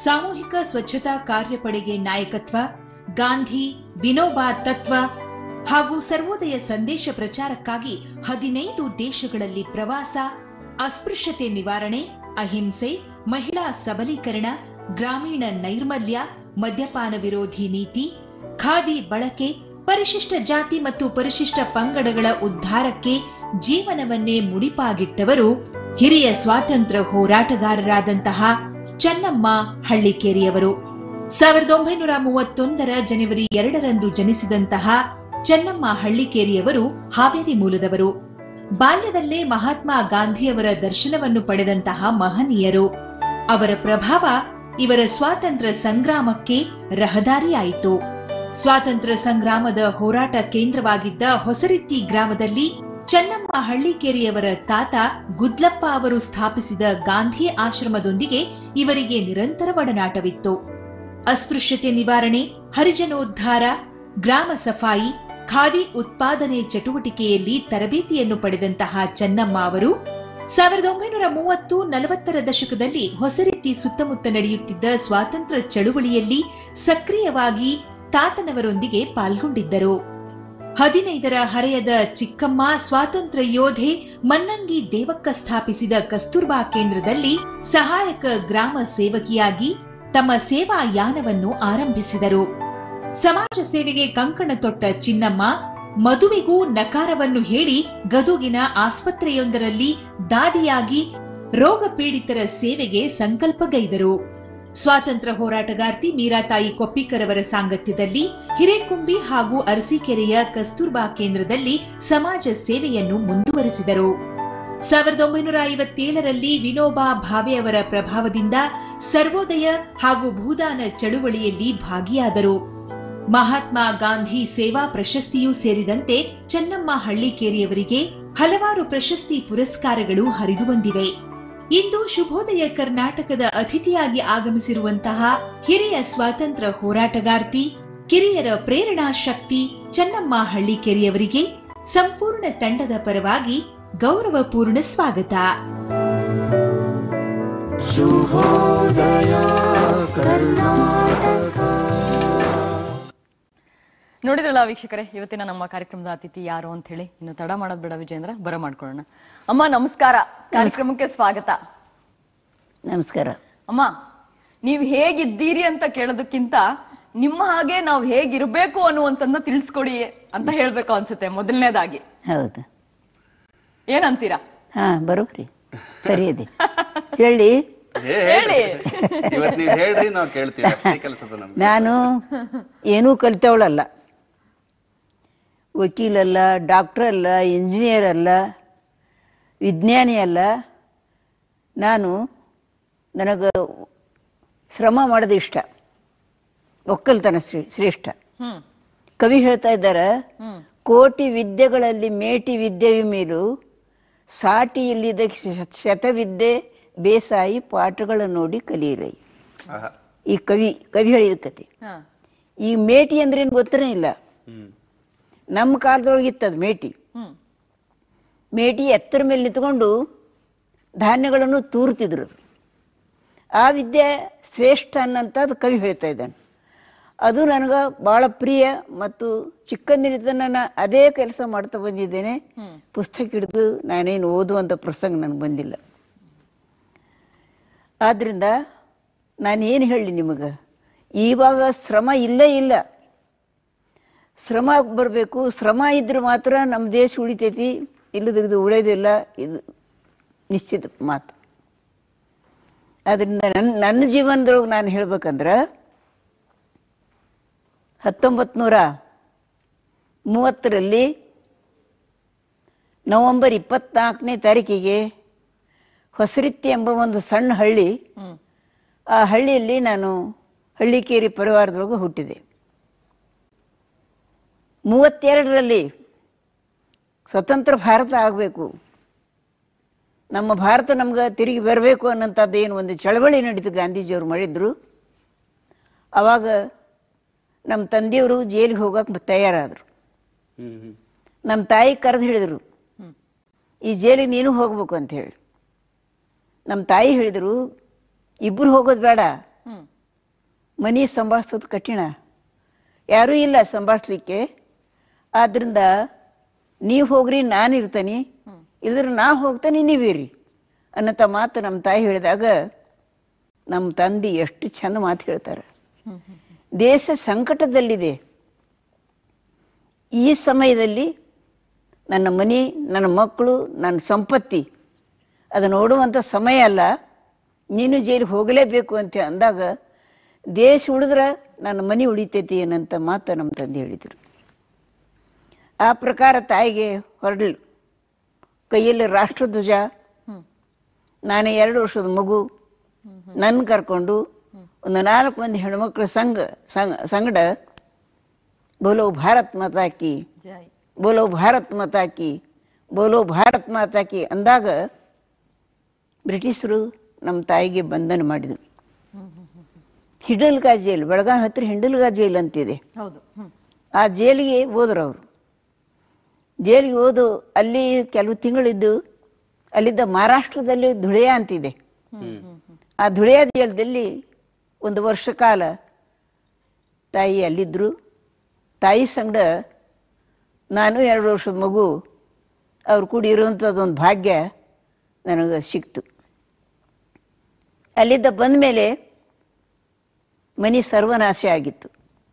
ಸಾಮೂಹಿಕ ಸ್ವಚ್ಛತಾ ಕಾರ್ಯಪಡೆಗೆ ನಾಯಕತ್ವ ಗಾಂಧಿ ವಿನೋಬಾ ತತ್ವ ಹಾಗೂ ಸರ್ವೋದಯ ಸಂದೇಶ ಪ್ರಚಾರಕ್ಕಾಗಿ ಹದಿನೈದು ದೇಶಗಳಲ್ಲಿ ಪ್ರವಾಸ ಅಸ್ಪೃಶ್ಯತೆ ನಿವಾರಣೆ ಅಹಿಂಸೆ ಮಹಿಳಾ ಸಬಲೀಕರಣ ಗ್ರಾಮೀಣ ನೈರ್ಮಲ್ಯ ಮದ್ಯಪಾನ ವಿರೋಧಿ ನೀತಿ ಖಾದಿ ಬಳಕೆ ಪರಿಶಿಷ್ಟ ಜಾತಿ ಮತ್ತು ಪರಿಶಿಷ್ಟ ಪಂಗಡಗಳ ಉದ್ಧಾರಕ್ಕೆ ಜೀವನವನ್ನೇ ಮುಡಿಪಾಗಿಟ್ಟವರು ಹಿರಿಯ ಸ್ವಾತಂತ್ರ್ಯ ಹೋರಾಟಗಾರರಾದಂತಹ ಚೆನ್ನಮ್ಮ ಹಳ್ಳಿಕೇರಿಯವರು ಸಾವಿರದ ಒಂಬೈನೂರ ಮೂವತ್ತೊಂದರ ಜನವರಿ ಎರಡರಂದು ಜನಿಸಿದಂತಹ ಚೆನ್ನಮ್ಮ ಹಳ್ಳಿಕೇರಿಯವರು ಹಾವೇರಿ ಮೂಲದವರು ಬಾಲ್ಯದಲ್ಲೇ ಮಹಾತ್ಮ ಗಾಂಧಿಯವರ ದರ್ಶನವನ್ನು ಪಡೆದಂತಹ ಮಹನೀಯರು ಅವರ ಪ್ರಭಾವ ಇವರ ಸ್ವಾತಂತ್ರ್ಯ ಸಂಗ್ರಾಮಕ್ಕೆ ರಹದಾರಿಯಾಯಿತು ಸ್ವಾತಂತ್ರ್ಯ ಸಂಗ್ರಾಮದ ಹೋರಾಟ ಕೇಂದ್ರವಾಗಿದ್ದ ಹೊಸರಿತ್ತಿ ಗ್ರಾಮದಲ್ಲಿ ಚೆನ್ನಮ್ಮ ಹಳ್ಳಿಕೇರಿಯವರ ತಾತ ಗುದ್ಲಪ್ಪ ಅವರು ಸ್ಥಾಪಿಸಿದ ಗಾಂಧಿ ಆಶ್ರಮದೊಂದಿಗೆ ಇವರಿಗೆ ನಿರಂತರ ಒಡನಾಟವಿತ್ತು ಅಸ್ಪೃಶ್ಯತೆ ನಿವಾರಣೆ ಹರಿಜನೋದ್ಧಾರ ಗ್ರಾಮ ಸಫಾಯಿ ಖಾದಿ ಉತ್ಪಾದನೆ ಚಟುವಟಿಕೆಯಲ್ಲಿ ತರಬೇತಿಯನ್ನು ಪಡೆದಂತಹ ಚೆನ್ನಮ್ಮ ಅವರು ಸಾವಿರದ ಒಂಬೈನೂರ ಮೂವತ್ತು ನಲವತ್ತರ ದಶಕದಲ್ಲಿ ಹೊಸರೀತಿ ಸುತ್ತಮುತ್ತ ನಡೆಯುತ್ತಿದ್ದ ಸ್ವಾತಂತ್ರ್ಯ ಚಳುವಳಿಯಲ್ಲಿ ಸಕ್ರಿಯವಾಗಿ ತಾತನವರೊಂದಿಗೆ ಪಾಲ್ಗೊಂಡಿದ್ದರು ಹದಿನೈದರ ಹರೆಯದ ಚಿಕ್ಕಮ್ಮ ಸ್ವಾತಂತ್ರ್ಯ ಯೋಧೆ ಮನ್ನಂಗಿ ದೇವಕ್ಕ ಸ್ಥಾಪಿಸಿದ ಕಸ್ತೂರ್ಬಾ ಕೇಂದ್ರದಲ್ಲಿ ಸಹಾಯಕ ಗ್ರಾಮ ಸೇವಕಿಯಾಗಿ ತಮ್ಮ ಸೇವಾ ಯಾನವನ್ನು ಆರಂಭಿಸಿದರು ಸಮಾಜ ಸೇವೆಗೆ ಕಂಕಣ ತೊಟ್ಟ ಚಿನ್ನಮ್ಮ ಮದುವೆಗೂ ನಕಾರವನ್ನು ಹೇಳಿ ಗದುಗಿನ ಆಸ್ಪತ್ರೆಯೊಂದರಲ್ಲಿ ದಾದಿಯಾಗಿ ರೋಗ ಪೀಡಿತರ ಸೇವೆಗೆ ಸಂಕಲ್ಪಗೈದರು ಸ್ವಾತಂತ್ರ್ಯ ಹೋರಾಟಗಾರ್ತಿ ಮೀರಾತಾಯಿ ಕೊಪ್ಪಿಕರ್ ಅವರ ಸಾಂಗತ್ಯದಲ್ಲಿ ಹಿರೇಕುಂಬಿ ಹಾಗೂ ಅರಸೀಕೆರೆಯ ಕಸ್ತೂರ್ಬಾ ಕೇಂದ್ರದಲ್ಲಿ ಸಮಾಜ ಸೇವೆಯನ್ನು ಮುಂದುವರೆಸಿದರು ಸಾವಿರದ ಒಂಬೈನೂರ ಐವತ್ತೇಳರಲ್ಲಿ ವಿನೋಬಾ ಭಾವೆ ಅವರ ಪ್ರಭಾವದಿಂದ ಸರ್ವೋದಯ ಹಾಗೂ ಭೂದಾನ ಚಳುವಳಿಯಲ್ಲಿ ಭಾಗಿಯಾದರು ಮಹಾತ್ಮ ಗಾಂಧಿ ಸೇವಾ ಪ್ರಶಸ್ತಿಯೂ ಸೇರಿದಂತೆ ಚೆನ್ನಮ್ಮ ಹಳ್ಳಿಕೇರಿಯವರಿಗೆ ಹಲವಾರು ಪ್ರಶಸ್ತಿ ಪುರಸ್ಕಾರಗಳು ಹರಿದು ಬಂದಿವೆ ಇಂದು ಶುಭೋದಯ ಕರ್ನಾಟಕದ ಅತಿಥಿಯಾಗಿ ಆಗಮಿಸಿರುವಂತಹ ಹಿರಿಯ ಸ್ವಾತಂತ್ರ್ಯ ಹೋರಾಟಗಾರ್ತಿ ಕಿರಿಯರ ಪ್ರೇರಣಾ ಶಕ್ತಿ ಚೆನ್ನಮ್ಮ ಹಳ್ಳಿಕೆರೆಯವರಿಗೆ ಸಂಪೂರ್ಣ ತಂಡದ ಪರವಾಗಿ ಗೌರವಪೂರ್ಣ ಸ್ವಾಗತ ಶುಭೋದಯ ಕರ್ನಾಟಕ ನೋಡಿದ್ರಲ್ಲ ವೀಕ್ಷಕರೇ ಇವತ್ತಿನ ನಮ್ಮ ಕಾರ್ಯಕ್ರಮದ ಅತಿಥಿ ಯಾರು ಅಂತ ಹೇಳಿ ಇನ್ನು ತಡ ಮಾಡೋದ್ ಬೇಡ ವಿಜೇಂದ್ರ ಬರ ಮಾಡ್ಕೊಳ್ಳೋಣ ಅಮ್ಮ ನಮಸ್ಕಾರ ಕಾರ್ಯಕ್ರಮಕ್ಕೆ ಸ್ವಾಗತ ನಮಸ್ಕಾರ ಅಮ್ಮ ನೀವ್ ಹೇಗಿದ್ದೀರಿ ಅಂತ ಕೇಳೋದಕ್ಕಿಂತ ನಿಮ್ಮ ಹಾಗೆ ನಾವು ಹೇಗಿರ್ಬೇಕು ಅನ್ನುವಂಥದ್ದನ್ನ ತಿಳಿಸ್ಕೊಡಿ ಅಂತ ಹೇಳ್ಬೇಕು ಅನ್ಸುತ್ತೆ ಮೊದಲನೇದಾಗಿ ಹೌದು ಏನಂತೀರಾ ಹಾ ಬರೋಬ್ರಿ ಸರಿ ಇದೆ ಹೇಳಿ ಹೇಳಿ ಇವತ್ ನೀವ್ ಹೇಳ್ರಿ ನಾವ್ ಕೇಳ್ತೀವಿ ಅಷ್ಟೇ ಕೆಲಸದ ನಮ್ಗೆ ನಾನು ಏನೂ ಕಲಿತವಳಲ್ಲ ವಕೀಲಲ್ಲ ಡಾಕ್ಟರ್ ಅಲ್ಲ ಇಂಜಿನಿಯರ್ ಅಲ್ಲ ವಿಜ್ಞಾನಿ ಅಲ್ಲ ನಾನು ನನಗೆ ಶ್ರಮ ಮಾಡೋದು ಇಷ್ಟ ಒಕ್ಕಲ್ತನ ಶ್ರೇ- ಶ್ರೇಷ್ಠ ಹ್ಮ್ ಕವಿ ಹೇಳ್ತಾ ಇದ್ದಾರೆ ಹ್ಮ್ ಕೋಟಿ ವಿದ್ಯೆಗಳಲ್ಲಿ ಮೇಟಿ ವಿದ್ಯೆಯು ಮೇಲು ಸಾಟಿ ಇಲ್ಲಿದ ಶ- ಶತವಿದ್ಯೆ ಬೇಸಾಯಿ ಪಾಠಗಳ ನೋಡಿ ಕಲಿಯಿರೈ ಆಹಾ. ಈ ಕವಿ ಕವಿ ಹೇಳಿದ ಕತೆ ಹ. ಈ ಮೇಟಿ ಅಂದ್ರೆ ಏನು ಗೊತ್ತನೇ ಇಲ್ಲ ಹ್ಮ್ ನಮ್ಮ ಕಾಲದೊಳಗಿತ್ತದು ಮೇಟಿ ಹ್ಮ್ ಮೇಟಿ ಎತ್ತರ ಮೇಲೆ ನಿಂತ್ಕೊಂಡು ಧಾನ್ಯಗಳನ್ನು ತೂರ್ತಿದ್ರು ಆ ವಿದ್ಯೆ ಶ್ರೇಷ್ಠ ಅನ್ನಂಥದ್ದು ಕವಿ ಹೇಳ್ತಾ ಇದ್ದಾನೆ ಅದು ನನಗೆ ಬಹಳ ಪ್ರಿಯ ಮತ್ತು ಚಿಕ್ಕಂದಿನಿಂದ ನಾನು ಅದೇ ಕೆಲಸ ಮಾಡ್ತಾ ಬಂದಿದ್ದೇನೆ ಹ್ಮ್ ಪುಸ್ತಕ ಹಿಡಿದು ನಾನೇನು ಓದುವಂಥ ಪ್ರಸಂಗ ನನಗೆ ಬಂದಿಲ್ಲ ಆದ್ರಿಂದ ನಾನೇನು ಹೇಳಿ ನಿಮಗೆ ಇವಾಗ ಶ್ರಮ ಇಲ್ಲೇ ಇಲ್ಲ ಶ್ರಮ ಬರಬೇಕು ಶ್ರಮ ಇದ್ರೆ ಮಾತ್ರ ನಮ್ಮ ದೇಶ ಉಳಿತೈತಿ ಇಲ್ಲದಿದ್ದು ಉಳಿಯೋದಿಲ್ಲ ಇದು ನಿಶ್ಚಿತ ಮಾತು ಅದರಿಂದ ನನ್ನ ನನ್ನ ಜೀವನದೊಳಗೆ ನಾನು ಹೇಳ್ಬೇಕಂದ್ರೆ ಹತ್ತೊಂಬತ್ತು ನೂರ ಮೂವತ್ತರಲ್ಲಿ ನವೆಂಬರ್ ಇಪ್ಪತ್ನಾಲ್ಕನೇ ತಾರೀಕಿಗೆ ಹೊಸರಿತ್ತಿ ಎಂಬ ಒಂದು ಸಣ್ಣ ಹಳ್ಳಿ ಹ್ಮ್ ಆ ಹಳ್ಳಿಯಲ್ಲಿ ನಾನು ಹಳ್ಳಿಕೇರಿ ಪರಿವಾರದೊಳಗೆ ಹುಟ್ಟಿದೆ ಮೂವತ್ತೆರಡರಲ್ಲಿ ಸ್ವತಂತ್ರ ಭಾರತ ಆಗಬೇಕು ನಮ್ಮ ಭಾರತ ನಮ್ಗೆ ತಿರುಗಿ ಬರಬೇಕು ಅನ್ನೋಂಥದ್ದು ಏನು ಒಂದು ಚಳವಳಿ ನಡೀತು ಗಾಂಧೀಜಿಯವರು ಮಾಡಿದ್ರು ಅವಾಗ ನಮ್ಮ ತಂದೆಯವರು ಜೈಲಿಗೆ ಹೋಗಕ್ಕೆ ತಯಾರಾದರು ಹ್ಮ್ ಹ್ಮ್ ನಮ್ಮ ತಾಯಿ ಕರೆದು ಹೇಳಿದರು ಹ್ಮ್ ಈ ಜೈಲಿಗೆ ನೀನು ಹೋಗ್ಬೇಕು ಅಂತ ಹೇಳಿ ನಮ್ಮ ತಾಯಿ ಹೇಳಿದರು ಇಬ್ರು ಹೋಗೋದು ಬೇಡ ಹ್ಮ್ ಮನೆ ಸಂಭಾಳಿಸೋದು ಕಠಿಣ ಯಾರೂ ಇಲ್ಲ ಸಂಭಾಳಿಸ್ಲಿಕ್ಕೆ ಆದ್ರಿಂದ ನೀವು ಹೋಗ್ರಿ ನಾನು ಇರ್ತೀನಿ ಇಲ್ದ್ರೆ ನಾ ಹೋಗ್ತೇನೆ ನೀವಿರಿ ಅನ್ನತ ಮಾತು ನಮ್ಮ ತಾಯಿ ಹೇಳಿದಾಗ ನಮ್ಮ ತಂದೆ ಎಷ್ಟು ಚಂದ ಮಾತು ಹೇಳ್ತಾರೆ ದೇಶ ಸಂಕಟದಲ್ಲಿದೆ ಈ ಸಮಯದಲ್ಲಿ ನನ್ನ ಮನೆ ನನ್ನ ಮಕ್ಕಳು ನನ್ನ ಸಂಪತ್ತಿ ಅದು ನೋಡುವಂಥ ಸಮಯ ಅಲ್ಲ ನೀನು ಜೈಲಿಗೆ ಹೋಗಲೇಬೇಕು ಅಂತ ಅಂದಾಗ ದೇಶ ಉಳಿದ್ರೆ ನನ್ನ ಮನೆ ಉಳಿತೈತಿ ಏನಂತ ಮಾತು ನಮ್ಮ ತಂದೆ ಹೇಳಿದರು ಆ ಪ್ರಕಾರ ತಾಯಿಗೆ ಹೊರಡಲು ಕೈಯಲ್ಲಿ ರಾಷ್ಟ್ರಧ್ವಜ ನಾನೇ ಎರಡು ವರ್ಷದ ಮಗು ನನ್ನ ಕರ್ಕೊಂಡು ಒಂದು ನಾಲ್ಕು ಮಂದಿ ಹೆಣ್ಮಕ್ಳ ಸಂಘ ಸಂಘ ಸಂಗಡ ಬೋಲೋ ಭಾರತ್ ಮಾತಾ ಕಿ ಜೈ ಬೋಲೋ ಭಾರತ್ ಮಾತಾ ಕಿ ಬೋಲೋ ಭಾರತ್ ಮಾತಾ ಕಿ ಅಂದಾಗ ಬ್ರಿಟಿಷರು ನಮ್ಮ ತಾಯಿಗೆ ಬಂಧನ ಮಾಡಿದರು ಹಿಡಲ್ಗಾ ಜೈಲ್ ಬೆಳಗಾವಿ ಹತ್ರ ಹಿಂಡಲ್ಗಾ ಜೈಲ್ ಅಂತಿದೆ ಹೌದು ಹ್ಮ್ ಆ ಜೈಲಿಗೆ ಹೋದ್ರು ಅವರು ಜೈಲಿಗೆ ಹೋದು ಅಲ್ಲಿ ಕೆಲವು ತಿಂಗಳಿದ್ದು ಅಲ್ಲಿದ್ದ ಮಹಾರಾಷ್ಟ್ರದಲ್ಲಿ ಧುಳೆಯ ಅಂತಿದೆ ಆ ಧುಳೆಯ ಜೈಲದಲ್ಲಿ ಒಂದು ವರ್ಷ ಕಾಲ ತಾಯಿ ಅಲ್ಲಿದ್ರು ತಾಯಿ ಸಂಗಡ ನಾನು ಎರಡು ವರ್ಷದ ಮಗು ಅವ್ರು ಕೂಡಿ ಇರುವಂಥದ್ದೊಂದು ಭಾಗ್ಯ ನನಗೆ ಸಿಕ್ತು ಅಲ್ಲಿದ್ದ ಬಂದ ಮೇಲೆ ಮನೆ ಸರ್ವನಾಶ ಆಗಿತ್ತು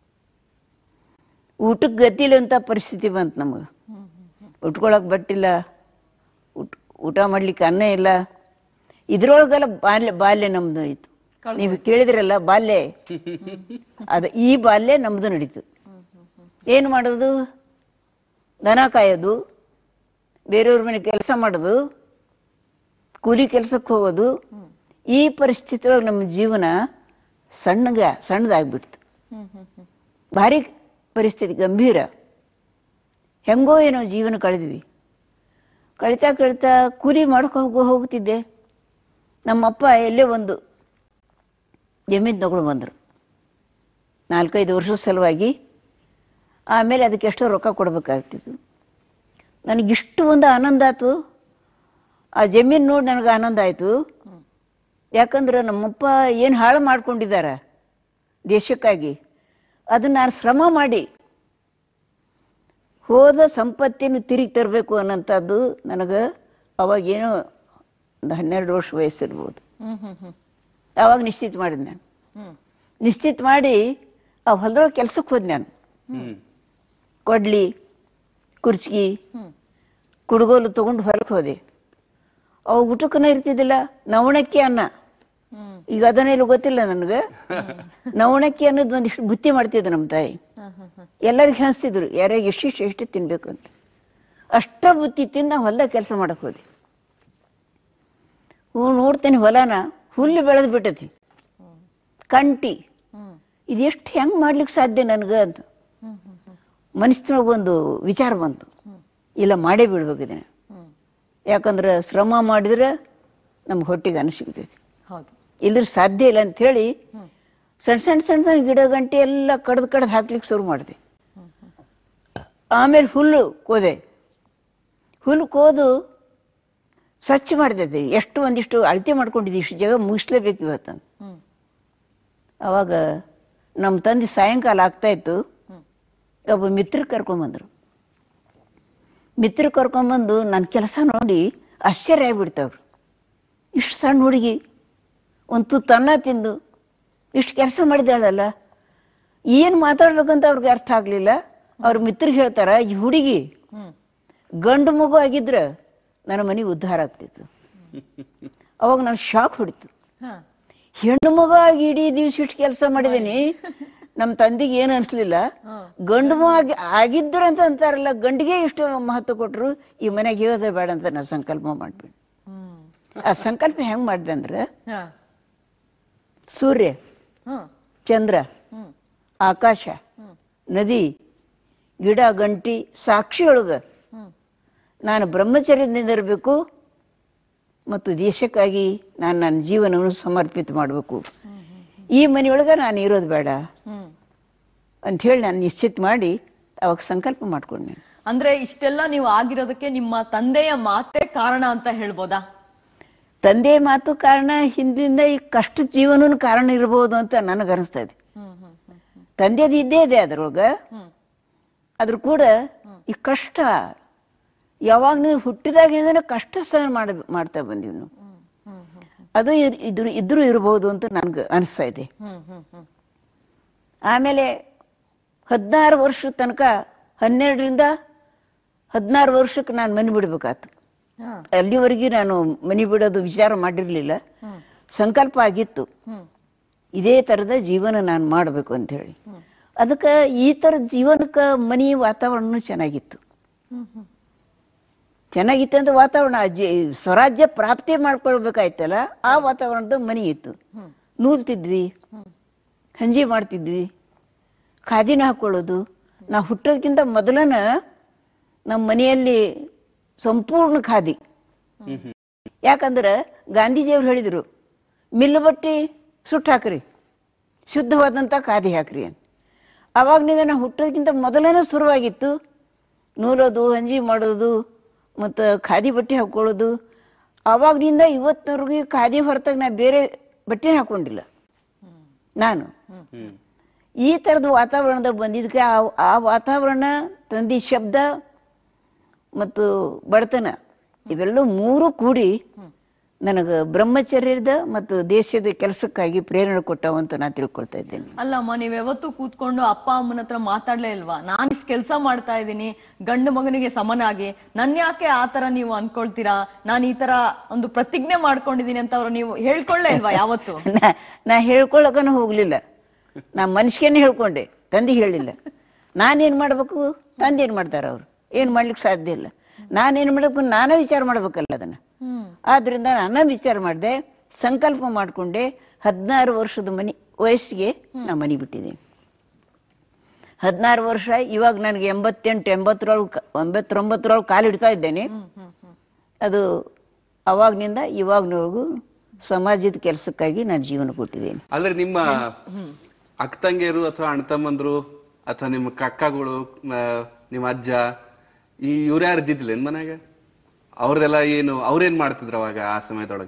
ಊಟಕ್ಕೆ ಗತಿಲಂತ ಪರಿಸ್ಥಿತಿ ಬಂತು ನಮಗೆ ಉಟ್ಕೊಳಕ್ ಬಟ್ಟಿಲ್ಲ ಊಟ ಊಟ ಮಾಡ್ಲಿಕ್ಕೆ ಅನ್ನ ಇಲ್ಲ ಇದ್ರೊಳಗೆಲ್ಲ ಬಾಲ್ಯ ಬಾಲ್ಯ ನಮ್ದು ಇತ್ತು ನೀವು ಕೇಳಿದ್ರಲ್ಲ ಬಾಲ್ಯ ಅದ ಈ ಬಾಲ್ಯ ನಮ್ದು ನಡೀತು ಏನು ಮಾಡೋದು ದನ ಕಾಯೋದು ಬೇರೆಯವ್ರ ಮನೆ ಕೆಲಸ ಮಾಡೋದು ಕೂಲಿ ಕೆಲಸಕ್ಕೆ ಹೋಗೋದು ಈ ಪರಿಸ್ಥಿತಿ ಒಳಗೆ ನಮ್ಮ ಜೀವನ ಸಣ್ಣಗ ಸಣ್ಣದಾಗ್ಬಿಡ್ತು ಭಾರಿ ಪರಿಸ್ಥಿತಿ ಗಂಭೀರ ಹೆಂಗೋ ಏನೋ ಜೀವನ ಕಳೆದ್ವಿ ಕಳಿತಾ ಕಳಿತಾ ಕೂಲಿ ಮಾಡ್ಕೊ ಹೋಗೋ ಹೋಗ್ತಿದ್ದೆ ನಮ್ಮಪ್ಪ ಎಲ್ಲೇ ಒಂದು ಜಮೀನು ತಗೊಂಡು ಬಂದರು ನಾಲ್ಕೈದು ವರ್ಷದ ಸಲುವಾಗಿ ಆಮೇಲೆ ಅದಕ್ಕೆ ಎಷ್ಟೋ ರೊಕ್ಕ ಕೊಡಬೇಕಾಗ್ತಿತ್ತು ನನಗಿಷ್ಟು ಒಂದು ಆನಂದ ಆಯ್ತು ಆ ಜಮೀನು ನೋಡಿ ನನಗೆ ಆನಂದ ಆಯಿತು ಯಾಕಂದ್ರೆ ನಮ್ಮಪ್ಪ ಏನು ಹಾಳು ಮಾಡ್ಕೊಂಡಿದ್ದಾರೆ ದೇಶಕ್ಕಾಗಿ ಅದನ್ನ ನಾನು ಶ್ರಮ ಮಾಡಿ ಹೋದ ಸಂಪತ್ತಿನ ತಿರುಗಿ ತರಬೇಕು ಅನ್ನೋಂಥದ್ದು ನನಗೆ ಅವಾಗೇನೋ ಒಂದು ಹನ್ನೆರಡು ವರ್ಷ ವಯಸ್ಸಿರ್ಬೋದು ಹ್ಮ್ ಹ್ಮ್ ಹ್ಮ್ ಅವಾಗ ನಿಶ್ಚಿತ ಮಾಡಿದೆ ನಾನು ಹ್ಮ್ ನಿಶ್ಚಿತ ಮಾಡಿ ಆ ಹೊಲದೊಳಗೆ ಕೆಲ್ಸಕ್ಕೆ ಹೋದ್ ನಾನು ಹ್ಮ್ ಕೊಡ್ಲಿ ಕುರ್ಚಿಗಿ ಹ್ಮ್ ಕುಡುಗೋಲು ತಗೊಂಡು ಹೊಲಕ್ಕೆ ಹೋದೆ ಅವಾಗ ಊಟಕ್ಕನ ಇರ್ತಿದ್ದಿಲ್ಲ ನವಣಕ್ಕಿ ಅನ್ನ ಹ್ಮ್ ಈಗ ಅದನ್ನೆಲ್ಲ ಗೊತ್ತಿಲ್ಲ ನನಗೆ ನವಣಕ್ಕಿ ಅನ್ನೋದು ಒಂದಿಷ್ಟು ಬುತ್ತಿ ಮಾಡ್ತಿದ್ರು ನಮ್ಮ ತಾಯಿ ಹ್ಮ್ ಹ್ಮ್ ಹ್ಮ್ ಎಲ್ಲರಿಗೆ ಹಂಚ್ತಿದ್ರು ಯಾರ್ಯಾಗ ಎಷ್ಟಿಷ್ಟು ಎಷ್ಟು ತಿನ್ಬೇಕು ಅಂತ ಅಷ್ಟ ಬುತ್ತಿ ತಿಂದ ಹೊಲ್ದಾಗ ಕೆಲಸ ಮಾಡಕ್ ಹೋದೆ ಹ್ಞೂ ನೋಡ್ತೇನೆ ಹೊಲನ ಹುಲ್ಲು ಬೆಳೆದು ಬಿಟ್ಟತಿ ಕಂಟಿ ಹ್ಮ್ ಇದು ಎಷ್ಟು ಹೆಂಗ್ ಮಾಡ್ಲಿಕ್ಕೆ ಸಾಧ್ಯ ನನಗೆ ಅಂತ ಹ್ಮ್ ಹ್ಮ್ ಹ್ಮ್ ಮನಸ್ಸಿನೊಳಗೆ ಒಂದು ವಿಚಾರ ಬಂತು ಇಲ್ಲ ಮಾಡೇ ಬಿಡ್ಬೇಕು ಇದನ್ನ ಹ್ಮ್ ಯಾಕಂದ್ರೆ ಶ್ರಮ ಮಾಡಿದ್ರೆ ನಮ್ಗೆ ಹೊಟ್ಟಿಗೆ ಅನ್ನ ಸಿಗ್ತೈತಿ ಹೌದು ಇಲ್ಲದ್ರೆ ಸಾಧ್ಯ ಇಲ್ಲ ಅಂತ ಹೇಳಿ ಹ್ಮ್ ಸಣ್ಣ ಸಣ್ಣ ಸಣ್ಣ ಸಣ್ಣ ಗಿಡ ಗಂಟೆ ಎಲ್ಲ ಕಡ್ದು ಕಡ್ದು ಹಾಕ್ಲಿಕ್ಕೆ ಶುರು ಮಾಡಿದೆ ಆಮೇಲೆ ಹುಲ್ಲು ಕೋದೆ ಹುಲ್ಲು ಕೋದು ಸ್ವಚ್ಛ ಮಾಡಿದೆ ಎಷ್ಟು ಒಂದಿಷ್ಟು ಅಳತೆ ಮಾಡ್ಕೊಂಡಿದ್ದೆ ಇಷ್ಟು ಜಾಗ ಮುಗಿಸ್ಲೇಬೇಕು ಇವತ್ತು ಅಂತ. ಹ್ಮ್ ಅವಾಗ ನಮ್ಮ ತಂದೆ ಸಾಯಂಕಾಲ ಆಗ್ತಾ ಇತ್ತು ಹ್ಮ್. ಒಬ್ಬ ಮಿತ್ರ ಕರ್ಕೊಂಬಂದ್ರು ಮಿತ್ರ ಕರ್ಕೊಂಬಂದು ನನ್ನ ಕೆಲಸ ನೋಡಿ ಆಶ್ಚರ್ಯ ಆಗ್ಬಿಡ್ತವ್ರು ಇಷ್ಟು ಸಣ್ಣ ಹುಡುಗಿ ಒಂದು ತುತ್ತು ಅನ್ನ ತಿಂದು ಇಷ್ಟು ಕೆಲಸ ಮಾಡಿದಾಳಲ್ಲ ಏನು ಮಾತಾಡ್ಬೇಕಂತ ಅವ್ರಿಗೆ ಅರ್ಥ ಆಗ್ಲಿಲ್ಲ ಅವ್ರ ಮಿತ್ರಗೆ ಹೇಳ್ತಾರ ಈ ಹುಡುಗಿ ಹ್ಮ್ ಗಂಡು ಮಗು ಆಗಿದ್ರ ನನ್ನ ಮನೆ ಉದ್ಧಾರ ಆಗ್ತಿತ್ತು ಅವಾಗ ನಾನು ಶಾಕ್ ಹೊಡಿತು ಹಾ ಹೆಣ್ಣು ಮಗ ಆಗಿ ಇಡೀ ದಿವ್ಸ ಇಷ್ಟು ಕೆಲಸ ಮಾಡಿದೀನಿ ನಮ್ಮ ತಂದೆಗೆ ಏನು ಅನ್ಸ್ಲಿಲ್ಲ ಹಾ ಗಂಡು ಮಗ ಆಗಿ- ಆಗಿದ್ರು ಅಂತ ಅಂತಾರಲ್ಲ ಗಂಡಿಗೆ ಇಷ್ಟು ಮಹತ್ವ ಕೊಟ್ರು ಈ ಮನೆಗೆ ಇರೋದೇ ಬೇಡ ಅಂತ ನಾನು ಸಂಕಲ್ಪ ಮಾಡ್ಬಿಟ್ಟು ಹ್ಮ್ ಆ ಸಂಕಲ್ಪ ಹೆಂಗ್ ಮಾಡಿದೆ ಅಂದ್ರೆ ಹಾ ಸೂರ್ಯ ಹ್ಮ್ ಚಂದ್ರ ಹ್ಮ್ ಆಕಾಶ ಹ್ಮ್ ನದಿ ಗಿಡ ಗಂಟಿ ಸಾಕ್ಷಿಯೊಳಗ ಹ್ಮ್ ನಾನು ಬ್ರಹ್ಮಚರ್ಯದಿಂದ ಇರಬೇಕು ಮತ್ತು ದೇಶಕ್ಕಾಗಿ ನಾನು ನನ್ನ ಜೀವನವನ್ನು ಸಮರ್ಪಿತ ಮಾಡಬೇಕು ಈ ಮನೆಯೊಳಗೆ ನಾನು ಇರೋದು ಬೇಡ ಹ್ಮ್ ಅಂತ ಹೇಳಿ ನಾನು ನಿಶ್ಚಿತ ಮಾಡಿ ಅವಾಗ ಸಂಕಲ್ಪ ಮಾಡ್ಕೊಂಡೆ ಅಂದ್ರೆ ಇಷ್ಟೆಲ್ಲ ನೀವು ಆಗಿರೋದಕ್ಕೆ ನಿಮ್ಮ ತಂದೆಯ ಮಾತೇ ಕಾರಣ ಅಂತ ಹೇಳ್ಬೋದಾ ತಂದೆ ಮಾತು ಕಾರಣ ಹಿಂದಿಂದ ಈ ಕಷ್ಟ ಜೀವನೂ ಕಾರಣ ಇರಬಹುದು ಅಂತ ನನಗೆ ಅನಿಸ್ತಾ ಇದೆ ಹ್ಮ್ ತಂದೆದು ಇದ್ದೇ ಇದೆ ಅದ್ರೊಳಗ ಹ್ಮ್ ಅದ್ರ ಕೂಡ ಈ ಕಷ್ಟ ಯಾವಾಗ ನೀವು ಹುಟ್ಟಿದಾಗಿಂದನೇ ಕಷ್ಟ ಸಹನ ಮಾಡ ಮಾಡ್ತಾ ಬಂದೀವಿ ನಾವು ಹ್ಮ್ ಹ್ಮ್ ಹ್ಮ್ ಅದು ಇರ್- ಇದ್ರು ಇದ್ರೂ ಇರಬಹುದು ಅಂತ ನನ್ಗೆ ಅನಿಸ್ತಾ ಇದೆ ಹ್ಮ್ ಹ್ಮ್ ಹ್ಮ್ ಆಮೇಲೆ ಹದಿನಾರು ವರ್ಷ ತನಕ ಹನ್ನೆರಡರಿಂದ ಹದಿನಾರು ವರ್ಷಕ್ಕೆ ನಾನು ಮನೆ ಬಿಡ್ಬೇಕಾಯ್ತು ಹಾ ಅಲ್ಲಿವರೆಗೆ ನಾನು ಮನೆ ಬಿಡೋದು ವಿಚಾರ ಮಾಡಿರ್ಲಿಲ್ಲ ಹ್ಮ್ ಸಂಕಲ್ಪ ಆಗಿತ್ತು ಹ್ಮ್ ಇದೇ ಥರದ ಜೀವನ ನಾನು ಮಾಡಬೇಕು ಅಂತ ಹೇಳಿ ಹ್ಮ್. ಅದಕ್ಕೆ ಈ ಥರದ ಜೀವನಕ್ಕೆ ಮನೆ ವಾತಾವರಣ ಚೆನ್ನಾಗಿತ್ತು ಹ್ಮ್ ಹ್ಮ್ ಚೆನ್ನಾಗಿತ್ತು ಅಂತ ವಾತಾವರಣ ಜಿ- ಸ್ವರಾಜ್ಯ ಪ್ರಾಪ್ತಿ ಮಾಡ್ಕೊಳ್ಬೇಕಾಯ್ತಲ್ಲ ಆ ವಾತಾವರಣದ ಮನೆ ಇತ್ತು ಹ್ಮ್ ನೂಲ್ತಿದ್ವಿ ಹ್ಮ್ ಹಂಜಿ ಮಾಡ್ತಿದ್ವಿ ಖಾದಿನ ಹಾಕೊಳ್ಳೋದು ನಾ ಹುಟ್ಟೋದಕ್ಕಿಂತ ಮೊದಲನ ನಮ್ಮ ಮನೆಯಲ್ಲಿ ಸಂಪೂರ್ಣ ಖಾದಿ ಹ್ಮ್ ಹ್ಮ್ ಯಾಕಂದ್ರೆ ಗಾಂಧೀಜಿಯವ್ರು ಹೇಳಿದ್ರು ಮಿಲ್ಲು ಬಟ್ಟಿ ಸುಟ್ಟು ಹಾಕ್ರಿ ಶುದ್ಧವಾದಂಥ ಖಾದಿ ಹಾಕ್ರಿ ಅಂತ ಅವಾಗ್ನಿಂದ ನಾ ಹುಟ್ಟೋದಕ್ಕಿಂತ ಮೊದಲನೇ ಶುರುವಾಗಿತ್ತು ನೂಲೋದು ಹಂಜಿ ಮಾಡೋದು ಮತ್ತು ಖಾದಿ ಬಟ್ಟೆ ಹಾಕೊಳ್ಳೋದು ಅವಾಗ್ನಿಂದ ಇವತ್ತಿನವರೆಗೂ ಖಾದಿ ಹೊರತಾಗ ನಾ ಬೇರೆ ಬಟ್ಟೆ ಹಾಕೊಂಡಿಲ್ಲ ನಾನು ಹ್ಮ್ ಈ ಥರದ ವಾತಾವರಣದಾಗ ಬಂದಿದ್ದಕ್ಕೆ ಆ ಆ ವಾತಾವರಣ ತಂದಿ ಶಬ್ದ ಮತ್ತು ಬಡತನ ಇವೆಲ್ಲ ಮೂರು ಕೂಡಿ ನನಗೆ ಬ್ರಹ್ಮಚರ್ಯದ ಮತ್ತು ದೇಶದ ಕೆಲಸಕ್ಕಾಗಿ ಪ್ರೇರಣೆ ಕೊಟ್ಟವು ಅಂತ ನಾನು ತಿಳ್ಕೊಳ್ತಾ ಇದ್ದೇನೆ ಅಲ್ಲಮ್ಮ ನೀವ್ ಯಾವತ್ತೂ ಕೂತ್ಕೊಂಡು ಅಪ್ಪ ಅಮ್ಮನ ಹತ್ರ ಮಾತಾಡ್ಲೇ ಇಲ್ವಾ ನಾನ್ ಇಷ್ಟು ಕೆಲಸ ಮಾಡ್ತಾ ಇದ್ದೀನಿ ಗಂಡು ಮಗನಿಗೆ ಸಮನಾಗಿ ನನ್ ಯಾಕೆ ಆ ತರ ನೀವು ಅನ್ಕೊಳ್ತೀರಾ ನಾನ್ ಈ ತರ ಒಂದು ಪ್ರತಿಜ್ಞೆ ಮಾಡ್ಕೊಂಡಿದೀನಿ ಅಂತ ಅವ್ರು ನೀವು ಹೇಳ್ಕೊಳ್ಳೇ ಇಲ್ವಾ ಯಾವತ್ತು ನಾ ನಾ ಹೇಳ್ಕೊಳಕನು ಹೋಗ್ಲಿಲ್ಲ ನಾ ಮನುಷ್ಯನೇ ಹೇಳ್ಕೊಂಡೆ ತಂದೆ ಹೇಳಿಲ್ಲ ನಾನೇನ್ ಮಾಡ್ಬೇಕು ತಂದೆ ಏನ್ ಮಾಡ್ತಾರ ಅವ್ರು ಏನ್ ಮಾಡ್ಲಿಕ್ಕೆ ಸಾಧ್ಯ ಇಲ್ಲ ನಾನೇನ್ ಮಾಡ್ಬೇಕು ನಾನೇ ವಿಚಾರ ಮಾಡ್ಬೇಕಲ್ಲ ಅದನ್ನ ಹ್ಮ್ ಆದ್ರಿಂದ ನಾನು ವಿಚಾರ ಮಾಡಿದೆ ಸಂಕಲ್ಪ ಮಾಡ್ಕೊಂಡೆ ಹದಿನಾರು ವರ್ಷದ ಮನಿ ವಯಸ್ಸಿಗೆ ನಾ ಮನಿ ಬಿಟ್ಟಿದ್ದೀನಿ ಹದಿನಾರು ವರ್ಷ ಇವಾಗ ನನಗೆ ಎಂಬತ್ತೆಂಟು ಎಂಬತ್ತರೊಳಗೆ ಎಂಬತ್ತೊಂಬತ್ತರೊಳಗೆ ಕಾಲಿಡ್ತಾ ಇದ್ದೇನೆ ಹ್ಮ್ ಹ್ಮ್ ಹ್ಮ್ ಅದು ಅವಾಗ್ನಿಂದ ಇವಾಗ್ನವರೆಗೂ ಸಮಾಜದ ಕೆಲಸಕ್ಕಾಗಿ ನಾನು ಜೀವನ ಕೊಟ್ಟಿದ್ದೇನೆ ಅಲ್ರಿ ನಿಮ್ಮ ಅಕ್ಕ ತಂಗಿಯರು ಅಥವಾ ಅಣ್ಣ ತಮ್ಮಂದ್ರು ಅಥವಾ ನಿಮ್ಮ ಕಕ್ಕಗಳು ಆ, ನಿಮ್ಮ ಅಜ್ಜ ಈ ಇವ್ರು ಯಾರು ಇದ್ದಿದ್ದಿಲ್ಲ ಏನ್ ಮನ್ಯಾಗ ಅವ್ರದೆಲ್ಲ ಏನು ಅವ್ರೇನ್ ಮಾಡ್ತಿದ್ರು ಅವಾಗ ಆ ಸಮಯದೊಳಗ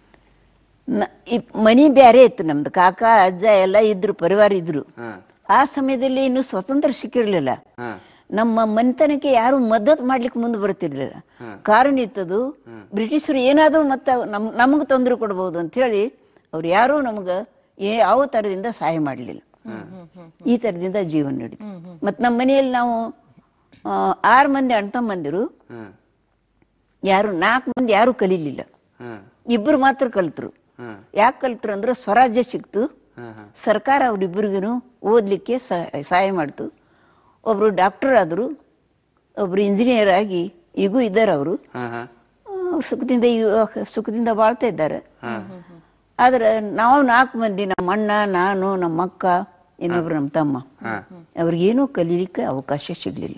ನ- ಈ ಮನಿ ಬ್ಯಾರೆ ಇತ್ತು ನಮ್ದು ಕಾಕ ಅಜ್ಜ ಎಲ್ಲ ಇದ್ರು ಪರಿವಾರ ಇದ್ರು ಹಾ ಆ ಸಮಯದಲ್ಲಿ ಇನ್ನು ಸ್ವತಂತ್ರ ಸಿಕ್ಕಿರ್ಲಿಲ್ಲ ಹಾ ನಮ್ಮ ಮನೆತನಕ್ಕೆ ಯಾರು ಮದ್ದತ್ ಮಾಡ್ಲಿಕ್ಕೆ ಮುಂದೆ ಬರ್ತಿರ್ಲಿಲ್ಲ ಹಾ. ಕಾರಣ ಇತ್ತದು ಬ್ರಿಟಿಷರು ಏನಾದ್ರೂ ಮತ್ತೆ ನಮ್ ನಮಗೆ ತೊಂದರೆ ಕೊಡ್ಬೋದು ಅಂತ ಹೇಳಿ ಅವ್ರು ಯಾರೂ ನಮಗ ಏ ಯಾವ ತರದಿಂದ ಸಹಾಯ ಮಾಡಲಿಲ್ಲ ಈ ತರದಿಂದ ಜೀವನ ನಡೀತು ಮತ್ ನಮ್ಮ ಮನೆಯಲ್ಲಿ ನಾವು ಆ, ಆರು ಮಂದಿ ಅಣ್ಣ ತಮ್ಮಂದಿರು ಹಾ ಯಾರು ನಾಲ್ಕು ಮಂದಿ ಯಾರು ಕಲೀಲಿಲ್ಲ ಹಾ ಇಬ್ರು ಮಾತ್ರ ಕಲ್ತರು ಹಾ ಯಾಕೆ ಕಲ್ತರು ಅಂದ್ರೆ ಸ್ವರಾಜ್ಯ ಸಿಕ್ತು ಹಾ ಹಾ ಸರ್ಕಾರ ಅವ್ರಿಬ್ರಿಗೂ ಓದ್ಲಿಕ್ಕೆ ಸಹ- ಸಹಾಯ ಮಾಡ್ತು ಒಬ್ರು ಡಾಕ್ಟರ್ ಆದ್ರು ಒಬ್ರು ಇಂಜಿನಿಯರ್ ಆಗಿ ಈಗೂ ಇದ್ದಾರೆ ಅವರು ಹಾ ಹಾ ಸುಖದಿಂದ ಇವ- ಸುಖದಿಂದ ಬಾಳ್ತಾ ಇದ್ದಾರೆ ಹಾ ಆದ್ರೆ ನಾವು ನಾಲ್ಕು ಮಂದಿ ನಮ್ಮ ಅಣ್ಣ ನಾನು ನಮ್ಮ ಅಕ್ಕ ಇನ್ನೊಬ್ರು ನಮ್ಮ ತಮ್ಮ ಹಾ ಅವ್ರಿಗೇನೂ ಕಲೀಲಿಕ್ಕೆ ಅವಕಾಶ ಸಿಗ್ಲಿಲ್ಲ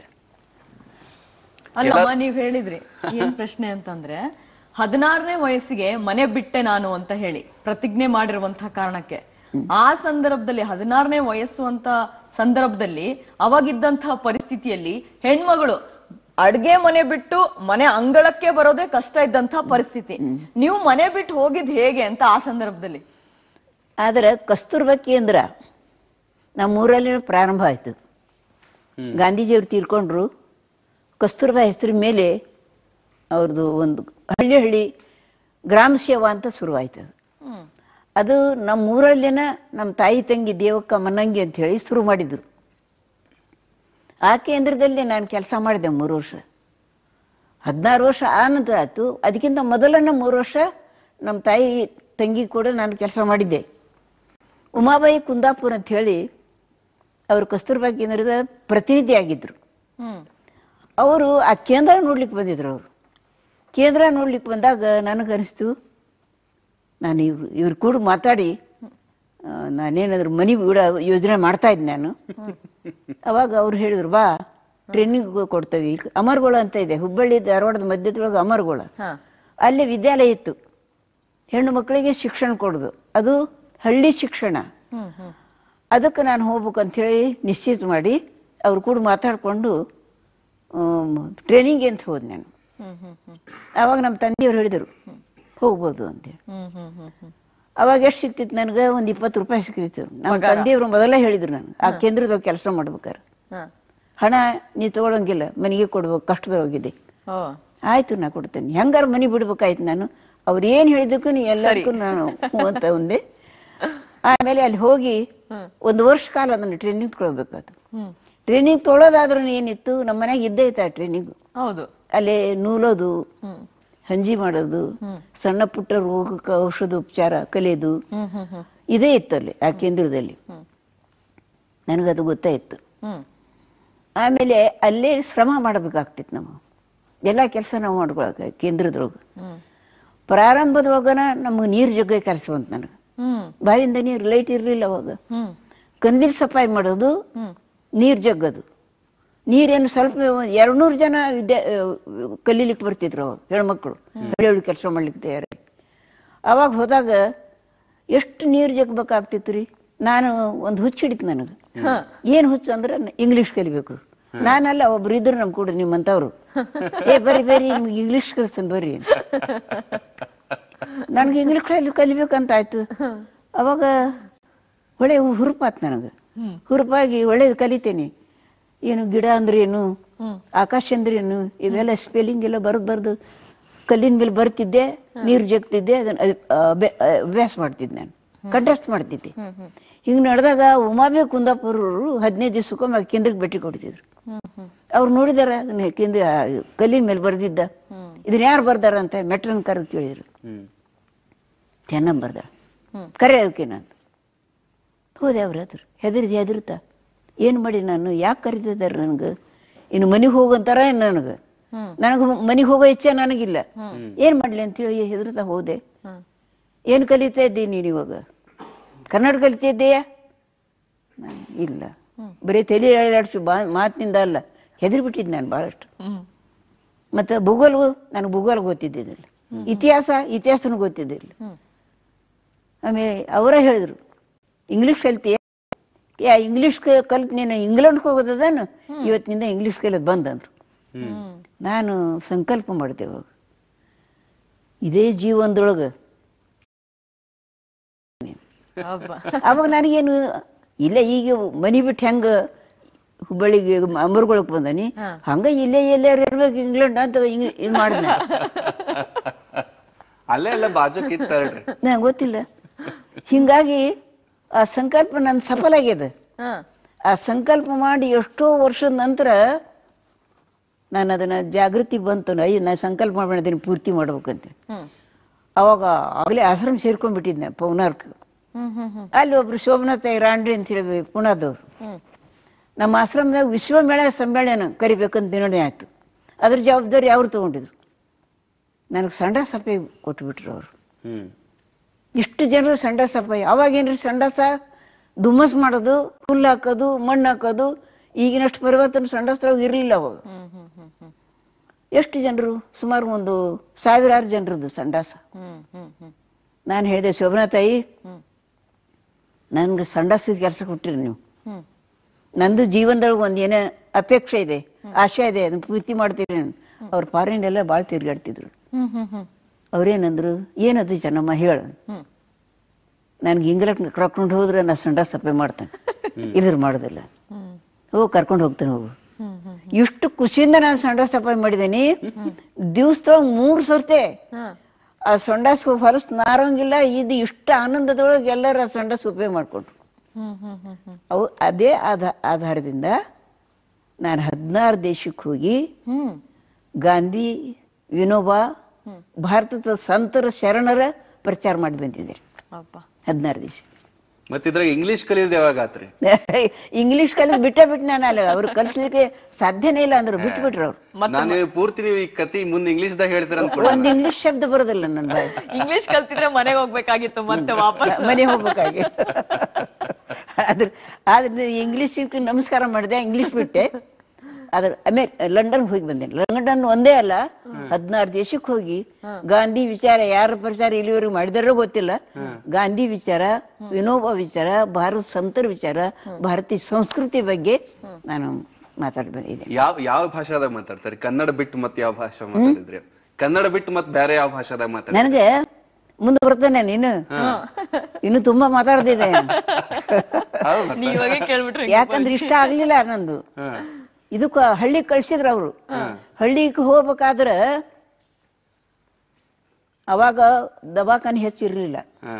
ಅಲ್ಲಮ್ಮ ನೀವ್ ಹೇಳಿದ್ರಿ ಏನ್ ಪ್ರಶ್ನೆ ಅಂತಂದ್ರೆ ಹದಿನಾರನೇ ವಯಸ್ಸಿಗೆ ಮನೆ ಬಿಟ್ಟೆ ನಾನು ಅಂತ ಹೇಳಿ ಪ್ರತಿಜ್ಞೆ ಮಾಡಿರುವಂತಹ ಕಾರಣಕ್ಕೆ ಆ ಸಂದರ್ಭದಲ್ಲಿ ಹದಿನಾರನೇ ವಯಸ್ಸು ಅಂತ ಸಂದರ್ಭದಲ್ಲಿ ಅವಾಗಿದ್ದಂತಹ ಪರಿಸ್ಥಿತಿಯಲ್ಲಿ ಹೆಣ್ಮಗಳು ಅಡ್ಗೆ ಮನೆ ಬಿಟ್ಟು ಮನೆ ಅಂಗಳಕ್ಕೆ ಬರೋದೇ ಕಷ್ಟ ಇದ್ದಂತಹ ಪರಿಸ್ಥಿತಿ ನೀವು ಮನೆ ಬಿಟ್ಟು ಹೋಗಿದ್ ಹೇಗೆ ಅಂತ ಆ ಸಂದರ್ಭದಲ್ಲಿ ಆದ್ರೆ ಕಸ್ತೂರ್ಬಾ ಕೇಂದ್ರ ನಮ್ಮೂರಲ್ಲಿ ಪ್ರಾರಂಭ ಆಯ್ತು ಹ್ಮ್. ಗಾಂಧೀಜಿಯವರು ತೀರ್ಕೊಂಡ್ರು ಕಸ್ತೂರ್ಬಾ ಹೆಸರ ಮೇಲೆ ಅವ್ರದ್ದು ಒಂದು ಹಳ್ಳಿ ಹಳ್ಳಿ ಗ್ರಾಮ ಸೇವಾ ಅಂತ ಶುರುವಾಯ್ತು ಅದು. ಹ್ಮ್ ಅದು ನಮ್ಮ ಊರಲ್ಲಿನ ನಮ್ಮ ತಾಯಿ ತಂಗಿ ದೇವಕ್ಕ ಮನ್ನಂಗಿ ಅಂತ ಹೇಳಿ ಶುರು ಮಾಡಿದ್ರು ಆ ಕೇಂದ್ರದಲ್ಲಿ ನಾನು ಕೆಲಸ ಮಾಡಿದೆ ಮೂರು ವರ್ಷ ಹದಿನಾರು ವರ್ಷ ಆನಂತರ ಆಯ್ತು ಅದಕ್ಕಿಂತ ಮೊದಲನ ಮೂರು ವರ್ಷ ನಮ್ಮ ತಾಯಿ ತಂಗಿ ಕೂಡ ನಾನು ಕೆಲಸ ಮಾಡಿದ್ದೆ ಉಮಾಬಾಯಿ ಕುಂದಾಪುರ್ ಅಂತ ಹೇಳಿ ಅವರು ಕಸ್ತೂರ್ಬಾ ಕೇಂದ್ರದ ಪ್ರತಿನಿಧಿ ಆಗಿದ್ರು ಹ್ಮ್ ಅವರು ಆ ಕೇಂದ್ರ ನೋಡ್ಲಿಕ್ಕೆ ಬಂದಿದ್ರು ಅವರು ಕೇಂದ್ರ ನೋಡ್ಲಿಕ್ಕೆ ಬಂದಾಗ ನನಗನಿಸ್ತು ನಾನು ಇವ್ರು ಇವ್ರ ಕೂಡ ಮಾತಾಡಿ ಆ, ನಾನೇನಾದ್ರು ಮನಿ ಬಿಡ ಯೋಜನೆ ಮಾಡ್ತಾ ಇದ್ದೆ ನಾನು ಅವಾಗ ಅವ್ರು ಹೇಳಿದ್ರು ಬಾ ಟ್ರೈನಿಂಗ್ ಕೊಡ್ತೇವೆ ಇಲ್ಲಿ ಅಮರ್ಗೋಳ ಅಂತ ಇದೆ ಹುಬ್ಬಳ್ಳಿ ಧಾರವಾಡದ ಮಧ್ಯದೊಳಗೆ ಅಮರ್ಗೋಳ ಹಾ ಅಲ್ಲಿ ವಿದ್ಯಾಲಯ ಇತ್ತು ಹೆಣ್ಣು ಮಕ್ಕಳಿಗೆ ಶಿಕ್ಷಣ ಕೊಡೋದು ಅದು ಹಳ್ಳಿ ಶಿಕ್ಷಣ ಹ್ಮ್ ಹ್ಮ್ ಅದಕ್ಕೆ ನಾನು ಹೋಗ್ಬೇಕು ಅಂಥೇಳಿ ನಿಶ್ಚಿತ ಮಾಡಿ ಅವ್ರು ಕೂಡ ಮಾತಾಡಿಕೊಂಡು ಟ್ರೈನಿಂಗ್ ಅಂತ ಹೋದೆ ನಾನು ಹ್ಮ್ ಹ್ಮ್ ಹ್ಮ್ ಆವಾಗ ನಮ್ಮ ತಂದೆಯವ್ರು ಹೇಳಿದರು ಹೋಗ್ಬೋದು ಅಂತೇಳಿ ಹ್ಮ್ ಹ್ಮ್ ಹ್ಮ್ ಹ್ಮ್ ಅವಾಗ ಎಷ್ಟು ಸಿಕ್ತಿತ್ತು ನನಗೆ ಒಂದು ಇಪ್ಪತ್ತು ರೂಪಾಯಿ ಸಿಕ್ತಿತ್ತು ನಮ್ಮ ತಂದೆಯವರು ಮೊದಲೇ ಹೇಳಿದ್ರು ನಾನು ಆ ಕೇಂದ್ರದಾಗ ಕೆಲಸ ಮಾಡ್ಬೇಕಾರೆ ಹ. ಹಣ ನೀ ತಗೊಳಂಗಿಲ್ಲ ಮನೆಗೆ ಕೊಡ್ಬೇಕು ಕಷ್ಟದೊಳಗಿದೆ ಓ ಆಯ್ತು ನಾ ಕೊಡ್ತೇನೆ ಹೆಂಗಾರ ಮನೆ ಬಿಡ್ಬೇಕಾಯ್ತು ನಾನು ಅವ್ರು ಏನ್ ಹೇಳಿದಕ್ಕೂ ನೀ ಎಲ್ಲದಕ್ಕೂ ನಾನು ಹ್ಞೂ ಅಂತ ಒಂದೆ ಆಮೇಲೆ ಅಲ್ಲಿ ಹೋಗಿ ಹ್ಮ್. ಒಂದು ವರ್ಷ ಕಾಲ ಅದನ್ನು ಟ್ರೈನಿಂಗ್ ತಗೊಳ್ಬೇಕಾಯ್ತು ಹ್ಮ್ ಟ್ರೈನಿಂಗ್ ತೊಗೊಳೋದಾದ್ರೂ ಏನಿತ್ತು ನಮ್ಮ ಮನೆಯಾಗ ಇದ್ದೇ ಇತ್ತು ಆ ಟ್ರೈನಿಂಗ್ ಹೌದು ಅಲ್ಲೇ ನೂಲೋದು ಹ್ಮ್ ಹಂಜಿ ಮಾಡೋದು ಹ್ಮ್. ಸಣ್ಣ ಪುಟ್ಟ ರೋಗಕ್ಕೆ ಔಷಧ ಉಪಚಾರ ಕಲಿಯೋದು ಹ್ಮ್ ಹ್ಮ್ ಹ್ಮ್ ಇದೇ ಇತ್ತು ಅಲ್ಲಿ ಆ ಕೇಂದ್ರದಲ್ಲಿ ಹ್ಮ್. ನನಗದು ಗೊತ್ತಾಯಿತು ಹ್ಮ್ ಆಮೇಲೆ ಅಲ್ಲೇ ಶ್ರಮ ಮಾಡಬೇಕಾಗ್ತಿತ್ತು ನಾವು ಎಲ್ಲ ಕೆಲಸ ನಾವು ಮಾಡ್ಕೊಳಕ ಕೇಂದ್ರದೊಳಗೆ ಹ್ಮ್ ಪ್ರಾರಂಭದೊಳಗನ ನಮಗೆ ನೀರು ಜಗ್ಗ ಕೆಲಸ ಬಂತು ನನಗೆ ಹ್ಮ್ ಬಾಯಿಂದ ನೀರು ಲೈಟ್ ಇರಲಿಲ್ಲ ಅವಾಗ ಹ್ಮ್ ಕಂದಿಲ್ ಸಫಾಯಿ ಮಾಡೋದು ಹ್ಮ್ ನೀರು ಜಗ್ಗದು ನೀರೇನು ಸ್ವಲ್ಪ ಎರಡು ನೂರು ಜನ ವಿದ್ಯಾ ಕಲೀಲಿಕ್ಕೆ ಬರ್ತಿದ್ರು ಅವಾಗ ಹೆಣ್ಮಕ್ಳು ಹಳ್ಳಿ ಕೆಲಸ ಮಾಡ್ಲಿಕ್ಕೆ ತಯಾರಾಗಿ ಅವಾಗ ಹೋದಾಗ ಎಷ್ಟು ನೀರು ಜಗ್ಬೇಕಾಗ್ತಿತ್ತು ರೀ ನಾನು ಒಂದು ಹುಚ್ಚು ಹಿಡಿತು ನನಗೆ ಹ. ಏನು ಹುಚ್ಚು ಅಂದ್ರೆ ಇಂಗ್ಲಿಷ್ ಕಲಿಬೇಕು ನಾನಲ್ಲ ಒಬ್ರು ಇದ್ರು ನಮ್ ಕೂಡ ನಿಮ್ಮಂತವ್ರು ಏ ಬರ್ರಿ ಬರ್ರಿ ನಿಮ್ಗೆ ಇಂಗ್ಲಿಷ್ ಕಲಿಸ್ತೇನೆ ಬರ್ರಿ ಅಂತ. ನನ್ಗೆ ಇಂಗ್ಲಿಷ್ ಕಲಿ ಕಲಿಬೇಕಂತ ಆಯ್ತು ಅವಾಗ ಒಳ್ಳೆ ಹುರುಪಾತ್ ನನಗೆ ಹ್ಮ್ ಹುರುಪಾಗಿ ಒಳ್ಳೇದು ಕಲಿತೇನೆ ಏನು ಗಿಡ ಅಂದ್ರೆ ಏನು ಹ್ಮ್ ಆಕಾಶ ಅಂದ್ರೆ ಏನು ಇವೆಲ್ಲ ಸ್ಪೆಲ್ಲಿಂಗ್ ಎಲ್ಲ ಬರ್ದು ಬರ್ದು ಕಲ್ಲಿನ ಮೇಲೆ ಬರ್ತಿದ್ದೆ ನೀರು ಜಗ್ತಿದ್ದೆ ಅದನ್ನ ಅದ್- ಅಭ್ಯ- ಅಭ್ಯಾಸ ಮಾಡ್ತಿದ್ದೆ ನಾನು ಕಂಠಸ್ಥ ಮಾಡ್ತಿದ್ದೆ ಹ್ಮ್ ಹ್ಮ್ ಹಿಂಗ್ ನಡೆದಾಗ ಉಮಾಬೆ ಕುಂದಾಪುರರು ಹದಿನೈದು ದಿವಸಕ್ಕೊಮ್ಮೆ ಆ ಕೇಂದ್ರಕ್ಕೆ ಭೇಟಿ ಕೊಡ್ತಿದ್ರು ಹ್ಮ್ ಹ್ಮ್ ಅವ್ರು ನೋಡಿದಾರ ಅದನ್ನ ಕೇಂದ್ರ ಆ ಕಲ್ಲಿನ ಮೇಲೆ ಬರ್ದಿದ್ದ ಹ್ಮ್ ಇದನ್ನ ಯಾರು ಬರ್ದಾರ ಅಂತ ಮೆಟ್ರನ್ ಕರೆದು ಕೇಳಿದ್ರು ಹ್ಮ್ ಚೆನ್ನಾಗಿ ಬರ್ದಾರ ಹ್ಮ್ ಕರೆ ಅದಕ್ಕೆ ನಾನು ಹೋದೆ ಅವ್ರ ಹತ್ರ ಹೆದರಿದೆ ಹೆದರ್ತಾ ಏನು ಮಾಡಿ ನಾನು ಯಾಕೆ ಕರೀತಿದ್ದಾರೆ ನನಗೆ ಇನ್ನು ಮನೆಗೆ ಹೋಗಂತಾರ ಏನು ನನಗೆ ಹ್ಮ್ ನನಗೆ ಮನೆಗೆ ಹೋಗೋ ಇಚ್ಛೆ ನನಗಿಲ್ಲ ಹ್ಮ್ ಏನು ಮಾಡಲಿ ಅಂತೇಳಿ ಹೆದರ್ತಾ ಹೋದೆ ಹ್ಮ್ ಏನು ಕಲಿತಾ ಇದ್ದೀನಿ ನೀನು ಇವಾಗ ಕನ್ನಡ ಕಲಿತಾ ಇದ್ದೀಯಾ ನಾನು ಇಲ್ಲ ಹ್ಮ್. ಬರೀ ತಲೆ ಅಳ್ಳಾಡ್ಸಿ ಬಾ ಮಾತಿನಿಂದ ಅಲ್ಲ ಹೆದರ್ಬಿಟ್ಟಿದ್ದೆ ನಾನು ಭಾಳಷ್ಟು ಹ್ಮ್ ಮತ್ತು ಭೂಗೋಲ್ಗೂ ನನಗೆ ಭೂಗೋಳ ಗೊತ್ತಿದ್ದಿದ್ದಿಲ್ಲ ಇತಿಹಾಸ ಇತಿಹಾಸನೂ ಗೊತ್ತಿದ್ದಿಲ್ಲ ಹ್ಮ್ ಆಮೇಲೆ ಅವರೇ ಹೇಳಿದ್ರು ಇಂಗ್ಲಿಷ್ ಕಲ್ತೀಯ ಯಾ ಇಂಗ್ಲಿಷ್ ಕಲ್ತ್ ನೀನು ಇಂಗ್ಲೆಂಡ್ಗೆ ಹೋಗೋದದಾನು ಇವತ್ತಿನಿಂದ ಇಂಗ್ಲಿಷ್ ಕಲಿಯೋದು ಬಂದಂದ್ರು ಹ್ಮ್ ನಾನು ಸಂಕಲ್ಪ ಮಾಡ್ದೆ ಅವಾಗ ಇದೇ ಜೀವನದೊಳಗೆ ಹಬ್ಬ ಅವಾಗ ನನಗೇನು ಇಲ್ಲ ಈಗ ಮನಿ ಬಿಟ್ಟು ಹೆಂಗ ಹುಬ್ಬಳ್ಳಿಗೆ ಅಮರ್ಗೊಳಕ್ ಬಂದನಿ ಹಾ. ಹಂಗ ಇಲ್ಲೇ ಎಲ್ಲಾರು ಇರ್ಬೇಕು ಇಂಗ್ಲೆಂಡ್ ಅಂತ ಇಂಗ್- ಇದ್ ಮಾಡಿದ್ನ ಅಲ್ಲೇ ಎಲ್ಲ ಬಾಜುಕ್ ಇತ್ತಾಳ್ರಿ ನಂಗೆ ಗೊತ್ತಿಲ್ಲ ಹಿಂಗಾಗಿ ಆ ಸಂಕಲ್ಪ ನನ್ ಸಫಲ ಆಗ್ಯದ ಹ ಆ ಸಂಕಲ್ಪ ಮಾಡಿ ಎಷ್ಟೋ ವರ್ಷದ ನಂತರ ನಾನು ಅದನ್ನ ಜಾಗೃತಿ ಬಂತು ಅಯ್ಯ ನಾನು ಸಂಕಲ್ಪ ಮಾಡ್ಬಿಟ್ಟಿದ್ದೀನಿ ಪೂರ್ತಿ ಮಾಡ್ಬೇಕಂತ ಹ್ಮ್ ಅವಾಗ ಆಗಲೇ ಆಶ್ರಮ ಸೇರ್ಕೊಂಡ್ಬಿಟ್ಟಿದ್ದೆ ಪೌನಾರ್ಕ್ ಹ್ಮ್ ಹ್ಮ್ ಹ್ಮ್ ಅಲ್ಲಿ ಒಬ್ರು ಶೋಭನಾಥ ರಾಂಡ್ರಿ ಅಂತ ಹೇಳಿ ಪುಣಾದವ್ರು ಹ್ಮ್ ನಮ್ಮ ಆಶ್ರಮದಾಗ ವಿಶ್ವಮೇಳ ಸಮ್ಮೇಳನ ಕರಿಬೇಕಂತ ನಿರ್ಣಯ ಆಯ್ತು ಅದ್ರ ಜವಾಬ್ದಾರಿ ಅವ್ರು ತಗೊಂಡಿದ್ರು ನನಗೆ ಸಂಡ ಸಫೆ ಕೊಟ್ಬಿಟ್ರು ಅವರು ಹ್ಮ್ ಇಷ್ಟು ಜನರು ಸಂಡ ಸಫಾಯಿ ಅವಾಗೇನ್ರಿ ಸಂಡಾಸ ದುಮ್ಮಸ್ ಮಾಡೋದು ಹುಲ್ಲು ಹಾಕೋದು ಮಣ್ಣು ಹಾಕೋದು ಈಗಿನಷ್ಟು ಪರಿವರ್ತನೆ ಸಂಡಾಸದೊಳಗೆ ಇರಲಿಲ್ಲ ಅವಾಗ ಹ್ಮ್ ಹ್ಮ್ ಹ್ಮ್ ಹ್ಮ್ ಎಷ್ಟು ಜನರು ಸುಮಾರು ಒಂದು ಸಾವಿರಾರು ಜನರದ್ದು ಸಂಡಾಸ ಹ್ಮ್ ಹ್ಮ್ ಹ್ಮ್ ನಾನು ಹೇಳಿದೆ ಶೋಭನಾ ತಾಯಿ ಹ್ಮ್ ನನ್ಗೆ ಸಂಡಾಸದ ಕೆಲಸ ಕೊಟ್ಟಿರಿ ನೀವು ಹ್ಮ್ ನಂದು ಜೀವನದೊಳಗೆ ಒಂದು ಏನೋ ಅಪೇಕ್ಷೆ ಇದೆ ಆಶೆ ಇದೆ ಅದನ್ನ ಪೂರ್ತಿ ಮಾಡ್ತೀರಿ ಅವ್ರ ಫಾರಿನ್ ಎಲ್ಲ ಭಾಳ ತಿರ್ಗಾಡ್ತಿದ್ರು ಹ್ಮ್ ಹ್ಮ್ ಹ್ಮ್ ಅವ್ರೇನಂದ್ರು ಏನದು ಚೆನ್ನಮ್ಮ ಹೇಳು ಹ್ಮ್ ನನ್ಗೆ ಇಂಗ್ಲೆಂಡ್ ಕರ್ಕೊಂಡು ಹೋದ್ರೆ ನಾ ಸಂಡ ಸಪ್ಪೆ ಮಾಡ್ತೇನೆ ಇದ್ರ ಮಾಡೋದಿಲ್ಲ ಹ್ಮ್ ಹೋಗಿ ಕರ್ಕೊಂಡು ಹೋಗ್ತೇನೆ ಹೋಗು ಹ್ಮ್ ಹ್ಮ್ ಇಷ್ಟು ಖುಷಿಯಿಂದ ನಾನು ಸಂಡ ಸಫಾಯಿ ಮಾಡಿದ್ದೀನಿ ದಿವಸದೊಳಗೆ ಮೂರು ಸರ್ತೆ ಹ ಆ ಸಂಡಾಸ್ ಹೊಲಸ್ ನಾರಂಗಿಲ್ಲ ಇದು ಇಷ್ಟು ಆನಂದದೊಳಗೆ ಎಲ್ಲರೂ ಆ ಸಂಡಾಸ್ ಉಪಯೋಗ ಮಾಡ್ಕೊಂಡ್ರು ಹ್ಮ್ ಹ್ಮ್ ಹ್ಮ್ ಹ್ಮ್ ಅವು ಅದೇ ಆಧ ಆಧಾರದಿಂದ ನಾನು ಹದಿನಾರು ದೇಶಕ್ಕೆ ಹೋಗಿ ಹ್ಮ್ ಗಾಂಧಿ ವಿನೋಬಾ ಹ್ಮ್. ಭಾರತದ ಸಂತರ ಶರಣರ ಪ್ರಚಾರ ಮಾಡಿ ಬಂದಿದ್ದೆ ಅಬ್ಬಾ ಹದಿನಾರು ದೇಶ ಮತ್ ಇದ್ರಾಗ ಇಂಗ್ಲಿಷ್ ಕಲಿಯೋದು ಯಾವಾಗ ಆತ್ರಿ ಇಂಗ್ಲಿಷ್ ಕಲಿತು ಬಿಟ್ಟೇ ಬಿಟ್ಟು ನಾನು ಅಲ್ಲ ಅವ್ರು ಕಲಿಸ್ಲಿಕ್ಕೆ ಸಾಧ್ಯನೇ ಇಲ್ಲ ಅಂದ್ರು ಬಿಟ್ಟು ಬಿಟ್ರು ಅವ್ರು ನಾನು ಪೂರ್ತಿ ನೀವು ಈ ಕತಿ ಮುಂದೆ ಇಂಗ್ಲಿಷ್ ದಾಗ ಹೇಳ್ತೀರ ಅನ್ಕೊಂಡೆ ಒಂದು ಇಂಗ್ಲಿಷ್ ಶಬ್ದ ಬರೋದಿಲ್ಲ ನನ್ನ ಬಾಯಿ ಇಂಗ್ಲಿಷ್ ಕಲ್ತಿದ್ರೆ ಮನೆಗೆ ಹೋಗ್ಬೇಕಾಗಿತ್ತು ಮತ್ತೆ ವಾಪಸ್ ಮನೆ ಹೋಗ್ಬೇಕಾಗಿ ಆದ್ರೆ ಆದ್ರೆ ಇಂಗ್ಲಿಷ್ ನಮಸ್ಕಾರ ಮಾಡಿದೆ ಇಂಗ್ಲಿಷ್ ಬಿಟ್ಟೆ ಅದ್ರ ಅಮೇ ಲಂಡನ್ ಹೋಗಿ ಬಂದೇನೆ ಲಂಡನ್ ಒಂದೇ ಅಲ್ಲ ಹದಿನಾರು ದೇಶಕ್ಕೆ ಹೋಗಿ ಗಾಂಧಿ ವಿಚಾರ ಯಾರ ಪ್ರಚಾರ ಇಲ್ಲಿವರೆಗೂ ಮಾಡಿದಾರೋ ಗೊತ್ತಿಲ್ಲ ಗಾಂಧಿ ವಿಚಾರ ವಿನೋಬಾ ವಿಚಾರ ಭಾರತ ಸಂತರ ವಿಚಾರ ಭಾರತೀಯ ಸಂಸ್ಕೃತಿ ಬಗ್ಗೆ ನಾನು ಮಾತಾಡಿ ಬಂದಿದ್ದೆ ಯಾವ ಯಾವ ಭಾಷಾದಾಗ ಮಾತಾಡ್ತಾರೆ ಕನ್ನಡ ಬಿಟ್ಟು ಮತ್ತೆ ಯಾವ ಭಾಷೆ ಮಾತಾಡಿದ್ರಿ ಕನ್ನಡ ಬಿಟ್ಟು ಮತ್ತೆ ಬೇರೆ ಯಾವ ಭಾಷಾದಾಗ ಮಾತಾಡ್ತಾರೆ ನನಗೆ ಮುಂದೆ ಬರ್ತಾನೆ ನೀನು ಇನ್ನು ತುಂಬಾ ಮಾತಾಡ್ತಿದ್ದೆ ಹೌದಾ? ನೀವ್ ಇವಾಗೆ ಕೇಳ್ಬಿಟ್ರೆ ಯಾಕಂದ್ರೆ ಇಷ್ಟ ಆಗ್ಲಿಲ್ಲ ನಂದು ಹಾ. ಇದಕ್ಕ ಹಳ್ಳಿ ಕಳ್ಸಿದ್ರ ಅವರು ಹಳ್ಳಿಗೆ ಹೋಗ್ಬೇಕಾದ್ರ ಅವಾಗ ದವಾಖಾನೆ ಹೆಚ್ಚಿರ್ಲಿಲ್ಲ ಹಾ.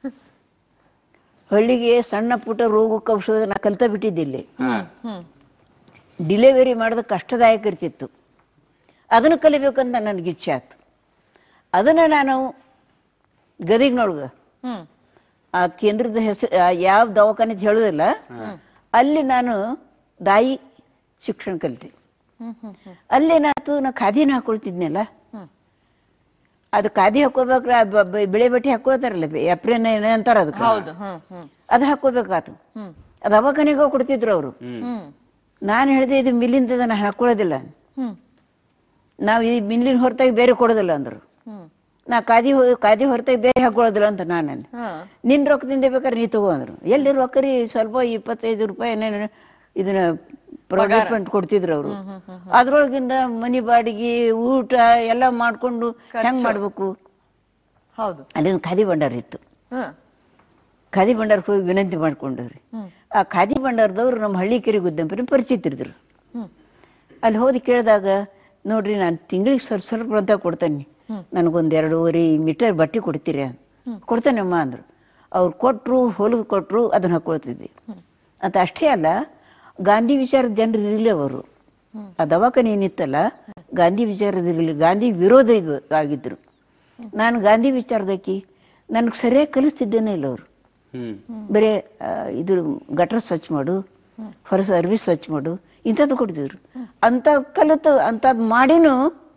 ಹಳ್ಳಿಗೆ ಸಣ್ಣ ಪುಟ್ಟ ರೋಗಕ್ಕೆ ಔಷಧ ನಾ ಕಲ್ತ ಬಿಟ್ಟಿದ್ದಿಲ್ಲಿ ಹಾ. ಹ್ಮ್ ಡಿಲಿವರಿ ಮಾಡೋದು ಕಷ್ಟದಾಯಕ ಇರ್ತಿತ್ತು ಅದನ್ನು ಕಲಿಬೇಕಂತ ನನಗೆ ಇಚ್ಛೆ ಆಯ್ತು ಅದನ್ನ ನಾನು ಗದಿಗ್ನೊಳಗ ಹ್ಮ್ ಆ ಕೇಂದ್ರದ ಹೆಸರು ಯಾವ ದವಾಖಾನೆ ಅಂತ ಹೇಳುದಿಲ್ಲ ಅಲ್ಲಿ ನಾನು ದಾಯಿ ಶಿಕ್ಷಣ ಕಲಿತೆ ಹ್ಮ್ ಹ್ಮ್ ಹ್ಮ್ ಅಲ್ಲೇನಾಯ್ತು ನಾ ಖಾದಿನ ಹಾಕೊಳ್ತಿದ್ನಲ್ಲ ಹ್ಮ್. ಅದು ಖಾದಿ ಹಾಕೋಬೇಕ್ರೆ ಅದು ಬ- ಬ- ಬಿಳಿ ಬಟ್ಟೆ ಹಾಕೊಳ್ತಾರಲ್ಲ ಎಪ್ರಿನ್ ಏನ ಅಂತಾರ ಅದಕ್ಕೆ ಹೌದು ಹ್ಮ್ ಹ್ಮ್ ಅದು ಹಾಕೋಬೇಕಾತು ಹ್ಮ್ ಅದು ದವಾಖಾನೆಗೆ ಹೋಗಿ ಕೊಡ್ತಿದ್ರು ಅವರು ಹ್ಮ್. ಹ್ಮ್ ನಾನು ಹೇಳಿದೆ ಇದು ಮಿಲ್ಲಿಂದ ನಾನು ಹಾಕೊಳ್ಳೋದಿಲ್ಲ ಹ್ಮ್ ನಾವು ಈ ಮಿಲ್ಲಿನ ಹೊರತಾಗಿ ಬೇರೆ ಕೊಡೋದಿಲ್ಲ ಅಂದ್ರು ಹ್ಮ್ ನಾ ಖಾದಿ ಹೊ- ಖಾದಿ ಹೊರತಾಗಿ ಬೇರೆ ಹಾಕೊಳ್ಳೋದಿಲ್ಲ ಅಂತ ನಾನು ಅಂದೆ. ಹಾ ನಿನ್ ರೊಕ್ಕದಿಂದ ಬೇಕಾದ್ರೆ ನೀ ತಗೋ ಅಂದ್ರು ಎಲ್ಲಿ ರೊಕ್ಕ ರೀ ಸ್ವಲ್ಪ ಇಪ್ಪತ್ತೈದು ರೂಪಾಯಿ ಏನೇನು ಇದನ್ನ ಪ್ರೊಡ್ಯೂಸ್ಮೆಂಟ್ ಕೊಡ್ತಿದ್ರು ಅವರು ಹ್ಮ್ ಹ್ಮ್ ಹ್ಮ್ ಅದ್ರೊಳಗಿಂದ ಮನಿ ಬಾಡಿಗೆ ಊಟ ಎಲ್ಲ ಮಾಡ್ಕೊಂಡು ಹೆಂಗ್ ಮಾಡ್ಬೇಕು ಹೌದು ಅಲ್ಲಿಂದ ಖಾದಿ ಭಂಡಾರ ಇತ್ತು ಹಾ ಖಾದಿ ಭಂಡಾರಕ್ಕೆ ಹೋಗಿ ವಿನಂತಿ ಮಾಡ್ಕೊಂಡವ್ರಿ ಹ್ಮ್ ಆ ಖಾದಿ ಭಂಡಾರದವ್ರು ನಮ್ಮ ಹಳ್ಳಿ ಕೆರೆ ಗುದ್ದೆಂಪರಿ ಪರಿಚಿತರಿದ್ರು ಹ್ಮ್ ಅಲ್ಲಿ ಹೋಗಿ ಕೇಳಿದಾಗ ನೋಡ್ರಿ ನಾನು ತಿಂಗಳಿಗೆ ಸ್ವಲ್ಪ ಸ್ವಲ್ಪ ಅಂತ ಕೊಡ್ತೇನೆ ಹ್ಮ್. ನನಗೊಂದ್ ಎರಡೂವರೆ ಮೀಟರ್ ಬಟ್ಟೆ ಕೊಡ್ತೀರಿ ಹ್ಮ್. ಕೊಡ್ತೇನಮ್ಮ ಅಂದ್ರು ಅವ್ರು ಕೊಟ್ರು ಹೊಲಿದು ಕೊಟ್ರು ಅದನ್ನ ಹಾಕೊಳ್ತಿದ್ವಿ ಹ್ಮ್. ಅಂತ ಅಷ್ಟೇ ಅಲ್ಲ ಗಾಂಧಿ ವಿಚಾರದ ಜನರು ಇರಲಿಲ್ಲ ಅವರು ಹ್ಮ್. ಆ ದವಾಖಾನೆ ಏನಿತ್ತಲ್ಲ ಗಾಂಧಿ ವಿಚಾರದ ಇರಲಿಲ್ಲ ಗಾಂಧಿ ವಿರೋಧ ಇದು ಆಗಿದ್ರು ನಾನು ಗಾಂಧಿ ವಿಚಾರದಕ್ಕಿ ನನಗೆ ಸರಿಯಾಗಿ ಕಲಿಸ್ತಿದ್ದೇನೆ ಇಲ್ಲ ಅವರು ಹ್ಮ್ ಬರೀ ಆ, ಇದು ಗಟ್ರ ಸ್ವಚ್ಛ ಮಾಡು ಹೊರ ಸರ್ವಿಸ್ ಸ್ವಚ್ಛ ಮಾಡು ಇಂಥದ್ದು ಕೊಡ್ತಿದ್ರು ಅಂತ ಕಲಿತು ಅಂಥದ್ದು ಮಾಡಿನೂ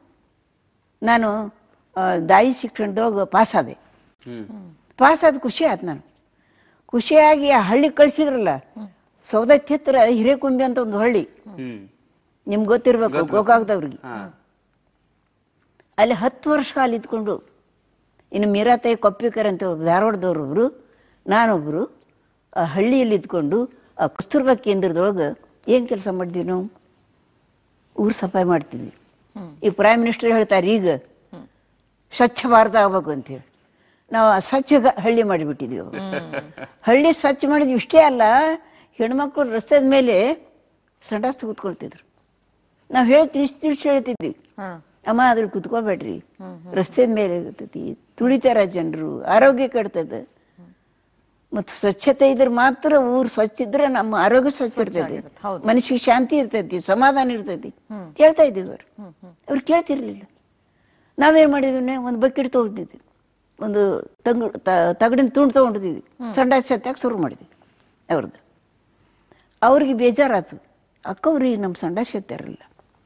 ನಾನು ಆ, ದಾಯಿ ಶಿಕ್ಷಣದೊಳಗೆ ಪಾಸ್ ಆದೆ ಹ್ಮ್ ಪಾಸ್ ಆದ ಖುಷಿ ಆಯ್ತು ನಾನು ಖುಷಿಯಾಗಿ ಆ ಹಳ್ಳಿ ಕಳ್ಸಿದ್ರಲ್ಲ ಸೌದತ್ತಿ ಹತ್ರ ಹಿರೇಕುಂಬಿ ಅಂತ ಒಂದು ಹಳ್ಳಿ ಹ್ಮ್ ನಿಮ್ಗೆ ಗೊತ್ತಿರ್ಬೇಕು ಗೋಕಾಕದವ್ರಿಗೆ ಹಾ ಅಲ್ಲಿ ಹತ್ತು ವರ್ಷ ಅಲ್ಲಿ ಇದ್ಕೊಂಡು ಇನ್ನು ಮೀರಾತಾಯಿ ಕೊಪ್ಪಿಕರ್ ಅಂತ ಒಬ್ರು ಧಾರವಾಡದವ್ರು ಒಬ್ರು ನಾನೊಬ್ರು ಆ ಹಳ್ಳಿಯಲ್ಲಿ ಇದ್ಕೊಂಡು ಆ ಕಸ್ತೂರ್ಬಾ ಕೇಂದ್ರದೊಳಗೆ ಏನ್ ಕೆಲಸ ಮಾಡಿದ್ವಿ ನಾವು ಊರು ಸಫಾಯಿ ಮಾಡ್ತಿದ್ವಿ ಹ್ಮ್ ಈ ಪ್ರೈಮ್ ಮಿನಿಸ್ಟರ್ ಹೇಳ್ತಾರೆ ಈಗ ಹ್ಮ್. ಸ್ವಚ್ಛ ಭಾರತ ಆಗ್ಬೇಕು ಅಂತೇಳಿ ನಾವು ಆ ಸ್ವಚ್ಛ ಗ- ಹಳ್ಳಿ ಮಾಡಿಬಿಟ್ಟಿದ್ವಿ ಅವಾಗ. ಹಳ್ಳಿ ಸ್ವಚ್ಛ ಮಾಡಿದ್ವಿ ಇಷ್ಟೇ ಅಲ್ಲ ಹೆಣ್ಮಕ್ಳು ರಸ್ತೆದ ಮೇಲೆ ಸಂಡಾಸ್ ಕೂತ್ಕೊಳ್ತಿದ್ರು ನಾವು ಹೇಳಿ ತಿಳಿಸಿ ತಿಳಿಸಿ ಹೇಳ್ತಿದ್ವಿ ಹಾ ಅಮ್ಮ ಅದ್ರ ಕುತ್ಕೋಬೇಡ್ರಿ ಹ್ಮ್ ರಸ್ತೆ ಮೇಲೆ ಇರ್ತೈತಿ ತುಳಿತಾರ ಜನರು ಆರೋಗ್ಯ ಕೆಡ್ತದ ಮತ್ತು ಸ್ವಚ್ಛತೆ ಇದ್ರೆ ಮಾತ್ರ ಊರ್ ಸ್ವಚ್ಛ ಇದ್ರೆ ನಮ್ಮ ಆರೋಗ್ಯ ಸ್ವಚ್ಛ ಇರ್ತೈತಿ ಆಗಿರುತ್ತೆ, ಹೌದು. ಮನುಷ್ಯಗೆ ಶಾಂತಿ ಇರ್ತೈತಿ ಸಮಾಧಾನ ಇರ್ತೈತಿ ಹ್ಮ್. ಹೇಳ್ತಾ ಇದ್ದೀವಿ ಅವ್ರು ಹ್ಮ್ ಹ್ಮ್ ಅವ್ರು ಕೇಳ್ತಿರ್ಲಿಲ್ಲ ನಾವೇನ್ ಮಾಡಿದ್ವಿ ಒಂದು ಬಕೆಟ್ ತಗೊಂಡಿದ್ವಿ ಒಂದು ತಂಗು ತ- ತಗಡಿನ ತುಂಡು ತಗೊಂಡಿದ್ವಿ ಸಂಡಾಸ ಸತ್ಯಾಗ ಶುರು ಮಾಡಿದ್ವಿ ಅವ್ರದ್ದು ಅವ್ರಿಗೆ ಬೇಜಾರಾತು ಅಕ್ಕವ್ರಿ ನಮ್ಮ ಸಂಡಾಸ ಸತ್ಯಾರಲ್ಲ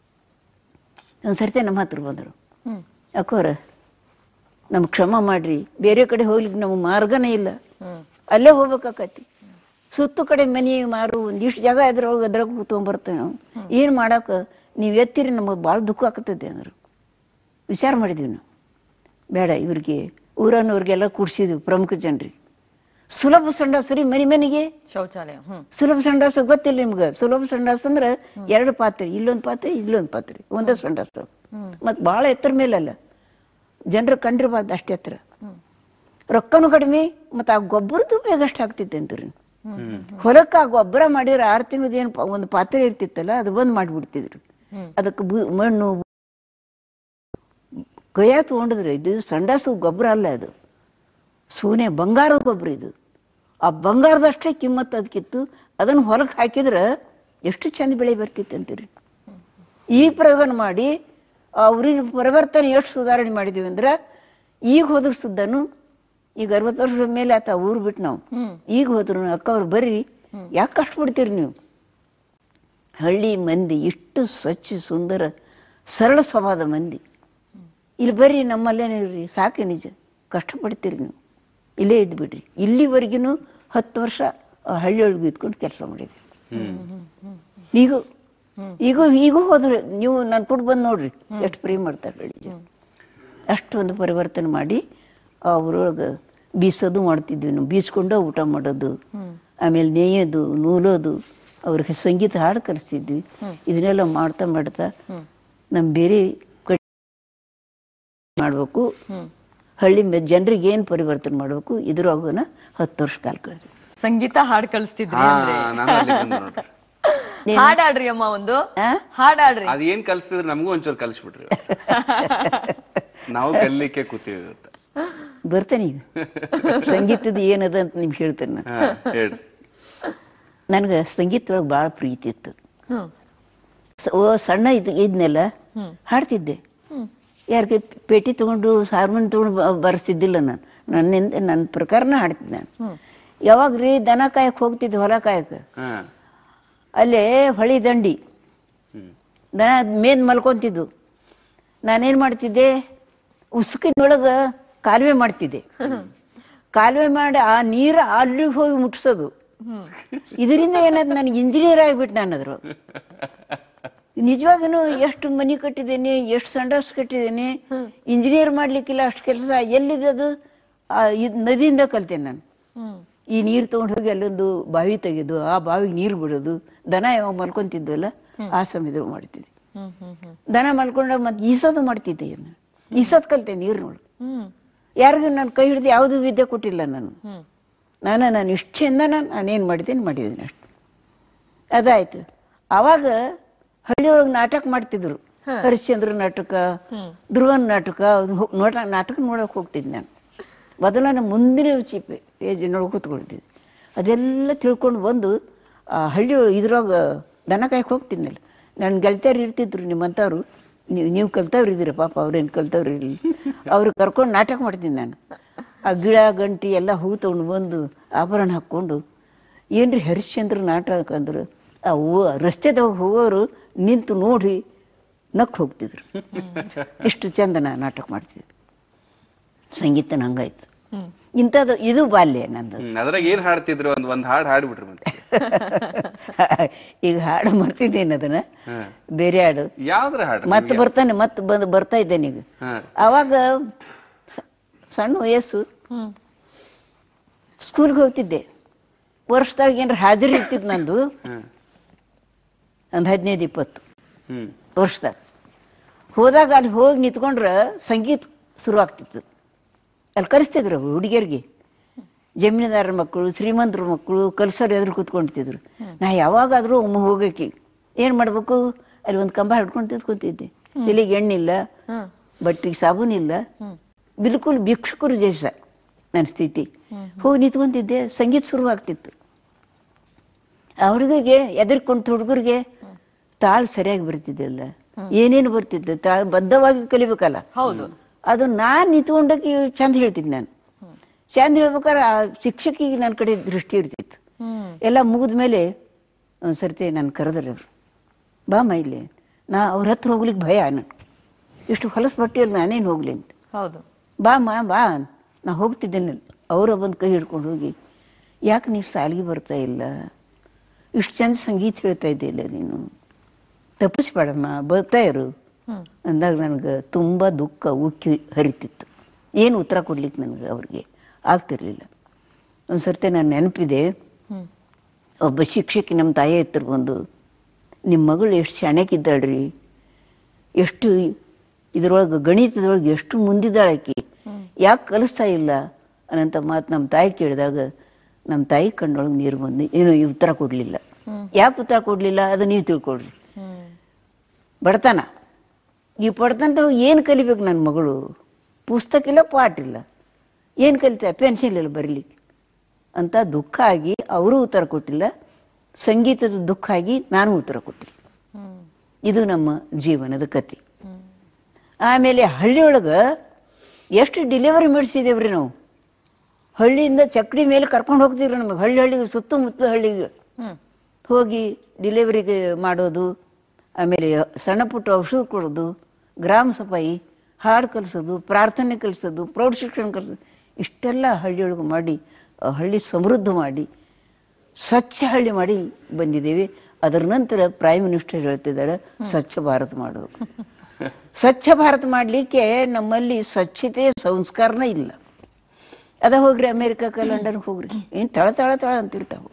ಒಂದ್ ಸರ್ತಿ ನಮ್ಮ ಹತ್ರ ಬಂದರು ಹ್ಮ್ ಅಕ್ಕವ್ರ ನಮ್ಗೆ ಕ್ಷಮ ಮಾಡ್ರಿ ಬೇರೆ ಕಡೆ ಹೋಗ್ಲಿಕ್ಕೆ ನಮ್ಗೆ ಮಾರ್ಗನೇ ಇಲ್ಲ ಹ್ಮ್ ಅಲ್ಲೇ ಹೋಗ್ಬೇಕಾಕತಿ ಸುತ್ತು ಕಡೆ ಮನಿ ಮಾರು ಒಂದಿಷ್ಟು ಜಾಗ ಅದ್ರೊಳಗೆ ಅದ್ರಾಗ ತೊಗೊಂಬರ್ತೇವೆ ನಾವು ಏನ್ ಮಾಡಾಕ ನೀವ್ ಎತ್ತಿರಿ ನಮಗೆ ಭಾಳ ದುಃಖ ಆಗ್ತದೆ ಅಂದ್ರು ವಿಚಾರ ಮಾಡಿದ್ವಿ ನಾವು ಬೇಡ ಇವ್ರಿಗೆ ಊರನ್ನವ್ರಿಗೆಲ್ಲ ಕೂಡ್ಸಿದ್ವಿ ಪ್ರಮುಖ ಜನರಿಗೆ ಸುಲಭ ಸಂಡಾಸರಿ ಮನೆ ಮನೆಗೆ ಶೌಚಾಲಯ ಹ್ಮ್ ಸುಲಭ ಸಂಡಾಸ ಗೊತ್ತಿಲ್ಲ ನಿಮ್ಗೆ ಸುಲಭ ಸಂಡಾಸ ಅಂದ್ರೆ ಎರಡು ಪಾತ್ರೆ ಇಲ್ಲೊಂದು ಪಾತ್ರೆ ಇಲ್ಲೊಂದು ಪಾತ್ರೆ ಒಂದೇ ಸಂಡಾಸ ಹ್ಮ್ ಮತ್ ಬಹಳ ಎತ್ತರ ಮೇಲಲ್ಲ ಜನರು ಕಂಡಿರಬಾರ್ದು ಅಷ್ಟೇ ಎತ್ತರ ಹ್ಮ್ ರೊಕ್ಕನೂ ಕಡಿಮೆ ಮತ್ತು ಆ ಗೊಬ್ಬರದ್ದು ಬೇಗ ಅಷ್ಟು ಆಗ್ತಿತ್ತು ಅಂತೀರಿ ಹ್ಮ್ ಹೊಲಕ್ಕೆ ಆ ಗೊಬ್ಬರ ಮಾಡಿದ್ರೆ ಆರು ತಿಂಗಳದ ಏನು ಒಂದು ಪಾತ್ರೆ ಇರ್ತಿತ್ತಲ್ಲ ಅದು ಬಂದ್ ಮಾಡಿಬಿಡ್ತಿದ್ರು ಹ್ಮ್ ಅದಕ್ಕೆ ಬು- ಮಣ್ಣು ಕೈಯಾಗ ತಗೊಂಡಿದ್ರು ಇದು ಸಂಡಾಸು ಗೊಬ್ಬರ ಅಲ್ಲ ಅದು ಸೋನೆ ಬಂಗಾರದ ಗೊಬ್ಬರ ಇದು ಆ ಬಂಗಾರದಷ್ಟೇ ಕಿಮ್ಮತ್ತು ಅದಕ್ಕಿತ್ತು ಅದನ್ನು ಹೊರಗೆ ಹಾಕಿದ್ರೆ ಎಷ್ಟು ಚಂದ ಬೆಳೆ ಬರ್ತಿತ್ತು ಅಂತೀರಿ ಈ ಪ್ರಯೋಗನ ಮಾಡಿ ಅವ್ರಿಗೆ ಪರಿವರ್ತನೆ ಎಷ್ಟು ಸುಧಾರಣೆ ಮಾಡಿದೀವಿ ಅಂದ್ರೆ ಈಗ ಹೋದ್ರ ಸುದ್ದನು ಈಗ ಅರವತ್ತು ವರ್ಷದ ಮೇಲೆ ಆತ ಊರು ಬಿಟ್ಟು ನಾವು ಹ್ಮ್ ಈಗ ಹೋದ್ರು ಅಕ್ಕ ಅವ್ರು ಬರ್ರಿ ಯಾಕೆ ಕಷ್ಟಪಡ್ತೀರಿ ನೀವು ಹಳ್ಳಿ ಮಂದಿ ಇಷ್ಟು ಸ್ವಚ್ಛ ಸುಂದರ ಸರಳ ಸ್ವಭಾವದ ಮಂದಿ ಇಲ್ಲಿ ಬರ್ರಿ ನಮ್ಮಲ್ಲೇನೇ ಇರ್ರಿ ಸಾಕೆ ನಿಜ ಕಷ್ಟಪಡ್ತೀರಿ ನೀವು ಇಲ್ಲೇ ಇದ್ದು ಬಿಡ್ರಿ ಇಲ್ಲಿವರೆಗಿನೂ ಹತ್ತು ವರ್ಷ ಆ ಹಳ್ಳಿಯೊಳಗೆ ಇದ್ಕೊಂಡು ಕೆಲಸ ಮಾಡಿದ್ವಿ ಹ್ಮ್ ಈಗ ಈಗ ಈಗೂ ಹೋದ್ರೆ ನೀವು ನನ್ನ ಪುಟ್ ಬಂದು ನೋಡ್ರಿ ಎಷ್ಟು ಪ್ರೇಮ ಮಾಡ್ತಾರೆ ಹಳ್ಳಿ ಜನ ಅಷ್ಟೊಂದು ಪರಿವರ್ತನೆ ಮಾಡಿ ಅವ್ರೊಳಗೆ ಬೀಸೋದು ಮಾಡ್ತಿದ್ವಿ ನಾವು ಬೀಸ್ಕೊಂಡು ಊಟ ಮಾಡೋದು ಹ್ಮ್ ಆಮೇಲೆ ನೇಯೋದು ನೂಲೋದು ಅವ್ರಿಗೆ ಸಂಗೀತ ಹಾಡು ಕಲಿಸ್ತಿದ್ವಿ ಇದನ್ನೆಲ್ಲ ಮಾಡ್ತಾ ಮಾಡ್ತಾ ಹ್ಮ್ ನಮ್ ಬೇರೆ ಕಟ್ ಮಾಡ್ಬೇಕು ಹ್ಮ್ ಹಳ್ಳಿ ಮೇಲೆ ಜನರಿಗೆ ಏನು ಪರಿವರ್ತನೆ ಮಾಡಬೇಕು ಇದ್ರೊಳಗನ ಹತ್ತು ವರ್ಷ ಕಾಲ ಕಳೆದು ಸಂಗೀತ ಹಾಡ್ ಕಳಿಸ್ತಿದ್ರಿ ಹಾ ಅಂದ್ರೆ ನಾನು ಅಲ್ಲಿ ಬಂದೆ ನೋಡ್ರಿ ಹಾಡಾಡ್ರಿ ಅಮ್ಮ ಒಂದು ಆ? ಹಾಡಾಡ್ರಿ ಅದ್ ಏನ್ ಕಲ್ಸಿದ್ರೆ ನಮಗೂ ಒಂಚೂರು ಕಲಿಸ್ಬಿಟ್ರಿ ನಾವು ಕಲಿಲಿಕ್ಕೆ ಕೂತೀವಿ ಇವತ್ತು ಬರ್ತೇನೆ ಈಗ ಸಂಗೀತದ ಏನದ ಅಂತ ನಿಮ್ಗೆ ಹೇಳ್ತೇನೆ ನಾನು ಹಾ ಹೇಳ್ರಿ ನನಗೆ ಸಂಗೀತದೊಳಗೆ ಭಾಳ ಪ್ರೀತಿ ಇತ್ತು ಹ್ಮ್ ಸ- ಓ ಸಣ್ಣ ಇದ್ ಇದ್ನೆಲ್ಲ ಹ್ಮ್ ಹಾಡ್ತಿದ್ದೆ ಹ್ಮ್ ಯಾರಿಗೆ ಪೇಟಿ ತಗೊಂಡು ಹಾರ್ಮೋನ್ ತಗೊಂಡು ಬ- ಬರ್ಸ್ತಿದ್ದಿಲ್ಲ ನಾನು ನನ್ನಿಂದ ನನ್ನ ಪ್ರಕಾರನ ಹಾಡ್ತಿದ್ದೆ ನಾನು ಹ್ಮ್ ಯಾವಾಗ ರೀ ದನ ಕಾಯಕ್ಕೆ ಹೋಗ್ತಿದ್ದೆ ಹೊಲ ಕಾಯಕ್ಕೆ ಹಾ ಅಲ್ಲೇ ಹೊಳಿ ದಂಡಿ ಹ್ಮ್ ದನ ಮೇದ್ ಮಲ್ಕೊಂತಿದ್ದು ನಾನೇನ್ ಮಾಡ್ತಿದ್ದೆ ಉಸುಕಿನೊಳಗ ಕಾಲುವೆ ಮಾಡ್ತಿದ್ದೆ ಕಾಲುವೆ ಮಾಡಿ ಆ ನೀರು ಅಲ್ಲಿಗೆ ಹೋಗಿ ಮುಟ್ಸೋದು ಹ್ಮ್ ಇದರಿಂದ ಏನಾದ್ ನನಗೆ ಇಂಜಿನಿಯರ್ ಆಗಿಬಿಟ್ಟು ನಾನು ಅದ್ರ ನಿಜವಾಗನು ಎಷ್ಟು ಮನಿ ಕಟ್ಟಿದ್ದೇನೆ ಎಷ್ಟು ಸಂಡಾಸ್ ಕಟ್ಟಿದ್ದೇನೆ ಇಂಜಿನಿಯರ್ ಮಾಡ್ಲಿಕ್ಕಿಲ್ಲ ಅಷ್ಟು ಕೆಲಸ ಎಲ್ಲಿದೆ ಅದು ಆ, ಇದ್ ನದಿಯಿಂದ ಕಲ್ತೇನೆ ನಾನು ಹ್ಮ್ ಈ ನೀರು ತಗೊಂಡು ಹೋಗಿ ಅಲ್ಲೊಂದು ಬಾವಿ ತೆಗೆದು ಆ ಬಾವಿಗೆ ನೀರು ಬಿಡೋದು ದನ ಯಾವಾಗ ಮಲ್ಕೊಂತಿದ್ವಲ್ಲ ಆ ಸಮಯದಲ್ಲಿ ಮಾಡ್ತಿದ್ದೆ ಹ್ಮ್ ಹ್ಮ್ ಹ್ಮ್ ದನ ಮಲ್ಕೊಂಡಾಗ ಮತ್ತೆ ಈಸೋದು ಮಾಡ್ತಿದ್ದೆ ಇನ್ನು ಈಸೋದ್ ಕಲ್ತೆ ನೀರಿನೊಳಗೆ ಹ್ಮ್ ಯಾರಿಗೂ ನಾನು ಕೈ ಹಿಡಿದು ಯಾವುದೂ ವಿದ್ಯೆ ಕೊಟ್ಟಿಲ್ಲ ನಾನು ಹ್ಮ್ ನಾನು ನಾನು ಇಷ್ಟೆಯಿಂದ ನಾನು ನಾನೇನು ಮಾಡಿದ್ದೇನೆ ಮಾಡಿದ್ದೀನಿ ಅಷ್ಟು ಅದಾಯ್ತು ಆವಾಗ ಹಳ್ಳಿಯೊಳಗೆ ನಾಟಕ ಮಾಡ್ತಿದ್ರು ಹರಿಶ್ಚಂದ್ರ ನಾಟಕ ಹ್ಮ್ ಧ್ರುವನ್ ನಾಟಕ ಅವ್ನ್ ಹೋ- ನೋಟ ನಾಟಕ ನೋಡಕ್ ಹೋಗ್ತಿದ್ದೆ ನಾನು ಮೊದಲು ನಾನು ಮುಂದಿನ ಚಿಪ್ಪೆ ಏಜಿನೊಳಗೆ ಕೂತ್ಕೊಳ್ತಿದ್ದೆ ಅದೆಲ್ಲ ತಿಳ್ಕೊಂಡು ಬಂದು ಆ ಹಳ್ಳಿ ಇದ್ರೊಳಗ ದನ ಕಾಯಕ್ಕೆ ಹೋಗ್ತಿದ್ನಲ್ಲ ನನ್ನ ಗೆಳತಿಯರು ಇರ್ತಿದ್ರು ನಿಮ್ಮಂಥವ್ರು ನೀವು ನೀವು ಕಲ್ತವ್ರು ಇದ್ದೀರ ಪಾಪ ಅವ್ರೇನು ಕಲ್ತವ್ರು ಇರಲಿ ಅವ್ರು ಕರ್ಕೊಂಡು ನಾಟಕ ಮಾಡ್ತೀನಿ ನಾನು ಆ ಗಿಡ ಗಂಟಿ ಎಲ್ಲ ಹೂ ತಗೊಂಡು ಬಂದು ಆಭರಣ ಹಾಕ್ಕೊಂಡು ಏನ್ರಿ ಹರಿಶ್ಚಂದ್ರ ನಾಟಕ ಅಂದ್ರೆ ಆ ಹೂವ ರಸ್ತೆದಾಗ ಹೋಗೋರು ನಿಂತು ನೋಡಿ ನಕ್ ಹೋಗ್ತಿದ್ರು ಇಷ್ಟು ಚಂದ ನಾ ನಾಟಕ ಮಾಡ್ತಿದ್ದೆ ಸಂಗೀತನ ಹಂಗಾಯ್ತು ಹ್ಮ್ ಇಂಥದ್ದು ಇದು ಬಾಲ್ಯ ನಂದು ಹ್ಮ್ ಅದ್ರಾಗ ಏನ್ ಹಾಡ್ತಿದ್ರು ಒಂದ್ ಒಂದ್ ಹಾಡ್ ಹಾಡ್ಬಿಟ್ರಿ ಮತ್ತೆ ಈಗ ಹಾಡು ಮರ್ತಿದ್ದೇನೆ ಅದನ್ನ ಹಾ ಬೇರೆ ಹಾಡು ಯಾವ್ದ್ರ ಹಾಡ್ರಿ ಮತ್ತೆ ಬರ್ತಾನೆ ಮತ್ತೆ ಬಂದು ಬರ್ತಾ ಇದ್ದೇನೆ ಈಗ ಹಾ ಅವಾಗ ಸ- ಸಣ್ಣ ವಯಸ್ಸು ಹ್ಮ್ ಸ್ಕೂಲ್ಗೆ ಹೋಗ್ತಿದ್ದೆ ವರ್ಷದಾಗ ಏನಾರ ಹಾಜರಿ ಇರ್ತಿತ್ತು ನಂದು ಹ್ಮ್ ಒಂದು ಹದಿನೈದು ಇಪ್ಪತ್ತು ಹ್ಮ್ ವರ್ಷದಾಗ ಹೋದಾಗ ಅಲ್ಲಿ ಹೋಗಿ ನಿಂತ್ಕೊಂಡ್ರೆ ಸಂಗೀತ ಶುರು ಆಗ್ತಿತ್ತು ಅಲ್ಲಿ ಕಲಿಸ್ತಿದ್ರು ಹುಡುಗಿಯರಿಗೆ ಜಮೀನುದಾರರ ಮಕ್ಕಳು ಶ್ರೀಮಂತರ ಮಕ್ಕಳು ಕಲ್ಸೋರು ಎದುರು ಕೂತ್ಕೊಂಡ್ತಿದ್ರು ನಾ ಯಾವಾಗಾದ್ರೂ ಒಮ್ಮೆ ಹೋಗಕ್ಕೆ ಏನ್ ಮಾಡ್ಬೇಕು ಅಲ್ಲಿ ಒಂದು ಕಂಬ ಹಿಡ್ಕೊಂಡು ತಿದ್ಕೊಂತಿದ್ದೆ ತಲೆಗೆ ಎಣ್ಣಿಲ್ಲ ಹ್ಮ್ ಬಟ್ಟೆಗೆ ಸಾಬೂನ್ ಇಲ್ಲ ಹ್ಮ್ ಬಿಲ್ಕುಲ್ ಭಿಕ್ಷುಕರು ದೇಶ ನನ್ನ ಸ್ಥಿತಿ ಹೋಗಿ ನಿಂತ್ಕೊಂತಿದ್ದೆ ಸಂಗೀತ ಶುರು ಆಗ್ತಿತ್ತು ಆ ಹುಡುಗಿಗೆ ಎದುರ್ಕೊಂತ ಹುಡುಗರಿಗೆ ತಾಳ್ ಸರಿಯಾಗಿ ಬರ್ತಿದ್ದಿಲ್ಲ ಏನೇನು ಬರ್ತಿದ್ದೆ ತಾಳ್ ಬದ್ಧವಾಗಿ ಕಲಿಬೇಕಲ್ಲ ಹೌದು ಅದು ನಾನ್ ನಿಂತ್ಕೊಂಡಕ್ಕೆ ಚಂದ ಹೇಳ್ತಿದ್ದೆ ನಾನು ಚಂದ ಹೇಳ್ಬೇಕಾದ್ರೆ ಆ ಶಿಕ್ಷಕಿಗೆ ನನ್ನ ಕಡೆ ದೃಷ್ಟಿ ಇರ್ತಿತ್ತು ಹ್ಮ್ ಎಲ್ಲ ಮುಗಿದ ಮೇಲೆ ಒಂದ್ ಸರ್ತಿ ನಾನು ಕರೆದ್ರೆ ಅವ್ರು ಬಾಮ್ಮ ಇಲ್ಲಿ ನಾ ಅವ್ರ ಹತ್ರ ಹೋಗ್ಲಿಕ್ಕೆ ಭಯ ನಾನು ಇಷ್ಟು ಹೊಲಸು ಬಟ್ಟೆಯಲ್ಲಿ ನಾನೇನು ಹೋಗ್ಲಿ ಅಂತ ಹೌದು ಬಾಮ್ಮ ಬಾ ನಾ ಹೋಗ್ತಿದ್ದೇನೆ ಅವರ ಬಂದು ಕೈ ಹಿಡ್ಕೊಂಡು ಹೋಗಿ ಯಾಕೆ ನೀವು ಸಾಲಿಗೆ ಬರ್ತಾ ಇಲ್ಲ ಇಷ್ಟು ಚಂದ ಸಂಗೀತ ಹೇಳ್ತಾ ಇದ್ದಿಲ್ಲ ನೀನು ತಪ್ಪಿಸ್ಬೇಡಮ್ಮ ಬರ್ತಾ ಇರು ಹ್ಮ್ ಅಂದಾಗ ನನಗೆ ತುಂಬ ದುಃಖ ಉಕ್ಕಿ ಹರಿತಿತ್ತು ಏನು ಉತ್ತರ ಕೊಡ್ಲಿಕ್ಕೆ ನನಗೆ ಅವ್ರಿಗೆ ಆಗ್ತಿರ್ಲಿಲ್ಲ ಒಂದು ಸರ್ತಿ ನಾನು ನೆನಪಿದೆ ಹ್ಮ್ ಒಬ್ಬ ಶಿಕ್ಷಕಿ ನಮ್ಮ ತಾಯಿ ಹತ್ರ ಬಂದು ನಿಮ್ಮ ಮಗಳು ಎಷ್ಟು ಶಾಣ್ಯಾಕಿದ್ದಾಳ್ರಿ ಎಷ್ಟು ಇದ್ರೊಳಗೆ ಗಣಿತದೊಳಗೆ ಎಷ್ಟು ಮುಂದಿದ್ದಾಳೆ ಆಕಿ ಯಾಕೆ ಕಲಿಸ್ತಾ ಇಲ್ಲ ಅನ್ನಂತ ಮಾತು ನಮ್ಮ ತಾಯಿ ಕೇಳಿದಾಗ ನಮ್ಮ ತಾಯಿ ಕಣ್ಣೊಳಗೆ ನೀರು ಬಂದು ಏನು ಈ ಉತ್ತರ ಕೊಡಲಿಲ್ಲ ಹ್ಮ್. ಯಾಕೆ ಉತ್ತರ ಕೊಡಲಿಲ್ಲ ಅದು ನೀವು ತಿಳ್ಕೊಳ್ರಿ ಹ್ಮ್ ಬಡತನ ಈ ಬಡತನದೊಳಗೆ ಏನು ಕಲಿಬೇಕು ನನ್ನ ಮಗಳು ಪುಸ್ತಕ ಇಲ್ಲ ಪಾಠ ಇಲ್ಲ ಏನು ಕಲಿತಾ ಪೆನ್ಸಿಲ್ ಇಲ್ಲ ಬರೀಲಿಕ್ಕೆ ಅಂತ ದುಃಖ ಆಗಿ ಅವರು ಉತ್ತರ ಕೊಟ್ಟಿಲ್ಲ ಸಂಗೀತದ ದುಃಖ ಆಗಿ ನಾನು ಉತ್ತರ ಕೊಟ್ಟಿಲ್ಲ ಹ್ಮ್ ಇದು ನಮ್ಮ ಜೀವನದ ಕತೆ ಹ್ಮ್ ಆಮೇಲೆ ಹಳ್ಳಿಯೊಳಗೆ ಎಷ್ಟು ಡಿಲಿವರಿ ಮಾಡಿಸಿದೇವ್ರಿ ನಾವು ಹಳ್ಳಿಯಿಂದ ಚಕ್ಡಿ ಮೇಲೆ ಕರ್ಕೊಂಡು ಹೋಗ್ತಿವ್ರಿ ನಮಗೆ ಹಳ್ಳಿ ಹಳ್ಳಿಗೆ ಸುತ್ತಮುತ್ತ ಹಳ್ಳಿಗೆ ಹ್ಮ್ ಹೋಗಿ ಡಿಲಿವರಿಗೆ ಮಾಡೋದು ಆಮೇಲೆ ಸಣ್ಣ ಪುಟ್ಟ ಔಷಧ ಕೊಡೋದು ಗ್ರಾಮ ಸಫಾಯಿ ಹಾಡು ಕಲಿಸೋದು ಪ್ರಾರ್ಥನೆ ಕಲಿಸೋದು ಪ್ರೌಢ ಶಿಕ್ಷಣ ಕಲಿಸೋದು ಇಷ್ಟೆಲ್ಲ ಹಳ್ಳಿಯೊಳಗೆ ಮಾಡಿ ಆ ಹಳ್ಳಿ ಸಮೃದ್ಧ ಮಾಡಿ ಸ್ವಚ್ಛ ಹಳ್ಳಿ ಮಾಡಿ ಬಂದಿದ್ದೇವೆ ಅದರ ನಂತರ ಪ್ರೈಮ್ ಮಿನಿಸ್ಟರ್ ಹೇಳ್ತಿದ್ದಾರೆ ಸ್ವಚ್ಛ ಭಾರತ್ ಮಾಡಬೇಕು ಸ್ವಚ್ಛ ಭಾರತ್ ಮಾಡಲಿಕ್ಕೆ ನಮ್ಮಲ್ಲಿ ಸ್ವಚ್ಛತೆ ಸಂಸ್ಕಾರನ ಇಲ್ಲ ಅದ ಹೋಗ್ರಿ ಅಮೇರಿಕಕ್ಕೆ ಲಂಡನ್ ಹೋಗ್ರಿ ಏನ್ ತಳ ತಳ ತಳ ಅಂತಿರ್ತಾವ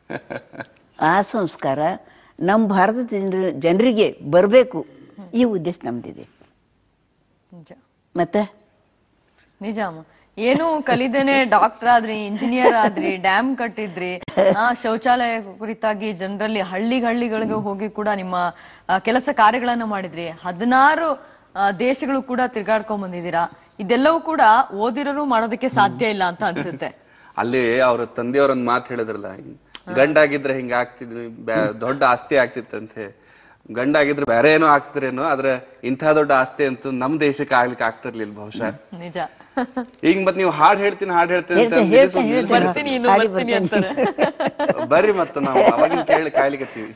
ಆ ಸಂಸ್ಕಾರ ನಮ್ಮ ಭಾರತದ ಜನರ ಜನರಿಗೆ ಬರಬೇಕು ಈ ಉದ್ದೇಶ ನಮ್ದಿದೆ ನಿಜ ಮತ್ತೆ ನಿಜ ಅಮ್ಮ ಏನು ಕಲಿದೇನೆ ಡಾಕ್ಟರ್ ಆದ್ರಿ ಇಂಜಿನಿಯರ್ ಆದ್ರಿ ಡ್ಯಾಮ್ ಕಟ್ಟಿದ್ರಿ ಆ ಶೌಚಾಲಯ ಕುರಿತಾಗಿ ಜನರಲ್ಲಿ ಹಳ್ಳಿ ಹಳ್ಳಿಗಳಿಗೆ ಹೋಗಿ ಕೂಡ ನಿಮ್ಮ ಆ, ಕೆಲಸ ಕಾರ್ಯಗಳನ್ನ ಮಾಡಿದ್ರಿ ಹದಿನಾರು ಆ, ದೇಶಗಳು ಕೂಡ ತಿರ್ಗಾಡ್ಕೊಂಡ್ ಬಂದಿದ್ದೀರಾ ಇದೆಲ್ಲವೂ ಕೂಡ ಓದಿರೋರು ಮಾಡೋದಕ್ಕೆ ಸಾಧ್ಯ ಇಲ್ಲ ಅಂತ ಅನ್ಸುತ್ತೆ ಅಲ್ಲಿ ಅವ್ರ ತಂದೆಯವ್ರೊಂದ್ ಮಾತು ಹೇಳಿದ್ರಲ್ಲ ಹಿಂಗ್ ಗಂಡಾಗಿದ್ರೆ ಹಿಂಗ ಆಗ್ತಿದ್ವಿ ಬ್ಯಾ- ದೊಡ್ಡ ಆಸ್ತಿ ಆಗ್ತಿತ್ತಂತೆ ಗಂಡಾಗಿದ್ರೆ ಬೇರೆ ಏನೋ ಆಗ್ತಿದ್ರೇನೋ ಆದ್ರೆ ಇಂಥ ದೊಡ್ಡ ಆಸ್ತಿ ಅಂತೂ ನಮ್ ದೇಶಕ್ಕೆ ಆಗ್ಲಿಕ್ಕೆ ಆಗ್ತಿರ್ಲಿಲ್ಲ ಬಹುಶಃ ನಿಜ ಈಗ ಮತ್ ನೀವು ಹಾಡ್ ಹೇಳ್ತೀನಿ ಹಾಡ್ ಹೇಳ್ತೀನಿ ಅಂತ ಹೇಳ್ತೇನೆ, ನಿಲ್ಲಿಸು- ಹೇಳ್ತೇನೆ, ನಿಲ್ಲಿಸು. ಬರ್ತೀನಿ ಇನ್ನು ಹಾಡಿ ಬರ್ತೀನಿ ಬರ್ತೀನಿ. ಅಂತಾರೆ ಬರ್ರಿ ಮತ್ತೆ ನಾವು ಅವಾಗಿನ ಕೇಳಿ ಕಾಯ್ಲಿಕತ್ತೀವಿ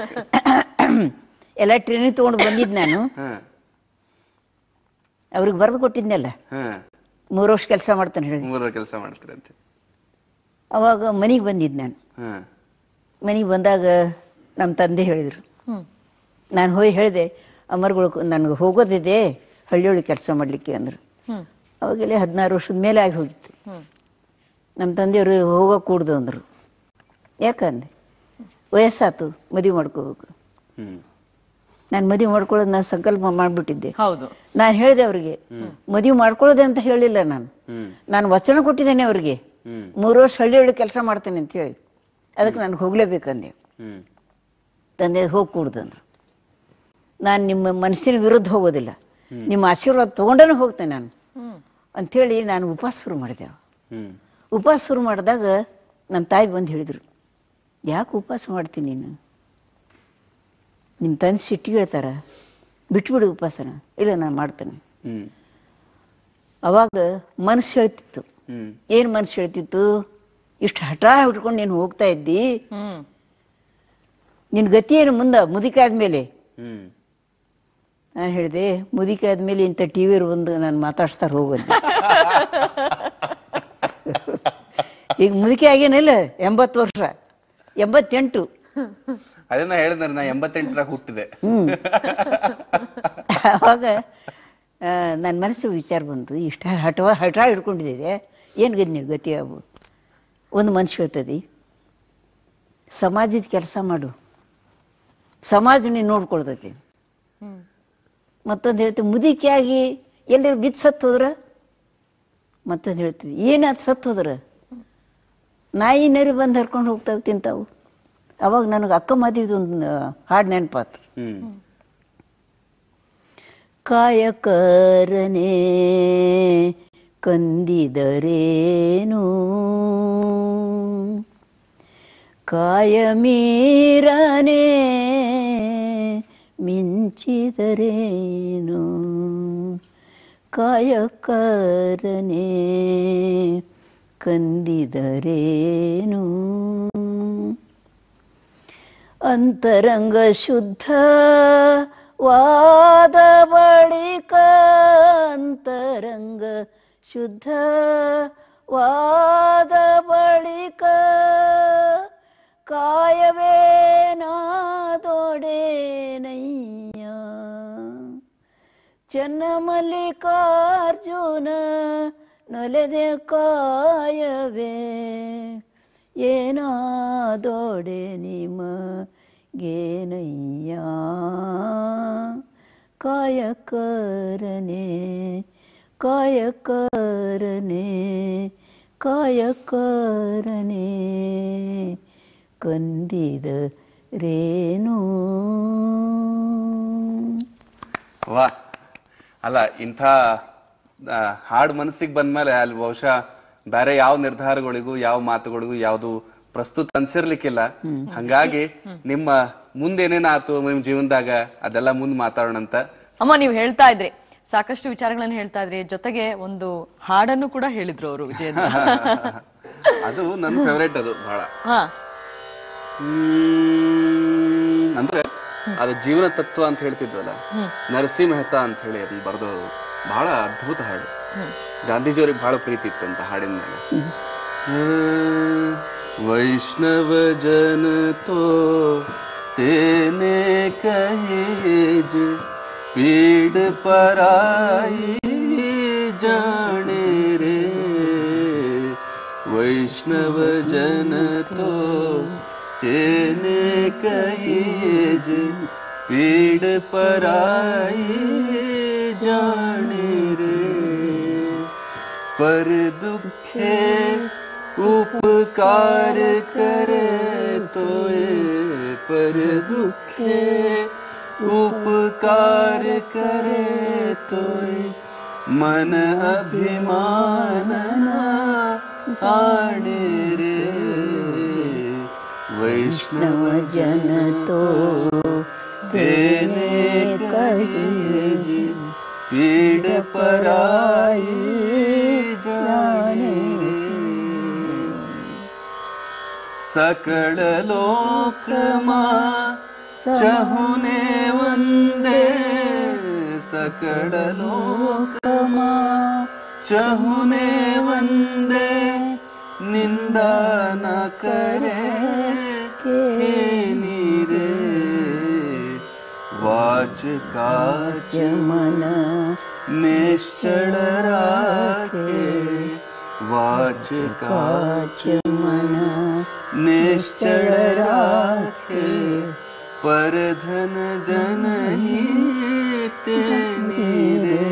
ಎಲ್ಲ ಟ್ರೈನಿಂಗ್ ತಗೊಂಡು ಬಂದಿದ್ದು ನಾನು ಹ ಅವ್ರಿಗೆ ಬರೆದು ಕೊಟ್ಟಿದ್ನಲ್ಲ ಹ ಮೂರು ವರ್ಷ ಕೆಲಸ ಮಾಡ್ತಾನೆ ಹೇಳಿ ಮೂರ ಕೆಲಸ ಮಾಡ್ತೀರಂತೆ ಅವಾಗ ಮನೆಗೆ ಬಂದಿದ್ದು ನಾನು ಹ ಮನೆಗೆ ಬಂದಾಗ ನಮ್ಮ ತಂದೆ ಹೇಳಿದರು ಹ್ಮ್ ನಾನು ಹೋಗಿ ಹೇಳಿದೆ ಅಮರ್ಗಳು ನನಗೆ ಹೋಗೋದಿದೆ ಹಳ್ಳಿಯೊಳಗೆ ಕೆಲಸ ಮಾಡಲಿಕ್ಕೆ ಅಂದರು ಹ್ಮ್ ಅವಾಗೆಲ್ಲ ಹದಿನಾರು ವರ್ಷದ ಮೇಲೆ ಆಗಿ ಹೋಗಿತ್ತು ಹ್ಮ್ ನಮ್ಮ ತಂದೆಯವರು ಹೋಗೋಕೆ ಕೂಡ್ದು ಅಂದರು ಯಾಕಂದೆ ವಯಸ್ಸಾತು ಮದುವೆ ಮಾಡ್ಕೋಬೇಕು ಹ್ಮ್ ನಾನು ಮದುವೆ ಮಾಡ್ಕೊಳ್ಳೋದು ನಾನು ಸಂಕಲ್ಪ ಮಾಡಿಬಿಟ್ಟಿದ್ದೆ ಹೌದು ನಾನು ಹೇಳಿದೆ ಅವರಿಗೆ ಮದುವೆ ಮಾಡ್ಕೊಳ್ಳೋದೆ ಅಂತ ಹೇಳಿಲ್ಲ ನಾನು ಹ್ಮ್ ನಾನು ವಚನ ಕೊಟ್ಟಿದ್ದೇನೆ ಅವರಿಗೆ ಹ್ಮ್ ಮೂರು ವರ್ಷ ಹಳ್ಳಿಯೊಳಗೆ ಕೆಲಸ ಮಾಡ್ತೇನೆ ಅಂತ ಹೇಳಿ ಅದಕ್ಕೆ ನನಗೆ ಹೋಗ್ಲೇಬೇಕಂದೆ ಹ್ಮ್ ತಂದೆ ಹೋಗಿ ಕೂಡ್ದಂದ್ರು ನಾನು ನಿಮ್ಮ ಮನಸ್ಸಿನ ವಿರುದ್ಧ ಹೋಗೋದಿಲ್ಲ ನಿಮ್ಮ ಆಶೀರ್ವಾದ ತಗೊಂಡೇ ಹೋಗ್ತೇನೆ ನಾನು ಹ್ಮ್ ಅಂಥೇಳಿ ನಾನು ಉಪವಾಸ ಶುರು ಮಾಡಿದೆ ಹ್ಮ್ ಉಪವಾಸ ಶುರು ಮಾಡಿದಾಗ ನಮ್ಮ ತಾಯಿ ಬಂದು ಹೇಳಿದರು ಯಾಕೆ ಉಪವಾಸ ಮಾಡ್ತೀನಿ ನೀನು ನಿಮ್ಮ ತಂದೆ ಸಿಟ್ಟಿಗೆ ಹೇಳ್ತಾರ ಬಿಟ್ಬಿಡು ಉಪವಾಸನ ಇಲ್ಲ ನಾನು ಮಾಡ್ತೇನೆ ಹ್ಮ್ ಅವಾಗ ಮನಸ್ಸು ಹೇಳ್ತಿತ್ತು ಹ್ಮ್ ಏನು ಮನಸ್ಸು ಹೇಳ್ತಿತ್ತು ಇಷ್ಟು ಹಠ ಹಿಡ್ಕೊಂಡು ನೀನು ಹೋಗ್ತಾ ಇದ್ದಿ ಹ್ಮ್ ನಿನ್ನ ಗತಿ ಏನು ಮುಂದೆ ಮುದುಕಾದ್ಮೇಲೆ ಹ್ಮ್ ನಾನು ಹೇಳಿದೆ ಮುದುಕಿ ಆದ್ಮೇಲೆ ಇಂಥ ಟಿ ವಿ ಬಂದು ನಾನು ಮಾತಾಡ್ಸ್ತಾರೆ ಹೋಗಂದೆ ಈಗ ಮುದುಕಿ ಆಗೇನಿಲ್ಲ ಎಂಬತ್ತು ವರ್ಷ ಎಂಬತ್ತೆಂಟು ಅದನ್ನ ಹೇಳಿದ್ರೆ ನಾ ಎಂಬತ್ತೆಂಟರಾಗ ಹುಟ್ಟಿದೆ ಹ್ಮ್ ಅವಾಗ ನನ್ನ ಮನಸ್ಸಿಗೆ ವಿಚಾರ ಬಂತು ಇಷ್ಟ ಹಠವ ಹಠ ಹಿಡ್ಕೊಂಡಿದ್ದೆ ಏನು ಗತಿ ನೀವು ಗತಿ ಅವು ಒಂದು ಮನುಷ್ಯ ಹೇಳ್ತದೆ ಸಮಾಜದ ಕೆಲಸ ಮಾಡು ಸಮಾಜ ನೀನು ನೋಡ್ಕೊಳ್ತೈತಿ ಹ್ಮ್ ಮತ್ತೊಂದು ಹೇಳ್ತೀವಿ ಮುದುಕಿಯಾಗಿ ಎಲ್ಲರೂ ಬಿದ್ದು ಸತ್ತು ಹೋದ್ರ ಮತ್ತೊಂದು ಹೇಳ್ತೀವಿ ಏನಾದ್ ಸತ್ತು ಹೋದ್ರ ನಾಯಿ ನರಿ ಬಂದು ಹರ್ಕೊಂಡು ಹೋಗ್ತಾವೆ ತಿಂತಾವು ಅವಾಗ ನನಗೆ ಅಕ್ಕ ಮಾದಿದ್ದು ಒಂದು ಹಾಡು ನೆನಪಾತು ಹ್ಮ್ ಕಾಯಕರನೆ ಕಂದಿದರೇನು ಕಾಯಮೀರನೆ ಮಿಂಚಿದರೇನು ಕಾಯಕರನೆ ಕಂದಿದರೇನು ಅಂತರಂಗ ಶುದ್ಧ ವಾದ ಬಳಿಕ ಅಂತರಂಗ ಶುದ್ಧ ವಾದ ಬಳಿಕ ಕಾಯವೇನಾದೊಡೇನಯ್ಯ ಚನ್ನಮಲ್ಲಿಕಾರ್ಜುನ ನೊಲೆದೆ ಕಾಯವೇ ಏನಾದೋಡೆ ನಿಮ ಗೇನಯ್ಯ ಕಾಯಕರನೆ ಕಾಯಕರನೆ ಕಾಯಕರನೆ ಕಂದಿದ ರೇನು ವಾ ಅಲ್ಲ ಇಂಥ ಆ, ಹಾಡ್ ಮನಸ್ಸಿಗೆ ಬಂದ್ಮೇಲೆ ಅಲ್ಲಿ ಬಹುಶಃ ಬೇರೆ ಯಾವ ನಿರ್ಧಾರಗಳಿಗೂ ಯಾವ ಮಾತುಗಳಿಗೂ ಯಾವ್ದು ಪ್ರಸ್ತುತ ಅನ್ಸಿರ್ಲಿಕ್ಕಿಲ್ಲ ಹಂಗಾಗಿ ನಿಮ್ಮ ಮುಂದೇನೇನಾತು ನಿಮ್ ಜೀವನದಾಗ ಅದೆಲ್ಲ ಮುಂದ್ ಮಾತಾಡೋಣ ಅಂತ ಅಮ್ಮ ನೀವು ಹೇಳ್ತಾ ಇದ್ರಿ ಸಾಕಷ್ಟು ವಿಚಾರಗಳನ್ನ ಹೇಳ್ತಾ ಇದ್ರಿ ಜೊತೆಗೆ ಒಂದು ಹಾಡನ್ನು ಕೂಡ ಹೇಳಿದ್ರು ಅವರು ವಿಜಯೇಂದ್ರ ಅದು ನನ್ನ ಫೇವರೇಟ್ ಅದು ಬಹಳ ಹಾ ಹ್ಮ್, ಅಂದ್ರೆ ಅದು ಜೀವನ ತತ್ವ ಅಂತ ಹೇಳ್ತಿದ್ವಲ್ಲ ಹ್ಮ್ ನರಸಿಂಹ ಮೆಹ್ತಾ ಅಂತ ಹೇಳಿ ಅದನ್ನ ಬರೆದವರು ಬಹಳ ಅದ್ಭುತ ಹಾಡು ಹ್ಮ್ ಗಾಂಧೀಜಿಯವ್ರಿಗೆ ಬಹಳ ಪ್ರೀತಿ ಇತ್ತಂತ ಹಾಡಿನ ಮೇಲೆ वैष्णव जन तो तेने कहेज पीड़ पराई जाने रे वैष्णव जन तो तेने कहेज पीड़ पराई जाने रे पर दुखे उपकार करे तो पर दुखे उपकार करे तो मन अभिमान आणे रे वैष्णव जन तो तेने कही जी पीड़ पराई जाने सकल लोक मां चहुने वंदे सकल लोक मां चहुने वंदे निंदा न करे के नीरे वाच काच मन निश्चल राखे वाच काच काच मन निश्चल राखे पर धन जन हित नीरे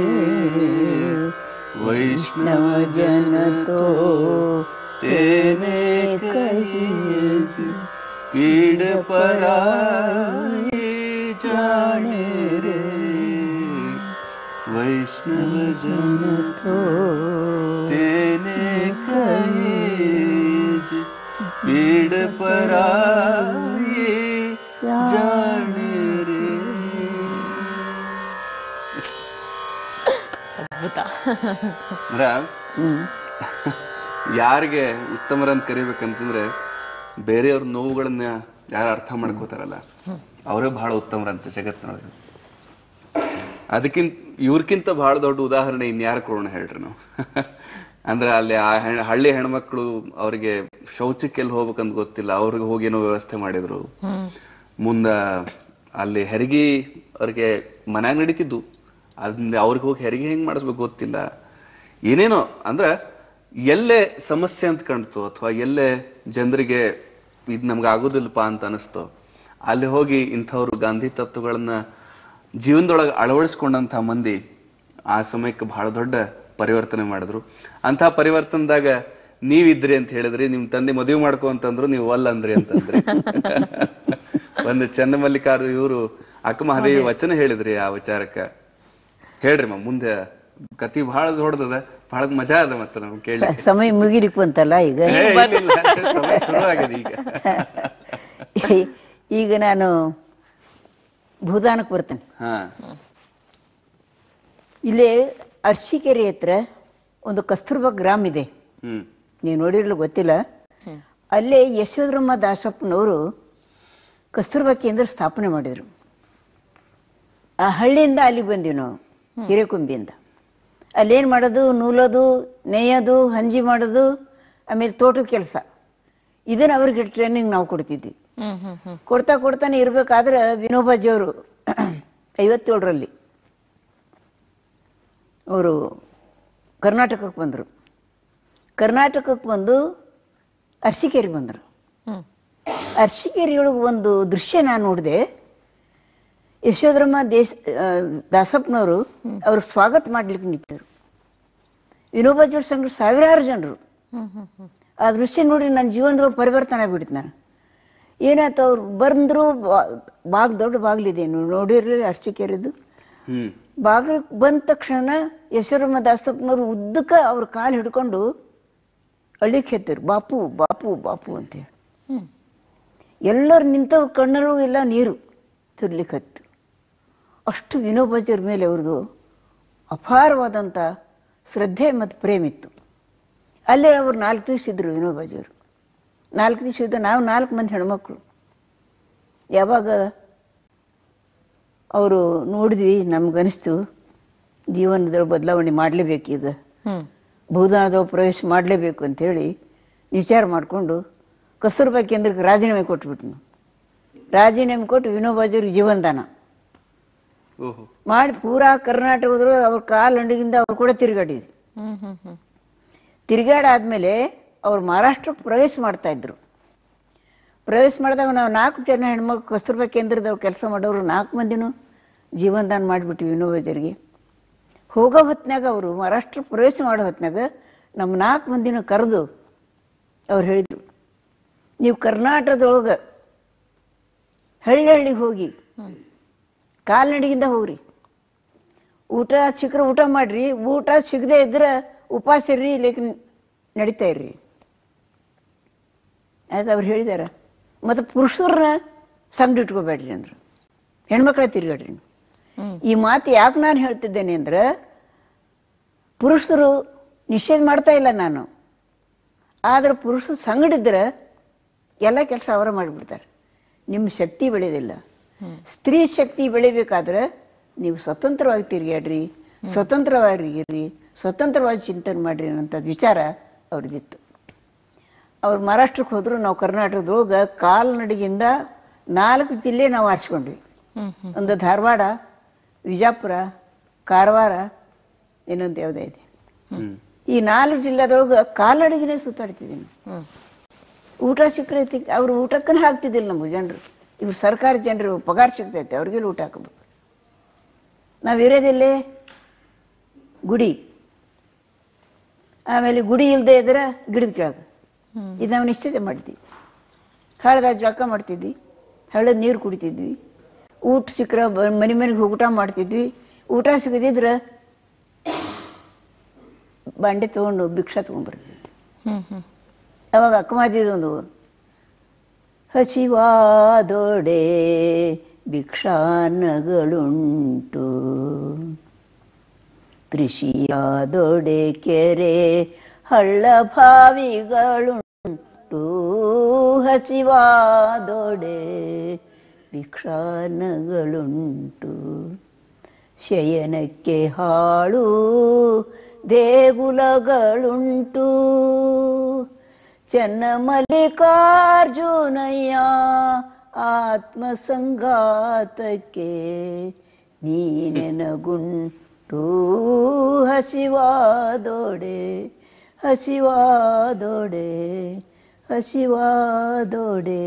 वैष्णव जन तो तेने कहिए पीड़ पराई जाने रे वैष्णव जन तो तेने कहिए पीड़ पराई जाने रे ಅದ್ಭುತ ಅಂದ್ರ ಹ್ಮ್ ಯಾರಿಗೆ ಉತ್ತಮರಂತ ಕರಿಬೇಕಂತಂದ್ರೆ ಬೇರೆಯವ್ರ ನೋವುಗಳನ್ನ ಯಾರು ಅರ್ಥ ಮಾಡ್ಕೋತಾರಲ್ಲ ಅವರೇ ಬಹಳ ಉತ್ತಮರಂತ ಜಗತ್ತಿನೊಳಗೆ ಅದಕ್ಕಿಂತ ಇವ್ರಕ್ಕಿಂತ ಬಹಳ ದೊಡ್ಡ ಉದಾಹರಣೆ ಇನ್ಯಾರು ಕೊಡೋಣ ಹೇಳ್ರಿ ನಾವು ಅಂದ್ರೆ ಅಲ್ಲಿ ಆ ಹೆಣ್- ಹಳ್ಳಿ ಹೆಣ್ಮಕ್ಳು ಅವ್ರಿಗೆ ಶೌಚಕ್ಕೆ ಎಲ್ಲಿ ಹೋಗ್ಬೇಕಂತ ಗೊತ್ತಿಲ್ಲ ಅವ್ರಿಗೆ ಹೋಗಿ ಏನೋ ವ್ಯವಸ್ಥೆ ಮಾಡಿದ್ರು ಮುಂದ ಅಲ್ಲಿ ಹೆರಿಗೆ ಅವ್ರಿಗೆ ಮನ್ಯಾಗ ನಡೀತಿದ್ದು ಅದ್ರಿಂದ ಅವ್ರಿಗೆ ಹೋಗಿ ಹೆರಿಗೆ ಹೆಂಗ್ ಮಾಡಿಸ್ಬೇಕು ಗೊತ್ತಿಲ್ಲ ಏನೇನೋ ಅಂದ್ರ ಎಲ್ಲೇ ಸಮಸ್ಯೆ ಅಂತ ಕಾಣ್ತು ಅಥವಾ ಎಲ್ಲೇ ಜನರಿಗೆ ಇದ್ ನಮ್ಗೆ ಆಗೋದಿಲ್ಲಪ್ಪ ಅಂತ ಅನಿಸ್ತು ಅಲ್ಲಿ ಹೋಗಿ ಇಂಥವ್ರು ಗಾಂಧಿ ತತ್ವಗಳನ್ನ ಜೀವನದೊಳಗೆ ಅಳವಡಿಸ್ಕೊಂಡಂತ ಮಂದಿ ಆ ಸಮಯಕ್ಕೆ ಬಹಳ ದೊಡ್ಡ ಪರಿವರ್ತನೆ ಮಾಡಿದ್ರು ಅಂತ ಪರಿವರ್ತನದಾಗ ನೀವಿದ್ರಿ ಅಂತ ಹೇಳಿದ್ರಿ ನಿಮ್ ತಂದೆ ಮದುವೆ ಮಾಡ್ಕೊ ಅಂತಂದ್ರು ನೀವು ಅಲ್ಲ ಅಂದ್ರಿ ಅಂತಂದ್ರಿ ಒಂದು ಚನ್ನಮಲ್ಲಿಕಾರು ಇವರು ಅಕ್ಕ ಮಹಾದೇವಿ ವಚನ ಹೇಳಿದ್ರಿ ಆ ವಿಚಾರಕ್ಕ ಹೇಳ್ರಿ ಮ ಮುಂದೆ ಕತಿ ಬಹಳ ದೊಡ್ಡದ ಬಹಳ ಮಜಾ ಅದ ಮತ್ತೆ ನಮ್ಗೆ ಕೇಳಿ ಸಮಯ ಮುಗಿಲಿಕ್ ಬಂತಲ್ಲ ಈಗ ಸಮಯ ಶುರು ಆಗಿದೆ ಈಗ ಈಗ ನಾನು ಭೂದಾನಕ್ಕೆ ಬರ್ತೇನೆ ಹಾ ಇಲ್ಲಿ ಅರ್ಶಿಕೆರೆ ಹತ್ರ ಒಂದು ಕಸ್ತೂರ್ಬಾ ಗ್ರಾಮ್ ಇದೆ ಹ್ಮ್ ನೀವು ನೋಡಿರ್ಲು ಗೊತ್ತಿಲ್ಲ ಅಲ್ಲೇ ಯಶೋಧರಮ್ಮ ದಾಸಪ್ಪನವರು ಕಸ್ತೂರ್ಬಾ ಕೇಂದ್ರ ಸ್ಥಾಪನೆ ಮಾಡಿದ್ರು ಆ ಹಳ್ಳಿಯಿಂದ ಅಲ್ಲಿಗೆ ಬಂದೀವಿ ನಾವು ಹಿರೇಕುಂಬಿಯಿಂದ ಅಲ್ಲೇನ್ ಮಾಡೋದು ನೂಲೋದು ನೇಯೋದು ಹಂಜಿ ಮಾಡೋದು ಆಮೇಲೆ ತೋಟದ ಕೆಲಸ ಇದನ್ನ ಅವ್ರಿಗೆ ಟ್ರೈನಿಂಗ್ ನಾವು ಕೊಡ್ತಿದ್ವಿ ಹ್ಮ್ ಹ್ಮ್ ಹ್ಮ್ ಕೊಡ್ತಾ ಕೊಡ್ತಾನೆ ಇರ್ಬೇಕಾದ್ರೆ ವಿನೋಬಾಜಿಯವರು ಐವತ್ತೇಳರಲ್ಲಿ ಅವರು ಕರ್ನಾಟಕಕ್ಕೆ ಬಂದರು ಕರ್ನಾಟಕಕ್ಕೆ ಬಂದು ಅರ್ಸಿಕೇರಿ ಬಂದರು ಹ್ಮ್ ಅರ್ಶಿಕೇರಿಯೊಳಗೆ ಒಂದು ದೃಶ್ಯ ನಾನು ನೋಡಿದೆ ಯಶೋಧರಮ್ಮ ದೇಶ ಆ, ದಾಸಪ್ಪನವರು ಅವ್ರಿಗೆ ಸ್ವಾಗತ ಮಾಡ್ಲಿಕ್ಕೆ ನಿಂತರು ವಿನೋಬಾಜಿಯವ್ರ ಸಂಘ ಸಾವಿರಾರು ಜನರು ಹ್ಮ್ ಹ್ಮ್ ಹ್ಮ್ ಆ ದೃಶ್ಯ ನೋಡಿ ನನ್ನ ಜೀವನದೊಳಗೆ ಪರಿವರ್ತನೆ ಆಗ್ಬಿಡ್ತು ನಾನು ಏನಾಯ್ತು ಅವ್ರು ಬಂದ್ರು ಬಾಗ್ ದೊಡ್ಡ ಬಾಗ್ಲಿದೆ ನೀವು ನೋಡಿರ್ಲಿಲ್ಲ ಅರ್ಚಿಕೆರಿದ್ದು ಹ್ಮ್ ಬಾಗಿಲು ಬಂದ ತಕ್ಷಣ ಯಶೋರಮ್ಮ ದಾಸಪ್ಪನವ್ರು ಉದ್ದಕ್ಕ ಅವ್ರ ಕಾಲು ಹಿಡ್ಕೊಂಡು ಅಳ್ಳಿಕ್ ಹೆತ್ತರು ಬಾಪು ಬಾಪು ಬಾಪು ಅಂತೇಳಿ ಹ್ಮ್ ಎಲ್ಲರೂ ನಿಂತವು ಕಣ್ಣರು ಎಲ್ಲ ನೀರು ಸುರ್ಲಿಕ್ಕೆ ಹತ್ತು ಅಷ್ಟು ವಿನೋಬಾಜಿಯವ್ರ ಮೇಲೆ ಅವ್ರದ್ದು ಅಪಾರವಾದಂಥ ಶ್ರದ್ಧೆ ಮತ್ತು ಪ್ರೇಮ ಇತ್ತು ಅಲ್ಲೇ ಅವ್ರು ನಾಲ್ಕು ದಿವಸ ಇದ್ರು ವಿನೋಬಾಜಿಯವರು ನಾಲ್ಕು ದಿವಸ ಇದ್ದ ನಾವು ನಾಲ್ಕು ಮಂದಿ ಹೆಣ್ಮಕ್ಳು ಯಾವಾಗ ಅವರು ನೋಡಿದ್ವಿ ನಮ್ಗನಿಸ್ತು ಜೀವನದೊಳಗೆ ಬದಲಾವಣೆ ಮಾಡಲೇಬೇಕು ಈಗ ಹ್ಮ್ ಭೂದಾನದ ಪ್ರವೇಶ ಮಾಡಲೇಬೇಕು ಅಂತೇಳಿ ವಿಚಾರ ಮಾಡಿಕೊಂಡು ಕಸ್ತೂರ್ಬಾ ಕೇಂದ್ರಕ್ಕೆ ರಾಜೀನಾಮೆ ಕೊಟ್ಬಿಟ್ನು ರಾಜೀನಾಮೆ ಕೊಟ್ಟು ವಿನೋಬಾಜಿಯವ್ರಿಗೆ ಜೀವನದಾನ ಓಹೋ ಮಾಡಿ ಪೂರಾ ಕರ್ನಾಟಕದ್ರು ಅವ್ರ ಕಾಲ್ ಅಂಡಿಗಿಂದ ಅವ್ರು ಕೂಡ ತಿರುಗಾಡಿದ್ರು ಹ್ಮ್ ಹ್ಮ್ ಹ್ಮ್ ತಿರುಗಾಡಾದ್ಮೇಲೆ ಅವ್ರು ಮಹಾರಾಷ್ಟ್ರಕ್ಕೆ ಪ್ರವೇಶ ಮಾಡ್ತಾ ಇದ್ರು ಪ್ರವೇಶ ಮಾಡಿದಾಗ ನಾವು ನಾಲ್ಕು ಜನ ಹೆಣ್ಮಕ್ಳು ಕಸ್ತೂರ್ಬಾ ಕೇಂದ್ರದವ್ರು ಕೆಲಸ ಮಾಡೋರು ನಾಲ್ಕು ಮಂದಿನೂ ಜೀವನದಾನ ಮಾಡಿಬಿಟ್ವಿ ವಿನೋಬಾಜರಿಗೆ ಹೋಗೋ ಹೊತ್ನಾಗ ಅವರು ಮಹಾರಾಷ್ಟ್ರ ಪ್ರವೇಶ ಮಾಡೋ ಹೊತ್ನಾಗ ನಮ್ಮ ನಾಲ್ಕು ಮಂದಿನ ಕರೆದು ಅವ್ರು ಹೇಳಿದರು ನೀವು ಕರ್ನಾಟಕದೊಳಗೆ ಹಳ್ಳಿ ಹಳ್ಳಿಗೆ ಹೋಗಿ ಕಾಲ್ನಡಿಗಿಂದ ಹೋಗ್ರಿ ಊಟ ಸಿಕ್ಕರೆ ಊಟ ಮಾಡ್ರಿ ಊಟ ಸಿಗದೆ ಇದ್ರೆ ಉಪವಾಸ ಇರ್ರಿ ಇಲ್ಲಿಗೆ ನಡೀತಾ ಇರ್ರಿ ಆಯ್ತು ಅವ್ರು ಹೇಳಿದಾರ ಮತ್ತು ಪುರುಷರನ್ನ ಸಂಗಡಿ ಇಟ್ಕೋಬೇಡ್ರಿ ಅಂದ್ರು ಹೆಣ್ಮಕ್ಳ ತಿರ್ಗಾಡ್ರಿ ನೀವು. ಹ್ಮ್ ಈ ಮಾತು ಯಾಕೆ ನಾನು ಹೇಳ್ತಿದ್ದೇನೆ ಅಂದ್ರೆ ಪುರುಷರು ನಿಷೇಧ ಮಾಡ್ತಾ ಇಲ್ಲ ನಾನು ಆದ್ರೆ ಪುರುಷರು ಸಂಗಡಿದ್ರೆ ಎಲ್ಲ ಕೆಲಸ ಅವರ ಮಾಡಿಬಿಡ್ತಾರೆ ನಿಮ್ಮ ಶಕ್ತಿ ಬೆಳೆಯೋದಿಲ್ಲ ಸ್ತ್ರೀ ಶಕ್ತಿ ಬೆಳಿಬೇಕಾದ್ರೆ ನೀವು ಸ್ವತಂತ್ರವಾಗಿ ತಿರುಗಾಡ್ರಿ ಸ್ವತಂತ್ರವಾಗಿರಿ ಸ್ವತಂತ್ರವಾಗಿ ಚಿಂತನೆ ಮಾಡ್ರಿ ಅನ್ನೋಂಥದ್ದು ವಿಚಾರ ಅವ್ರದ್ದಿತ್ತು ಅವ್ರು ಮಹಾರಾಷ್ಟ್ರಕ್ಕೆ ಹೋದ್ರು ನಾವು ಕರ್ನಾಟಕದೊಳಗೆ ಕಾಲ್ನಡಿಗೆಯಿಂದ ನಾಲ್ಕು ಜಿಲ್ಲೆ ನಾವು ಆರಿಸ್ಕೊಂಡ್ವಿ ಹ್ಮ್ ಹ್ಮ್ ಒಂದು ಧಾರವಾಡ ವಿಜಾಪುರ ಕಾರವಾರ ಇನ್ನೊಂದು ಯಾವುದೇ ಇದೆ ಹ್ಮ್ ಈ ನಾಲ್ಕು ಜಿಲ್ಲೆದೊಳಗೆ ಕಾಲ್ನಡಿಗೆನೇ ಸುತ್ತಾಡ್ತಿದ್ದೀನಿ ಹ್ಮ್ ಊಟ ಸಿಕ್ಕರೆ ಅವ್ರು ಊಟಕ್ಕನೇ ಹಾಕ್ತಿದ್ದಿಲ್ಲ ನಮ್ಗೆ ಜನರು ಇವ್ರು ಸರ್ಕಾರಿ ಜನರು ಪಗಾರ ಸಿಗ್ತೈತೆ ಅವ್ರಿಗೆಲ್ಲ ಊಟ ಹಾಕಬೇಕು ನಾವಿರೋದಿಲ್ಲೇ ಗುಡಿ ಆಮೇಲೆ ಗುಡಿ ಇಲ್ಲದೆ ಇದ್ರೆ ಗಿಡದ ಕೆಳಗೆ ಹ್ಮ್. ಇದು ನಾವು ನಿಶ್ಚಿತ ಮಾಡ್ತೀವಿ ಹಳ್ಳದಾಗ ಜಳಕ ಮಾಡ್ತಿದ್ವಿ ಹಳ್ಳದ ನೀರು ಕುಡಿತಿದ್ವಿ ಊಟ ಸಿಕ್ಕರೆ ಬ- ಮನೆ ಮನೆಗೆ ಹೋಗಿ ಊಟ ಮಾಡ್ತಿದ್ವಿ ಊಟ ಸಿಗದಿದ್ರೆ ಬಾಂಡೆ ತಗೊಂಡು ಭಿಕ್ಷಾ ತಗೊಂಡ್ಬರ್ತಿದ್ವಿ ಹ್ಮ್ ಹ್ಮ್ ಅವಾಗ ಅಕ್ಕಮಾದಿದೊಂದು ಹಸಿವಾದೊಡೆ ಭಿಕ್ಷಾನಗಳುಂಟು ಕೃಷಿಯಾದೊಡೆ ಕೆರೆ ಹಳ್ಳ ಬಾವಿಗಳುಂಟು ಹಸಿವಾದೊಡೆ ಭಿಕ್ಷಾನಗಳುಂಟು ಶಯನಕ್ಕೆ ಹಾಳು ದೇಗುಲಗಳುಂಟು ಚೆನ್ನ ಮಲ್ಲಿಕಾರ್ಜುನಯ್ಯ ಆತ್ಮಸಂಗಾತಕ್ಕೆ ನೀನೆನಗುಂಟು ಹಸಿವಾದೊಡೆ ಹಸಿವಾದೊಡೆ ಹಸಿವಾದೊಡೆ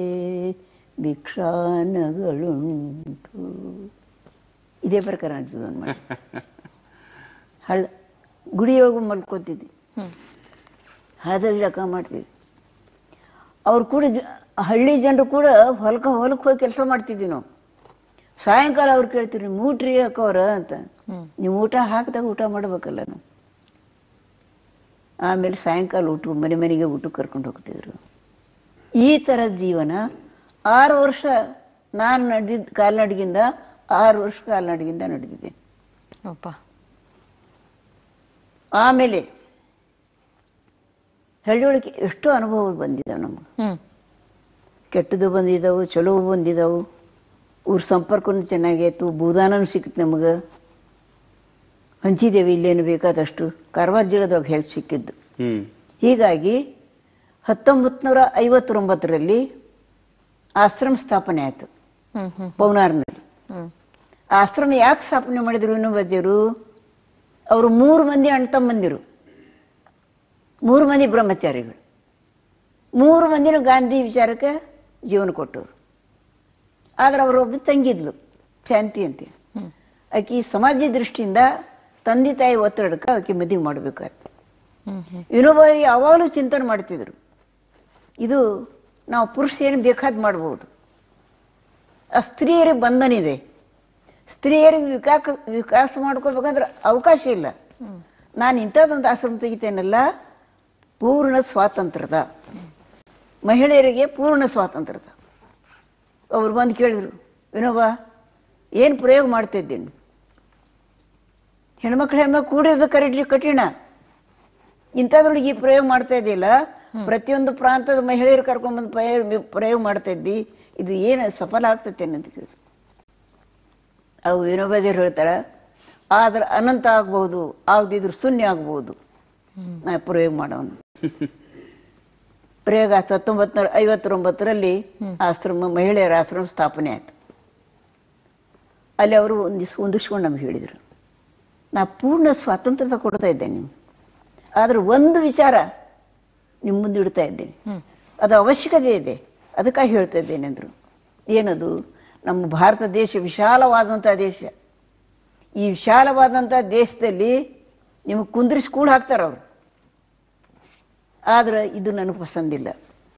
ಭಿಕ್ಷಾನಗಳುಂಟು ಇದೇ ಪ್ರಕಾರ ಅನ್ಸುದು ಮಾಡಿ ಹಳ್ಳ ಗುಡಿಯೊಳಗೂ ಮಲ್ಕೋತಿದ್ವಿ ಹ್ಮ್ ಹಳದಲ್ಲಿ ಜಳಕ ಮಾಡ್ತಿದ್ವಿ ಅವ್ರು ಕೂಡ ಜ- ಹಳ್ಳಿ ಜನರು ಕೂಡ ಹೊಲಕ್ಕೆ ಹೊಲಕ್ಕೆ ಹೋಗಿ ಕೆಲಸ ಮಾಡ್ತಿದ್ವಿ ನಾವು ಸಾಯಂಕಾಲ ಅವ್ರು ಕೇಳ್ತೀರಿ ಮೂಟ್ರಿ ಹಾಕೋರ ಅಂತ ಹ್ಮ್ ನೀವು ಊಟ ಹಾಕಿದಾಗ ಊಟ ಮಾಡ್ಬೇಕಲ್ಲ ನಾವು ಆಮೇಲೆ ಸಾಯಂಕಾಲ ಊಟ ಮನೆ ಮನೆಗೆ ಊಟಕ್ಕೆ ಕರ್ಕೊಂಡು ಹೋಗ್ತಿದ್ರು ಈ ಥರದ ಜೀವನ ಆರು ವರ್ಷ ನಾನು ನಡೆದಿದ್ದ ಕಾಲ್ನಡಿಗಿಂದ ಆರು ವರ್ಷ ಕಾಲ್ನಡಿಗಿಂದ ನಡೆದಿದ್ದೆ ಅಪ್ಪ ಆಮೇಲೆ ಹಳ್ಳಿಯೊಳಗೆ ಎಷ್ಟೋ ಅನುಭವಗಳು ಬಂದಿದ್ದಾವೆ ನಮಗೆ ಹ್ಮ್ ಕೆಟ್ಟದು ಬಂದಿದ್ದಾವು ಚಲೋ ಬಂದಿದ್ದಾವು ಊರ ಸಂಪರ್ಕನೂ ಚೆನ್ನಾಗೈತು ಭೂದಾನನೂ ಸಿಕ್ತು ನಮಗೆ ಹಂಚಿದ್ದೇವೆ ಇಲ್ಲೇನು ಬೇಕಾದಷ್ಟು ಕಾರವಾರ ಜಿಲ್ಲೆದೊಳಗೆ ಹೆಲ್ಪ್ ಸಿಕ್ಕಿದ್ದು ಹ್ಮ್ ಹೀಗಾಗಿ ಹತ್ತೊಂಬತ್ತು ನೂರ ಐವತ್ತೊಂಬತ್ತರಲ್ಲಿ ಆಶ್ರಮ ಸ್ಥಾಪನೆ ಆಯಿತು ಹ್ಮ್ ಹ್ಮ್ ಪೌನಾರ್ನಲ್ಲಿ ಹ್ಮ್ ಆಶ್ರಮ ಯಾಕೆ ಸ್ಥಾಪನೆ ಮಾಡಿದ್ರು ಇನ್ನೊಬ್ಬಜ್ಜರು ಅವರು ಮೂರು ಮಂದಿ ಅಣ್ಣ ತಮ್ಮಂದಿರು ಮೂರು ಮಂದಿ ಬ್ರಹ್ಮಚಾರಿಗಳು ಮೂರು ಮಂದಿನೂ ಗಾಂಧಿ ವಿಚಾರಕ್ಕೆ ಜೀವನ ಕೊಟ್ಟರು ಆದ್ರೆ ಅವರು ಒಬ್ಬ ತಂಗಿದ್ಲು ಶಾಂತಿ ಅಂತ ಹ್ಮ್ ಆಕಿ ಸಮಾಜ ದೃಷ್ಟಿಯಿಂದ ತಂದೆ ತಾಯಿ ಒತ್ತಡಕ್ಕೆ ಆಕೆ ಮದುವೆ ಮಾಡಬೇಕಾಯ್ತು ಹ್ಮ್ ಹ್ಮ್ ವಿನೋಬಾಯಿ ಯಾವಾಗಲೂ ಚಿಂತನೆ ಮಾಡ್ತಿದ್ರು ಇದು ನಾವು ಪುರುಷ ಏನು ಬೇಕಾದ್ ಮಾಡ್ಬೋದು ಆ ಸ್ತ್ರೀಯರಿಗೆ ಬಂಧನ ಇದೆ ಸ್ತ್ರೀಯರಿಗೆ ವಿಕಾಸ ವಿಕಾಸ ಮಾಡ್ಕೋಬೇಕಂದ್ರೆ ಅವಕಾಶ ಇಲ್ಲ ಹ್ಮ್ ನಾನು ಇಂಥದ್ದೊಂದು ಆಶ್ರಮ ತೆಗಿತೇನಲ್ಲ ಪೂರ್ಣ ಸ್ವಾತಂತ್ರ್ಯದ ಮಹಿಳೆಯರಿಗೆ ಪೂರ್ಣ ಸ್ವಾತಂತ್ರ್ಯದ ಅವ್ರು ಬಂದು ಕೇಳಿದ್ರು ವಿನೋಬ ಏನು ಪ್ರಯೋಗ ಮಾಡ್ತಾ ಇದ್ದೀನಿ ಹೆಣ್ಮಕ್ಳು ಹೆಣ್ಮಕ್ಳು ಕೂಡಿರೋದು ಕರೀಲಿ ಕಠಿಣ ಇಂಥದ್ರೊಳಗೆ ಈ ಪ್ರಯೋಗ ಮಾಡ್ತಾ ಇದೆಯಲ್ಲ ಪ್ರತಿಯೊಂದು ಪ್ರಾಂತದ ಮಹಿಳೆಯರು ಕರ್ಕೊಂಡ್ಬಂದು ಪ್ರಯೋಗ ಪ್ರಯೋಗ ಮಾಡ್ತಾ ಇದ್ದಿ ಇದು ಏನು ಸಫಲ ಆಗ್ತೈತೆ ಅಂತ ಕೇಳಿದ್ರು ಅವು ವಿನೋಬಾದೇವ್ರು ಹೇಳ್ತಾರ ಆದ್ರೆ ಅನಂತ ಆಗ್ಬಹುದು ಆಗದಿದ್ರು ಶೂನ್ಯ ಆಗ್ಬಹುದು ಹ್ಮ್ ನಾ ಪ್ರಯೋಗ ಮಾಡೋನು ಪ್ರಯೋಗ ಹತ್ತೊಂಬತ್ತು ನೂರ ಐವತ್ತೊಂಬತ್ತರಲ್ಲಿ ಆಶ್ರಮ ಮಹಿಳೆಯರ ಆಶ್ರಮ ಸ್ಥಾಪನೆ ಆಯ್ತು ಅಲ್ಲಿ ಅವರು ಒಂದಿಸ್ ಹೊಂದಿಸ್ಕೊಂಡು ನಮ್ಗೆ ಹೇಳಿದರು ನಾ ಪೂರ್ಣ ಸ್ವಾತಂತ್ರ್ಯದ ಕೊಡ್ತಾ ಇದ್ದೇನೆ ನಿಮ್ಗೆ ಆದ್ರೆ ಒಂದು ವಿಚಾರ ನಿಮ್ಮ ಮುಂದೆ ಇಡ್ತಾ ಇದ್ದೇನೆ ಹ್ಮ್ ಅದು ಅವಶ್ಯಕತೆ ಇದೆ ಅದಕ್ಕಾಗಿ ಹೇಳ್ತಾ ಇದ್ದೇನೆ ಅಂದ್ರು ಏನದು ನಮ್ಮ ಭಾರತ ದೇಶ ವಿಶಾಲವಾದಂಥ ದೇಶ ಈ ವಿಶಾಲವಾದಂಥ ದೇಶದಲ್ಲಿ ನಿಮಗೆ ಕುಂದ್ರಿಸಿ ಕೂಡ ಹಾಕ್ತಾರೆ ಅವರು ಆದ್ರೆ ಇದು ನನಗೆ ಪಸಂದಿಲ್ಲ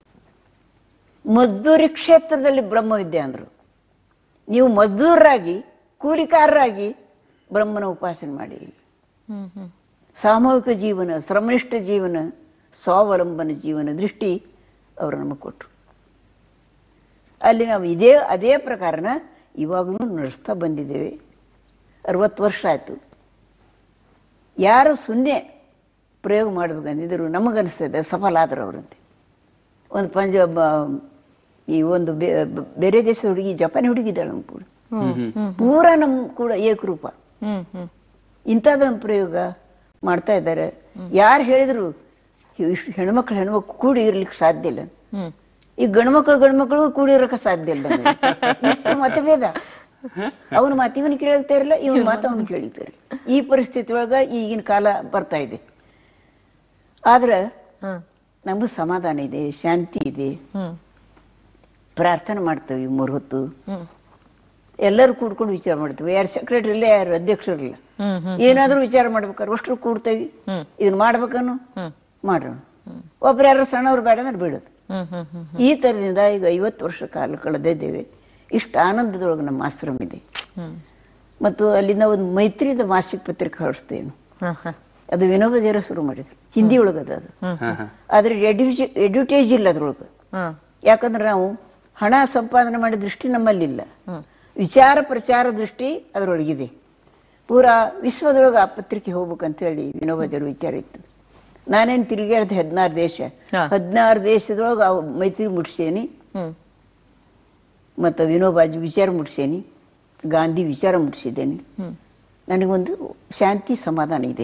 ಮಜ್ದೂರಿ ಕ್ಷೇತ್ರದಲ್ಲಿ ಬ್ರಹ್ಮವಿದ್ಯೆ ಅಂದ್ರು ನೀವು ಮಜ್ದೂರರಾಗಿ ಕೂಲಿಕಾರರಾಗಿ ಬ್ರಹ್ಮನ ಉಪಾಸನೆ ಮಾಡಿ ಹ್ಮ್ ಹ್ಮ್ ಸಾಮೂಹಿಕ ಜೀವನ ಶ್ರಮನಿಷ್ಠ ಜೀವನ ಸ್ವಾವಲಂಬನ ಜೀವನ ದೃಷ್ಟಿ ಅವರು ನಮಗೆ ಕೊಟ್ಟರು ಅಲ್ಲಿ ನಾವು ಇದೇ ಅದೇ ಪ್ರಕಾರನ ಇವಾಗಲೂ ನಡೆಸ್ತಾ ಬಂದಿದ್ದೇವೆ ಅರವತ್ತು ವರ್ಷ ಆಯಿತು ಯಾರು ಸುನ್ನೆ ಪ್ರಯೋಗ ಮಾಡ್ಬೇಕಂದಿದ್ರು ನಮಗನ್ನಿಸ್ತದೆ ಸಫಲ ಆದ್ರು ಅವರಂತೆ ಒಂದು ಪಂಜಾಬ್ ಈ ಒಂದು ಬೇ- ಬೇರೆ ದೇಶದ ಹುಡುಗಿ ಜಪಾನಿ ಹುಡುಗಿ ಇದ್ದಾಳೆ ನಮ್ಮ ಕೂಡ ಹ್ಮ್ ಹ್ಮ್ ಪೂರ ನಮ್ಮ ಕೂಡ ಏಕರೂಪ ಹ್ಮ್ ಹ್ಮ್ ಇಂಥದ್ದೊಂದು ಪ್ರಯೋಗ ಮಾಡ್ತಾ ಇದ್ದಾರೆ ಯಾರು ಹೇಳಿದ್ರು ಇಷ್ಟು ಹೆಣ್ಮಕ್ಳು ಹೆಣ್ಮಕ್ಳು ಕೂಡಿ ಇರ್ಲಿಕ್ಕೆ ಸಾಧ್ಯ ಇಲ್ಲ ಹ್ಮ್ ಈ ಗಂಡ್ಮಕ್ಳು ಗಂಡ್ಮಕ್ಳು ಕೂಡಿ ಇರಕ್ಕೆ ಸಾಧ್ಯ ಇಲ್ಲ ಇಷ್ಟು ಮತಭೇದ ಅವನ ಮಾತು ಇವನು ಕೇಳ್ತಾ ಇರಲ್ಲ ಇವನ ಮಾತು ಅವನು ಕೇಳ್ತಾ ಇರಲ್ಲ ಈ ಪರಿಸ್ಥಿತಿ ಒಳಗ ಈಗಿನ ಕಾಲ ಬರ್ತಾ ಇದೆ ಆದ್ರೆ ಹ್ಮ್ ನಮಗೂ ಸಮಾಧಾನ ಇದೆ ಶಾಂತಿ ಇದೆ ಹ್ಮ್ ಪ್ರಾರ್ಥನೆ ಮಾಡ್ತೇವೆ ಮೂರು ಹೊತ್ತು ಹ್ಮ್ ಎಲ್ಲರೂ ಕೂಡ್ಕೊಂಡು ವಿಚಾರ ಮಾಡ್ತೇವೆ ಯಾರು ಸೆಕ್ರೆಟರಿ ಇಲ್ಲ ಯಾರು ಅಧ್ಯಕ್ಷರಿಲ್ಲ ಹ್ಮ್ ಹ್ಮ್ ಏನಾದ್ರೂ ವಿಚಾರ ಮಾಡ್ಬೇಕಾದ್ರೆ ಅಷ್ಟು ಕೂಡ್ತೇವೆ ಹ್ಮ್ ಇದನ್ನ ಮಾಡ್ಬೇಕನ್ನು ಹ್ಮ್ ಮಾಡೋಣ ಒಬ್ರು ಯಾರು ಸಣ್ಣವ್ರು ಬೇಡ ಅಂದ್ರೆ ಬಿಡೋದು ಹ್ಮ್ ಹ್ಮ್ ಹ್ಮ್ ಈ ತರದಿಂದ ಈಗ ಐವತ್ತು ವರ್ಷ ಕಾಲ ಕಳೆದಿದ್ದೇವೆ ಇಷ್ಟು ಆನಂದದೊಳಗೆ ನಮ್ಮ ಆಶ್ರಮ ಇದೆ ಹ್ಮ್ ಮತ್ತು ಅಲ್ಲಿಂದ ಒಂದು ಮೈತ್ರಿದ ಮಾಸಿಕ ಪತ್ರಿಕೆ ಹೊರಡ್ತೇನು ಹ್ಮ್ ಹ್ಮ್ ಅದು ವಿನೋಬ ಜೇರ ಶುರು ಮಾಡಿದ್ರು ಹಿಂದಿ ಒಳಗದ ಅದು ಹ್ಮ್ ಹಾ ಹಾ ಆದ್ರೆ ಎಡ್ಯುಟೇ ಎಡ್ಯುಟೇಜ್ ಇಲ್ಲ ಅದ್ರೊಳಗೆ ಹ್ಮ್ ಯಾಕಂದ್ರೆ ನಾವು ಹಣ ಸಂಪಾದನೆ ಮಾಡೋ ದೃಷ್ಟಿ ನಮ್ಮಲ್ಲಿಲ್ಲ ಹ್ಮ್ ವಿಚಾರ ಪ್ರಚಾರ ದೃಷ್ಟಿ ಅದರೊಳಗಿದೆ ಪೂರಾ ವಿಶ್ವದೊಳಗೆ ಆ ಪತ್ರಿಕೆ ಹೋಗ್ಬೇಕಂತ ಹೇಳಿ ವಿನೋಬಾಜರು ವಿಚಾರ ಇತ್ತು ನಾನೇನು ತಿರುಗಾಡ್ದೆ ಹದಿನಾರು ದೇಶ ಹಾ. ಹದಿನಾರು ದೇಶದೊಳಗೆ ಆ ಮೈತ್ರಿ ಮುಟ್ಸೇನಿ ಹ್ಮ್ ಮತ್ತು ವಿನೋಬಾಜು ವಿಚಾರ ಮುಟ್ಸೇನಿ ಗಾಂಧಿ ವಿಚಾರ ಮುಟ್ಟಿಸಿದ್ದೇನೆ ಹ್ಮ್ ನನಗೊಂದು ಶಾಂತಿ ಸಮಾಧಾನ ಇದೆ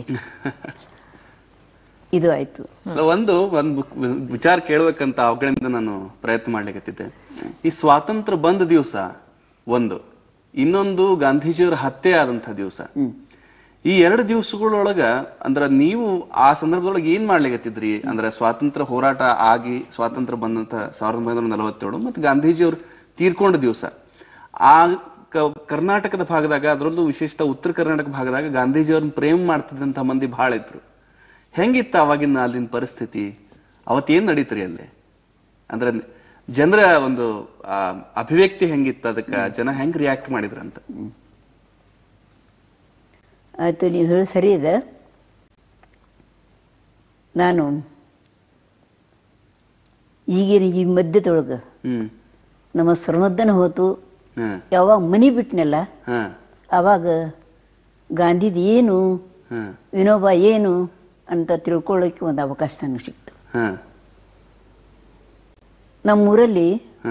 ಇದು ಆಯ್ತು ಅಲ್ಲ, ಒಂದು ಒಂದು ವಿಚಾರ ಕೇಳ್ಬೇಕಂತ ಅವುಗಳಿಂದ ನಾನು ಪ್ರಯತ್ನ ಮಾಡ್ಲಿಕತ್ತಿದ್ದೆ ಈ ಸ್ವಾತಂತ್ರ್ಯ ಬಂದ ದಿವಸ ಒಂದು ಇನ್ನೊಂದು ಗಾಂಧೀಜಿಯವರ ಹತ್ಯೆ ಆದಂತ ದಿವಸ ಹ್ಮ್ ಈ ಎರಡು ದಿವಸಗಳೊಳಗ ಅಂದ್ರ ನೀವು ಆ ಸಂದರ್ಭದೊಳಗೆ ಏನ್ ಮಾಡ್ಲಿಕತ್ತಿದ್ರಿ ಅಂದ್ರೆ ಸ್ವಾತಂತ್ರ್ಯ ಹೋರಾಟ ಆಗಿ ಸ್ವಾತಂತ್ರ್ಯ ಬಂದಂತ ಸಾವಿರದ ಒಂಬೈನೂರ ನಲವತ್ತೇಳು ಮತ್ತು ಗಾಂಧೀಜಿಯವರು ತೀರ್ಕೊಂಡ ದಿವಸ ಆ ಕ- ಕರ್ನಾಟಕದ ಭಾಗದಾಗ ಅದರಲ್ಲೂ ವಿಶೇಷತ ಉತ್ತರ ಕರ್ನಾಟಕ ಭಾಗದಾಗ ಗಾಂಧೀಜಿಯವ್ರನ್ನ ಪ್ರೇಮ ಮಾಡ್ತಿದ್ದಂತ ಮಂದಿ ಬಹಳ ಇದ್ರು ಹೆಂಗಿತ್ತು ಅವಾಗಿನ ಅಲ್ಲಿನ ಪರಿಸ್ಥಿತಿ ಅವತ್ತೇನ್ ನಡೀತ್ರಿ ಅಲ್ಲಿ ಅಂದ್ರೆ ಜನರ ಒಂದು ಆ, ಅಭಿವ್ಯಕ್ತಿ ಹೆಂಗಿತ್ತು ಅದಕ್ಕ ಜನ ಹೆಂಗ್ ರಿಯಾಕ್ಟ್ ಮಾಡಿದ್ರಂತ ಆಯ್ತು ನೀವು ಹೇಳಿ ಸರಿ ಇದೆ ನಾನು ಈಗಿನ ಈ ಮಧ್ಯದೊಳಗೆ ಹ್ಮ್ ನಮ್ಮ ಶ್ರಮದ್ದನ ಹೋತು ಹ ಯಾವಾಗ ಮನಿ ಬಿಟ್ನಲ್ಲ ಹ ಆವಾಗ ಗಾಂಧಿದು ಏನು ಹ ವಿನೋಬ ಏನು ಅಂತ ತಿಳ್ಕೊಳ್ಳೋಕೆ ಒಂದು ಅವಕಾಶ ನನಗೆ ಸಿಕ್ತು ಹ ನಮ್ಮೂರಲ್ಲಿ ಹ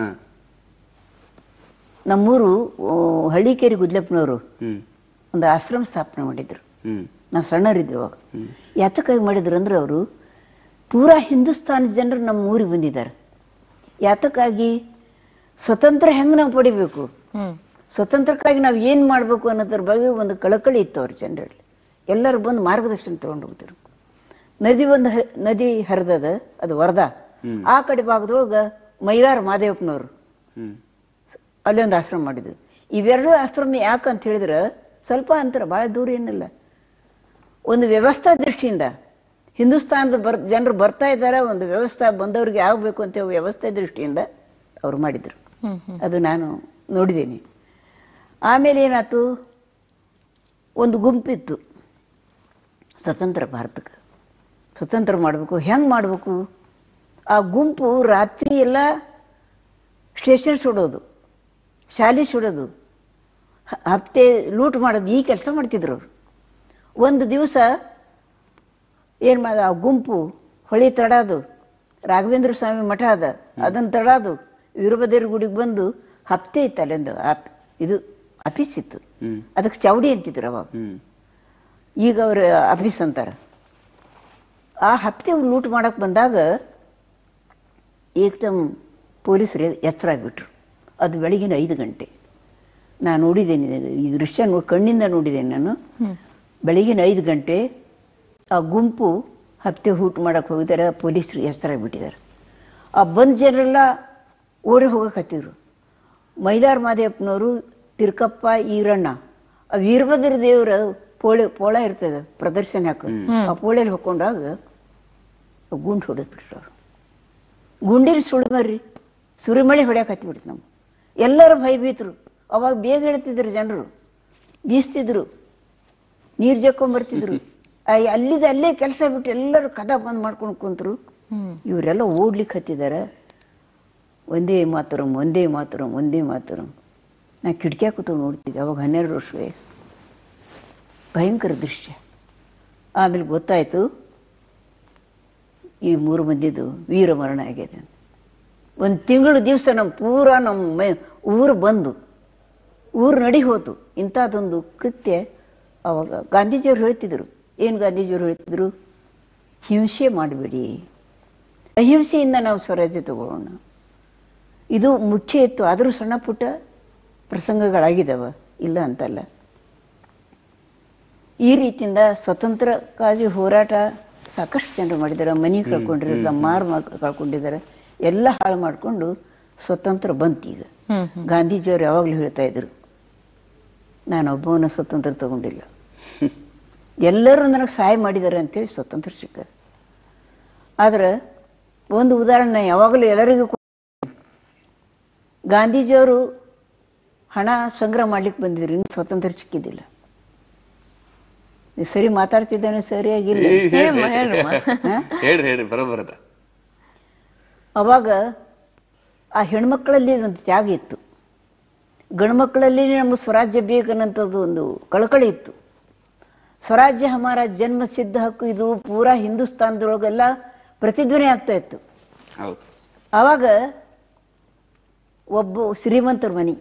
ನಮ್ಮೂರು ಆ, ಹಳ್ಳಿಕೇರಿ ಗುದ್ಲಪ್ಪನವರು ಹ್ಮ್ ಒಂದು ಆಶ್ರಮ ಸ್ಥಾಪನೆ ಮಾಡಿದ್ರು ಹ್ಮ್ ನಾವು ಸಣ್ಣರಿದ್ದೇವೆ ಅವಾಗ ಹ್ಮ್ ಯಾತಕ್ಕಾಗಿ ಮಾಡಿದ್ರು ಅಂದ್ರೆ ಅವರು ಪೂರಾ ಹಿಂದೂಸ್ತಾನ ಜನರು ನಮ್ಮ ಊರಿಗೆ ಬಂದಿದ್ದಾರೆ ಯಾತಕ್ಕಾಗಿ ಸ್ವತಂತ್ರ ಹೆಂಗೆ ನಾವು ಪಡಿಬೇಕು ಹ್ಮ್ ಸ್ವತಂತ್ರಕ್ಕಾಗಿ ನಾವು ಏನು ಮಾಡಬೇಕು ಅನ್ನೋದ್ರ ಬಗ್ಗೆ ಒಂದು ಕಳಕಳಿ ಇತ್ತು ಅವ್ರ ಜನರಲ್ಲಿ ಎಲ್ಲರೂ ಬಂದು ಮಾರ್ಗದರ್ಶನ ತಗೊಂಡು ಹೋಗ್ತಾರೆ ನದಿ ಒಂದು ಹ- ನದಿ ಹರಿದದ ಅದು ವರದಾ ಹ್ಮ್. ಆ ಕಡೆ ಭಾಗದೊಳಗೆ ಮೈಲಾರ ಮಾದೇವಪ್ಪನವರು ಹ್ಮ್ ಅಲ್ಲಿ ಒಂದು ಆಶ್ರಮ ಮಾಡಿದ್ರು ಇವೆರಡು ಆಶ್ರಮ ಯಾಕಂತ ಹೇಳಿದ್ರೆ ಸ್ವಲ್ಪ ಅಂತರ ಭಾಳ ದೂರ ಏನಿಲ್ಲ ಒಂದು ವ್ಯವಸ್ಥಾ ದೃಷ್ಟಿಯಿಂದ ಹಿಂದೂಸ್ತಾನದ ಬರ್ ಜನರು ಬರ್ತಾ ಇದ್ದಾರೆ ಒಂದು ವ್ಯವಸ್ಥೆ ಬಂದವ್ರಿಗೆ ಆಗಬೇಕು ಅಂತ ವ್ಯವಸ್ಥೆ ದೃಷ್ಟಿಯಿಂದ ಅವ್ರು ಮಾಡಿದ್ರು ಹ್ಮ್ ಹ್ಮ್ ಅದು ನಾನು ನೋಡಿದ್ದೀನಿ ಆಮೇಲೆ ಏನಾಯ್ತು ಒಂದು ಗುಂಪಿತ್ತು ಸ್ವತಂತ್ರ ಭಾರತಕ್ಕೆ ಸ್ವತಂತ್ರ ಮಾಡಬೇಕು ಹೆಂಗೆ ಮಾಡಬೇಕು ಆ ಗುಂಪು ರಾತ್ರಿ ಎಲ್ಲ ಸ್ಟೇಷನ್ ಸುಡೋದು ಶಾಲೆ ಸುಡೋದು ಹ- ಹಪ್ತೆ ಲೂಟ್ ಮಾಡೋದು ಈ ಕೆಲಸ ಮಾಡ್ತಿದ್ರು ಅವರು ಒಂದು ದಿವಸ ಏನು ಮಾಡ ಆ ಗುಂಪು ಹೊಳಿ ತಡಾದು ರಾಘವೇಂದ್ರ ಸ್ವಾಮಿ ಮಠ ಅದ ಅದನ್ನು ತಡಾದು ವೀರಭದ್ರ ಗುಡಿಗೆ ಬಂದು ಹಪ್ತೆ ಇತ್ತು ಅಲ್ಲೊಂದು ಆಪ್ ಇದು ಆಫೀಸ್ ಇತ್ತು ಹ್ಮ್ ಅದಕ್ಕೆ ಚೌಡಿ ಅಂತಿದ್ರು ಅವಾಗ ಹ್ಮ್ ಈಗ ಅವ್ರ ಆಫೀಸ್ ಅಂತಾರ ಆ ಹಪ್ತೆ ಲೂಟ್ ಮಾಡಕ್ ಬಂದಾಗ ಏಕದಮ್ ಪೊಲೀಸರು ಎಚ್ಚರ ಆಗ್ಬಿಟ್ರು ಅದು ಬೆಳಗಿನ ಐದು ಗಂಟೆ ನಾನು ನೋಡಿದ್ದೇನೆ ಇದು. ಈ ದೃಶ್ಯ ನೋ ಕಣ್ಣಿಂದ ನೋಡಿದ್ದೇನೆ ನಾನು ಹ್ಮ್ ಬೆಳಗಿನ ಐದು ಗಂಟೆ ಆ ಗುಂಪು ಹಪ್ತೆ ಹೂಟ್ ಮಾಡಕ್ ಹೋಗಿದ್ದಾರೆ ಪೊಲೀಸರು ಎಚ್ಚರಾಗ್ಬಿಟ್ಟಿದ್ದಾರೆ ಆ ಬಂದ್ ಜನರೆಲ್ಲ ಓಡಿ ಹೋಗಕತ್ತಿದ್ರು ಮೈಲಾರ ಮಾದೇವಪ್ಪನವರು ತಿರ್ಕಪ್ಪ ಈರಣ್ಣ ಆ ವೀರಭದ್ರ ದೇವರ ಪೋಳೆ ಪೋಳ ಇರ್ತದೆ ಪ್ರದರ್ಶನ ಹಾಕೋದು ಹ್ಮ್. ಆ ಪೋಳೆಯಲ್ಲಿ ಹೊಕ್ಕೊಂಡಾಗ ಗುಂಡು ಹೊಡೆದ್ಬಿಟ್ರು ಅವ್ರು ಗುಂಡಿನ ಸುಳಿ ಮರ್ರಿ ಸುರಿಮಳೆ ಹೊಡ್ಯಾಕ ಹತ್ತಿಬಿಡ್ತು ನಮ್ಮ ಎಲ್ಲರೂ ಭಯಭೀತರು ಅವಾಗ ಬೇಗ ಹೇಳ್ತಿದ್ರು ಜನರು ಬೀಸ್ತಿದ್ರು ನೀರು ಜಕ್ಕೊಂಬರ್ತಿದ್ರು ಆ, ಅಲ್ಲಿದ ಅಲ್ಲೇ ಕೆಲಸ ಬಿಟ್ಟು ಎಲ್ಲರೂ ಕದ ಬಂದ್ ಮಾಡ್ಕೊಂಡು ಕುಂತರು ಹ್ಮ್ ಇವರೆಲ್ಲ ಓಡ್ಲಿಕ್ಕೆ ಹತ್ತಿದಾರ ಒಂದೇ ಮಾತರಂ ಒಂದೇ ಮಾತರಂ ಒಂದೇ ಮಾತರಂ ನಾ ಕಿಟಕಿಯ ಕೂತು ನೋಡ್ತಿದ್ದೆ ಅವಾಗ ಹನ್ನೆರಡು ವರ್ಷ ವಯಸ್ಸು ಭಯಂಕರ ದೃಶ್ಯ ಆಮೇಲೆ ಗೊತ್ತಾಯ್ತು ಈ ಮೂರು ಮಂದಿದು ವೀರ ಮರಣ ಆಗಿದೆ ಅಂತ ಒಂದು ತಿಂಗಳು ದಿವಸ ನಮ್ಮ ಪೂರ ನಮ್ಮ ಮೈ ಊರು ಬಂದು ಊರು ನಡಿ ಹೋತು ಇಂಥದ್ದೊಂದು ಕೃತ್ಯ ಅವಾಗ ಗಾಂಧೀಜಿಯವ್ರು ಹೇಳ್ತಿದ್ರು ಏನು ಗಾಂಧೀಜಿಯವ್ರು ಹೇಳ್ತಿದ್ರು ಹಿಂಸೆ ಮಾಡಬೇಡಿ ಅಹಿಂಸೆಯಿಂದ ನಾವು ಸ್ವರಾಜ್ಯ ತಗೊಳ್ಳೋಣ ಇದು ಮುಖ್ಯ ಇತ್ತು ಆದರೂ ಸಣ್ಣ ಪುಟ್ಟ ಪ್ರಸಂಗಗಳಾಗಿದ್ದಾವ ಇಲ್ಲ ಅಂತಲ್ಲ ಈ ರೀತಿಯಿಂದ ಸ್ವತಂತ್ರಕ್ಕಾಗಿ ಹೋರಾಟ ಸಾಕಷ್ಟು ಜನರು ಮಾಡಿದ್ದಾರೆ ಮನೆ ಕಳ್ಕೊಂಡಿದ್ದಾರೆ ಮಾರು ಕಳ್ಕೊಂಡಿದ್ದಾರೆ ಎಲ್ಲ ಹಾಳು ಮಾಡಿಕೊಂಡು ಸ್ವತಂತ್ರ ಬಂತು ಈಗ ಹ್ಮ್ ಹ್ಮ್ ಗಾಂಧೀಜಿಯವರು ಯಾವಾಗಲೂ ಹೇಳ್ತಾ ಇದ್ರು ನಾನು ಒಬ್ಬವನ ಸ್ವತಂತ್ರ ತಗೊಂಡಿಲ್ಲ ಎಲ್ಲರೂ ನನಗೆ ಸಹಾಯ ಮಾಡಿದ್ದಾರೆ ಅಂತೇಳಿ ಸ್ವತಂತ್ರ ಸಿಕ್ಕ ಆದ್ರೆ ಒಂದು ಉದಾಹರಣೆ ಯಾವಾಗಲೂ ಎಲ್ಲರಿಗೂ ಕೊ- ಗಾಂಧೀಜಿಯವರು ಹಣ ಸಂಗ್ರಹ ಮಾಡ್ಲಿಕ್ಕೆ ಬಂದಿದ್ರು ಇನ್ನು ಸ್ವತಂತ್ರ ಸಿಕ್ಕಿದ್ದಿಲ್ಲ ನೀವ್ ಸರಿ ಮಾತಾಡ್ತಿದ್ದೇನೆ ಸರಿಯಾಗಿಲ್ಲ ಏ, ಹೇಳ್ರಿ, ಹೇಳಮ್ಮ, ಹೇಳಮ್ಮ. ಹಾ? ಹೇಳ್ರಿ ಹೇಳ್ರಿ ಬರೋಬರದ ಅವಾಗ ಆ ಹೆಣ್ಮಕ್ಳಲ್ಲಿ ಒಂದು ತ್ಯಾಗ ಇತ್ತು ಗಂಡು ಮಕ್ಕಳಲ್ಲಿ ನಮಗೆ ಸ್ವರಾಜ್ಯ ಬೇಕನ್ನಂಥದ್ದು ಒಂದು ಕಳಕಳಿ ಇತ್ತು ಸ್ವರಾಜ್ಯ ಹಮಾರ ಜನ್ಮ ಸಿದ್ಧ ಹಕ್ಕು ಇದು ಪೂರಾ ಹಿಂದೂಸ್ತಾನದೊಳಗೆಲ್ಲ ಪ್ರತಿಧ್ವನಿ ಆಗ್ತಾ ಇತ್ತು ಹೌದು ಆವಾಗ ಒಬ್ಬ ಶ್ರೀಮಂತರ ಮನಿ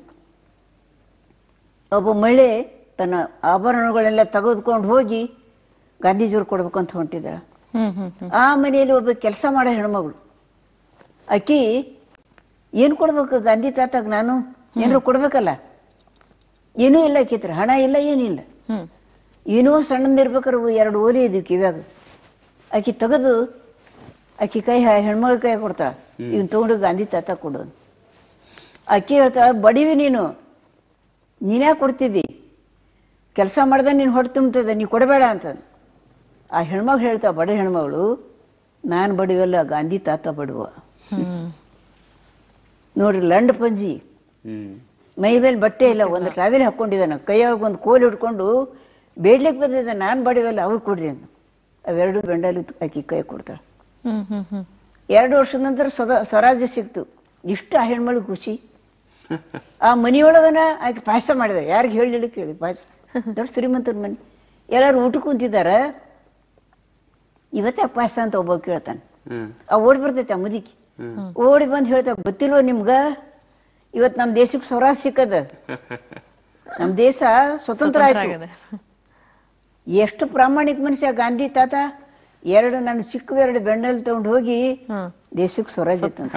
ಒಬ್ಬ ಮಹಿಳೆ ತನ್ನ ಆಭರಣಗಳೆಲ್ಲ ತೆಗೆದುಕೊಂಡು ಹೋಗಿ ಗಾಂಧೀಜಿಯವ್ರು ಕೊಡ್ಬೇಕು ಅಂತ ಹೊಂಟಿದ್ದಾಳೆ ಹ್ಮ್ ಹ್ಮ್ ಹ್ಮ್ ಆ ಮನೆಯಲ್ಲಿ ಒಬ್ಬ ಕೆಲಸ ಮಾಡೋ ಹೆಣ್ಮಗಳು ಆಕಿ ಏನ್ ಕೊಡ್ಬೇಕು ಗಾಂಧಿ ತಾತಾಗ ನಾನು ಏನಾರು ಕೊಡ್ಬೇಕಲ್ಲ ಏನೂ ಇಲ್ಲ ಆಕಿತ್ರ ಹಣ ಇಲ್ಲ ಏನಿಲ್ಲ ಹ್ಮ್ ಏನೋ ಸಣ್ಣದಿರ್ಬೇಕಾದ್ರೆ ಎರಡು ಓಲಿ ಇದ್ವು ಕಿವ್ಯಾಗ ಆಕಿ ತೆಗೆದು ಆಕಿ ಕೈ ಹ- ಹೆಣ್ಮಗಳ ಕೈ ಕೊಡ್ತಾಳ ಇವ್ನ ತಗೊಂಡು ಗಾಂಧಿ ತಾತ ಕೊಡು ಅಂತ. ಆಕಿ ಹೇಳ್ತಾಳ ಬಡಿವಿ ನೀನು ನೀನ್ಯಾಕೆ ಕೊಡ್ತಿದ್ದಿ ಕೆಲಸ ಮಾಡ್ದೆ ನೀನು ಹೊಟ್ಟೆ ತುಂಬ್ತದೆ ನೀ ಕೊಡಬೇಡ ಅಂತ ಆ ಹೆಣ್ಮಗಳು ಹೇಳ್ತಾ ಬಡ ಹೆಣ್ಮಗಳು ನಾನು ಬಡಿವಲ್ಲ ಗಾಂಧಿ ತಾತ ಬಡುವ ಹ್ಮ್ ನೋಡ್ರಿ ಲಂಡ್ ಪಂಜಿ ಹ್ಮ್ ಮೈ ಮೇಲೆ ಬಟ್ಟೆ ಇಲ್ಲ ಒಂದು ಟಾವೆಲ್ ಹಾಕೊಂಡಿದ್ದಾನೆ ಕೈಯೊಳಗೆ ಒಂದು ಕೋಲ್ ಹಿಡ್ಕೊಂಡು ಬೇಡ್ಲಿಕ್ಕೆ ಬಂದಿದ್ದ ನಾನು ಬಡಿವಲ್ಲ ಅವ್ರು ಕೊಡ್ರಿ ಅಂತ ಅವೆರಡು ಬೆಂಡಲ್ಲಿ ಆಕಿ ಕೈ ಕೊಡ್ತಾಳೆ ಹ್ಮ್ ಹ್ಮ್ ಹ್ಮ್ ಎರಡು ವರ್ಷದ ನಂತರ ಸ್ವದ ಸ್ವರಾಜ್ಯ ಸಿಕ್ತು ಇಷ್ಟು ಆ ಹೆಣ್ಮಳಿಗೆ ಖುಷಿ ಆ ಮನಿಯೊಳಗನ ಆಕೆ ಪಾಯಸ ಮಾಡಿದ ಯಾರಿಗೆ ಹೇಳಿ ಕೇಳಿ ಪಾಯಸ ದೊಡ್ಡ ಶ್ರೀಮಂತರ ಮನೆ ಎಲ್ಲರೂ ಊಟ ಕುಂತಿದಾರ ಇವತ್ತೇ ಪಾಯಸ ಅಂತ ಒಬ್ಬ ಕೇಳ್ತಾನೆ ಹ್ಮ್ ಆ ಓಡಿ ಬರ್ತೈತೆ ಆ ಮುದುಕಿ ಹ್ಮ್ ಓಡಿ ಬಂದು ಹೇಳ್ತಾ ಗೊತ್ತಿಲ್ವ ನಿಮ್ಗ ಇವತ್ ನಮ್ ದೇಶಕ್ಕೆ ಸ್ವರಾಜ್ ಸಿಕ್ಕದ ನಮ್ ದೇಶ ಸ್ವತಂತ್ರ ಆಯ್ತು ಆಗದೆ. ಎಷ್ಟು ಪ್ರಾಮಾಣಿಕ ಮನುಷ್ಯ ಗಾಂಧಿ ತಾತ ಎರಡು ನನ್ನ ಚಿಕ್ಕ ಎರಡು ಬೆಣ್ಣಲ್ಲಿ ತಗೊಂಡು ಹೋಗಿ ಹ್ಮ್ ದೇಶಕ್ಕೆ ಸ್ವರಾಜ್ ಇತ್ತಂತ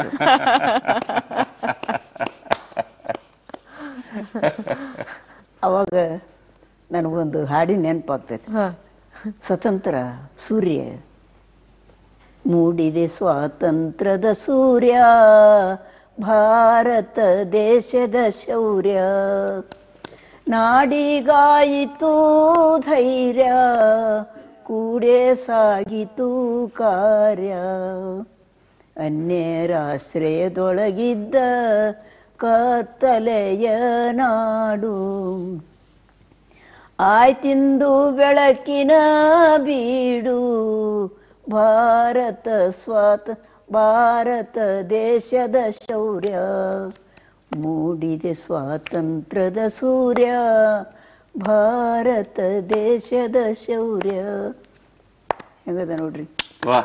ಅವಾಗ ನನಗೊಂದು ಹಾಡಿನ ನೆನಪಾಗ್ತೈತೆ ಹ. ಸ್ವತಂತ್ರ ಸೂರ್ಯ ಮೂಡಿದೆ ಸ್ವಾತಂತ್ರ್ಯದ ಸೂರ್ಯ ಭಾರತ ದೇಶದ ಶೌರ್ಯ ನಾಡಿಗಾಯಿತು ಧೈರ್ಯ ಕೂಡೆ ಸಾಗಿತು ಕಾರ್ಯ ಅನ್ಯರಾಶ್ರಯದೊಳಗಿದ್ದ ಕತ್ತಲೆಯ ನಾಡು ಆಯ್ತಿಂದು ಬೆಳಕಿನ ಬೀಡು ಭಾರತ ಸ್ವಾತ ಭಾರತ ದೇಶದ ಶೌರ್ಯ ಮೂಡಿದೆ ಸ್ವಾತಂತ್ರ್ಯದ ಸೂರ್ಯ ಭಾರತ ದೇಶದ ಶೌರ್ಯ ಹೆಂಗದ ನೋಡ್ರಿ ವಾ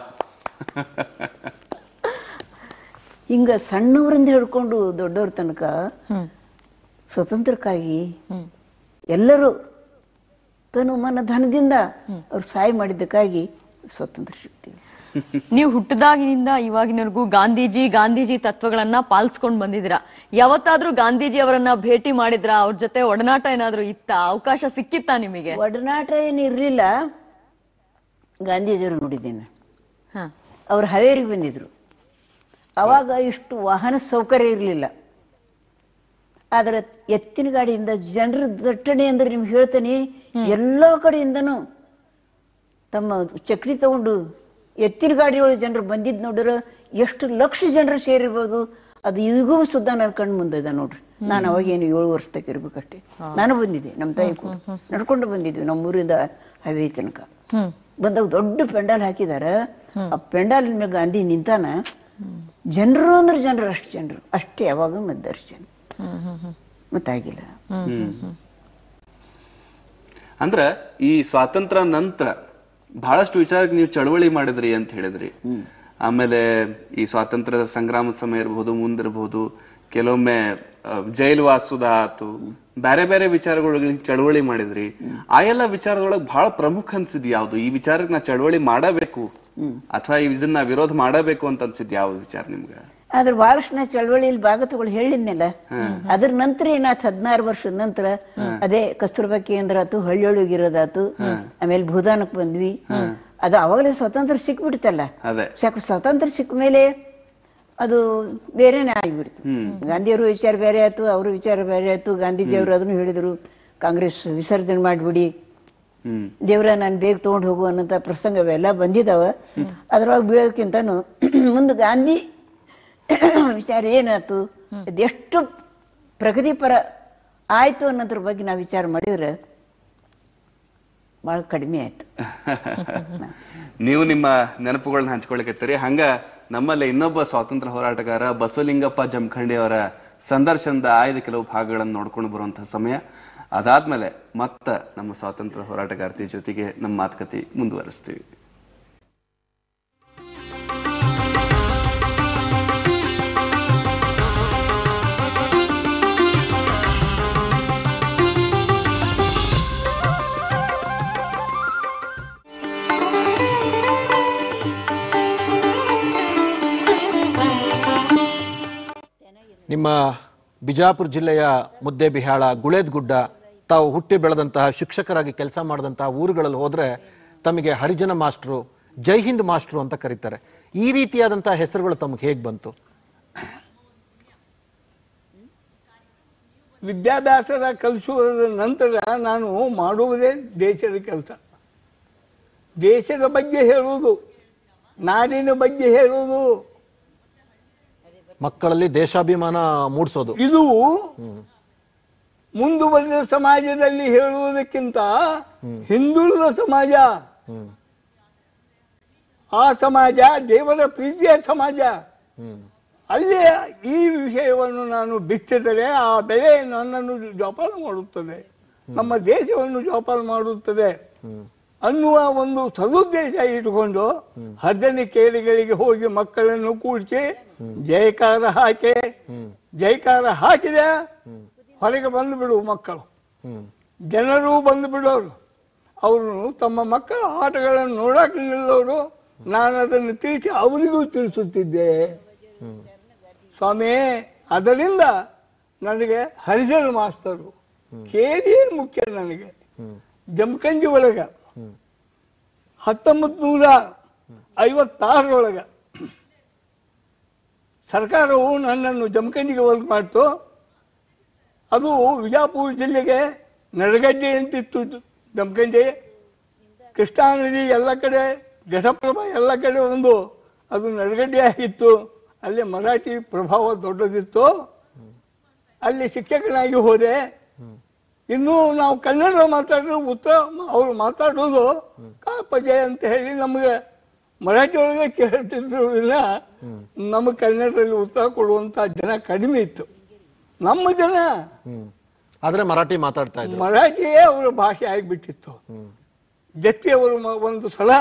ಹಿಂಗ ಸಣ್ಣವರಿಂದ ಹಿಡ್ಕೊಂಡು ದೊಡ್ಡವ್ರ ತನಕ ಹ್ಮ್ ಸ್ವತಂತ್ರಕ್ಕಾಗಿ ಹ್ಮ್ ಎಲ್ಲರೂ ತನು ಮನ ಧನದಿಂದ ಅವ್ರು ಸಹಾಯ ಮಾಡಿದ್ದಕ್ಕಾಗಿ ಸ್ವತಂತ್ರ ಸಿಗ್ತೀವಿ ನೀವು ಹುಟ್ಟದಾಗಿನಿಂದ ಇವಾಗಿನವರೆಗೂ ಗಾಂಧೀಜಿ ಗಾಂಧೀಜಿ ತತ್ವಗಳನ್ನ ಪಾಲಿಸ್ಕೊಂಡ್ ಬಂದಿದ್ದೀರಾ ಯಾವತ್ತಾದ್ರೂ ಗಾಂಧೀಜಿ ಅವರನ್ನ ಭೇಟಿ ಮಾಡಿದ್ರ ಅವ್ರ ಜೊತೆ ಒಡನಾಟ ಏನಾದ್ರೂ ಇತ್ತ ಅವಕಾಶ ಸಿಕ್ಕಿತ್ತಾ ನಿಮಗೆ ಒಡನಾಟ ಏನು ಇರಲಿಲ್ಲ ಗಾಂಧೀಜಿಯವರು ನೋಡಿದ್ದೇನೆ ಹ. ಅವ್ರು ಹಾವೇರಿಗೆ ಬಂದಿದ್ರು ಅವಾಗ ಇಷ್ಟು ವಾಹನ ಸೌಕರ್ಯ ಇರಲಿಲ್ಲ ಆದ್ರೆ ಎತ್ತಿನ ಗಾಡಿಯಿಂದ ಜನರ ದಟ್ಟಣೆ ಅಂದ್ರೆ ನಿಮ್ಗೆ ಹೇಳ್ತೇನೆ ಎಲ್ಲ ಕಡೆಯಿಂದನೂ ತಮ್ಮ ಚಕ್ರಿ ತಗೊಂಡು ಎತ್ತಿನ ಗಾಡಿಯೊಳಗೆ ಜನರು ಬಂದಿದ್ ನೋಡಿದ್ರೆ ಎಷ್ಟು ಲಕ್ಷ ಜನರು ಸೇರಿರ್ಬೋದು ಅದು ಈಗೂ ಸುದ್ದ ನನ್ನ ಕಣ್ಣು ಮುಂದೆ ಇದೆ ನೋಡ್ರಿ ನಾನು ಅವಾಗೇನು ಏಳು ವರ್ಷದಾಗ ಇರ್ಬೇಕಷ್ಟೇ ನಾನು ಬಂದಿದ್ದೆ ನಮ್ಮ ತಾಯಿ ಕೂಡ ನಡ್ಕೊಂಡು ಬಂದಿದ್ವಿ ನಮ್ಮ ಊರಿಂದ ಹೈವೇ ತನಕ ಹ್ಮ್ ಬಂದಾಗ ದೊಡ್ಡ ಪೆಂಡಾಲ್ ಹಾಕಿದಾರ ಆ ಪೆಂಡಾಲಿನ ಮೇಲೆ ಗಾಂಧಿ ನಿಂತಾನ ಜನರು ಅಂದ್ರೆ ಜನರು ಅಷ್ಟು ಜನರು ಅಷ್ಟೇ ಯಾವಾಗ ಮತ್ತೆ ದರ್ಶನ ಹ್ಮ್ ಹ್ಮ್ ಹ್ಮ್ ಮತ್ತಾಗಿಲ್ಲ ಹ್ಮ್ ಅಂದ್ರ ಈ ಸ್ವಾತಂತ್ರ್ಯ ನಂತರ ಬಹಳಷ್ಟು ವಿಚಾರಕ್ಕೆ ನೀವು ಚಳವಳಿ ಮಾಡಿದ್ರಿ ಅಂತ ಹೇಳಿದ್ರಿ ಆಮೇಲೆ ಈ ಸ್ವಾತಂತ್ರ್ಯದ ಸಂಗ್ರಾಮದ ಸಮಯ ಇರಬಹುದು ಮುಂದಿರಬಹುದು ಕೆಲವೊಮ್ಮೆ ಆ, ಜೈಲು ವಾಸದ ಆತು ಬೇರೆ ಬೇರೆ ವಿಚಾರಗಳಿಗೆ ಚಳವಳಿ ಮಾಡಿದ್ರಿ ಆ ಎಲ್ಲ ವಿಚಾರದೊಳಗೆ ಬಹಳ ಪ್ರಮುಖ ಅನ್ಸಿದ್ ಯಾವ್ದು ಈ ವಿಚಾರಕ್ಕೆ ನಾ ಚಳವಳಿ ಮಾಡಬೇಕು ಅಥವಾ ಇದನ್ನ ನಾ ವಿರೋಧ ಮಾಡಬೇಕು ಅಂತ ಅನ್ಸಿದ್ ಯಾವ ವಿಚಾರ ನಿಮ್ಗ ಆದ್ರೆ ಬಹಳಷ್ಟು ನಾ ಚಳವಳಿಯಲ್ಲಿ ಭಾಗ ತಗೊಳ್ಳಿ ಹೇಳಿದ್ನಲ್ಲ ಅದ್ರ ನಂತರ ಏನಾಯ್ತು ಹದಿನಾರು ವರ್ಷದ ನಂತರ ಅದೇ ಕಸ್ತೂರ್ಬಾ ಕೇಂದ್ರ ಆತು ಹಳ್ಳಿಯೊಳಗಿರೋದಾತು ಆಮೇಲೆ ಭೂದಾನಕ್ ಬಂದ್ವಿ ಅದು ಅವಾಗಲೇ ಸ್ವಾತಂತ್ರ್ಯ ಸಿಕ್ಬಿಡ್ತಲ್ಲ ಅದೇ ಸಾಕು ಸ್ವಾತಂತ್ರ್ಯ ಸಿಕ್ಕ ಮೇಲೆ ಅದು ಬೇರೆನೇ ಆಗಿಬಿಡ್ತು ಹ್ಮ್ ಗಾಂಧಿಯವರು ವಿಚಾರ ಬೇರೆ ಆಯ್ತು ಅವ್ರ ವಿಚಾರ ಬೇರೆ ಆಯ್ತು ಗಾಂಧೀಜಿಯವರು ಅದನ್ನು ಹೇಳಿದ್ರು ಕಾಂಗ್ರೆಸ್ ವಿಸರ್ಜನೆ ಮಾಡ್ಬಿಡಿ ಹ್ಮ್ ದೇವ್ರ ನಾನು ಬೇಗ ತಗೊಂಡು ಹೋಗು ಅನ್ನೋಂಥ ಪ್ರಸಂಗವೆಲ್ಲ ಬಂದಿದಾವ ಅದ್ರೊಳಗೆ ಬೀಳೋದಕ್ಕಿಂತನೂ ಮುಂದೆ ಗಾಂಧಿ ವಿಚಾರ ಏನಾಯ್ತು ಅದೆಷ್ಟು ಪ್ರಗತಿಪರ ಆಯ್ತು ಅನ್ನೋದ್ರ ಬಗ್ಗೆ ನಾವು ವಿಚಾರ ಮಾಡಿದ್ರೆ ಬಹಳ ಕಡಿಮೆ ಆಯ್ತು ನೀವು ನಿಮ್ಮ ನೆನಪುಗಳನ್ನ ಹಂಚ್ಕೊಳಕತ್ತೀರಿ ಹಂಗ ನಮ್ಮಲ್ಲಿ ಇನ್ನೊಬ್ಬ ಸ್ವಾತಂತ್ರ್ಯ ಹೋರಾಟಗಾರ ಬಸವಲಿಂಗಪ್ಪ ಜಮಖಂಡಿ ಅವರ ಸಂದರ್ಶನದ ಆಯ್ದ ಕೆಲವು ಭಾಗಗಳನ್ನು ನೋಡ್ಕೊಂಡು ಬರುವಂತಹ ಸಮಯ ಅದಾದ್ಮೇಲೆ ಮತ್ತ ನಮ್ಮ ಸ್ವಾತಂತ್ರ್ಯ ಹೋರಾಟಗಾರ್ತಿ ಜೊತೆಗೆ ನಮ್ಮ ಮಾತುಕತೆ ಮುಂದುವರಿಸ್ತೀವಿ ನಿಮ್ಮ ಬಿಜಾಪುರ ಜಿಲ್ಲೆಯ ಮುದ್ದೇಬಿಹಾಳ ಗುಳೇದ್ಗುಡ್ಡ ತಾವು ಹುಟ್ಟಿ ಬೆಳೆದಂತಹ ಶಿಕ್ಷಕರಾಗಿ ಕೆಲಸ ಮಾಡಿದಂತಹ ಊರುಗಳಲ್ಲಿ ಹೋದ್ರೆ ತಮಗೆ ಹರಿಜನ ಮಾಸ್ಟ್ರು ಜೈ ಹಿಂದ್ ಮಾಸ್ಟ್ರು ಅಂತ ಕರೀತಾರೆ ಈ ರೀತಿಯಾದಂತಹ ಹೆಸರುಗಳು ತಮಗೆ ಹೇಗ್ ಬಂತು ವಿದ್ಯಾಭ್ಯಾಸದ ಕಲಿಸುವುದರ ನಂತರ ನಾನು ಮಾಡುವುದೇ ದೇಶದ ಕೆಲಸ ದೇಶದ ಬಗ್ಗೆ ಹೇಳುವುದು ನಾಡಿನ ಬಗ್ಗೆ ಹೇಳುವುದು ಮಕ್ಕಳಲ್ಲಿ ದೇಶಾಭಿಮಾನ ಮೂಡಿಸೋದು ಇದು ಹ್ಮ್ ಮುಂದುವರಿದ ಸಮಾಜದಲ್ಲಿ ಹೇಳುವುದಕ್ಕಿಂತ ಹ್ಮ್. ಹಿಂದುಳಿದ ಸಮಾಜ ಹ್ಮ್ ಆ ಸಮಾಜ ದೇವರ ಪ್ರೀತಿಯ ಸಮಾಜ ಹ್ಮ್ ಅಲ್ಲಿ ಈ ವಿಷಯವನ್ನು ನಾನು ಬಿತ್ತಿದರೆ ಆ ಬೆಲೆ ನನ್ನನ್ನು ಜೋಪಾನ ಮಾಡುತ್ತದೆ ನಮ್ಮ ದೇಶವನ್ನು ಜೋಪಾನ ಮಾಡುತ್ತದೆ ಹ್ಮ್ ಅನ್ನುವ ಒಂದು ಸದುದ್ದೇಶ ಇಟ್ಟುಕೊಂಡು ಹದ್ದನಿ ಕೇರಿಗಳಿಗೆ ಹೋಗಿ ಮಕ್ಕಳನ್ನು ಕೂಡಿಸಿ ಜಯಕಾರ ಹಾಕಿ ಹ್ಮ್ ಜಯಕಾರ ಹಾಕಿದೆ ಹ್ಮ್ ಹೊರಗೆ ಬಂದು ಬಿಡು ಮಕ್ಕಳು ಹ್ಮ್ ಜನರು ಬಂದು ಬಿಡೋರು ಅವರು ತಮ್ಮ ಮಕ್ಕಳ ಆಟಗಳನ್ನು ನೋಡಕ್ಕೆ ನಿಲ್ಲೋರು ನಾನು ಅದನ್ನು ತಿಳಿಸಿ ಅವರಿಗೂ ತಿಳಿಸುತ್ತಿದ್ದೆ ಹ್ಮ್ ಸ್ವಾಮಿ ಅದರಿಂದ ನನಗೆ ಹರಿಜನ ಮಾಸ್ತರು ಕೇರಿಯೇ ಮುಖ್ಯ ನನಗೆ ಹ್ಮ್ ಜಮಖಂಡಿ ಒಳಗ ಹ್ಮ್ ಹತ್ತೊಂಬತ್ತು ನೂರ ಐವತ್ತಾರರೊಳಗ ಸರ್ಕಾರವು ನನ್ನನ್ನು ಜಮಖಂಡಿಗೆ ವರ್ಕ್ ಮಾಡ್ತು ಅದು ವಿಜಾಪುರ ಜಿಲ್ಲೆಗೆ ನಡಗಡ್ಡೆ ಅಂತಿತ್ತು ಜಮಖಂಡಿ ಕೃಷ್ಣಾ ನದಿ ಎಲ್ಲ ಕಡೆ ಘಟಪ್ರಭಾ ಎಲ್ಲ ಕಡೆ ಒಂದು ಅದು ನಡಗಡ್ಡೆ ಆಗಿತ್ತು ಅಲ್ಲಿ ಮರಾಠಿ ಪ್ರಭಾವ ದೊಡ್ಡದಿತ್ತು ಅಲ್ಲಿ ಶಿಕ್ಷಕನಾಗಿ ಹೋದೆ ಹ್ಮ್ ಇನ್ನು ನಾವು ಕನ್ನಡ ಮಾತಾಡಿದ್ರೆ ಉತ್ತರ ಅವ್ರು ಮಾತಾಡೋದು ಕಾಪಜಯ ಅಂತ ಹೇಳಿ ನಮಗೆ ಮರಾಠಿ ಒಳಗೆ ಕೇಳ್ತಿದ್ರು ಇಲ್ಲ ಹ್ಮ್ ನಮ್ಮ ಕನ್ನಡದಲ್ಲಿ ಉತ್ತರ ಕೊಡುವಂತ ಜನ ಕಡಿಮೆ ಇತ್ತು ನಮ್ಮ ಜನ ಹ್ಮ್ ಆದ್ರೆ ಮರಾಠಿ ಮಾತಾಡ್ತಾ ಇದ್ರು ಮರಾಠಿಯೇ ಅವರ ಭಾಷೆ ಆಗಿಬಿಟ್ಟಿತ್ತು ಹ್ಮ್ ಜತ್ತಿ ಅವರು ಮ- ಒಂದು ಸಲ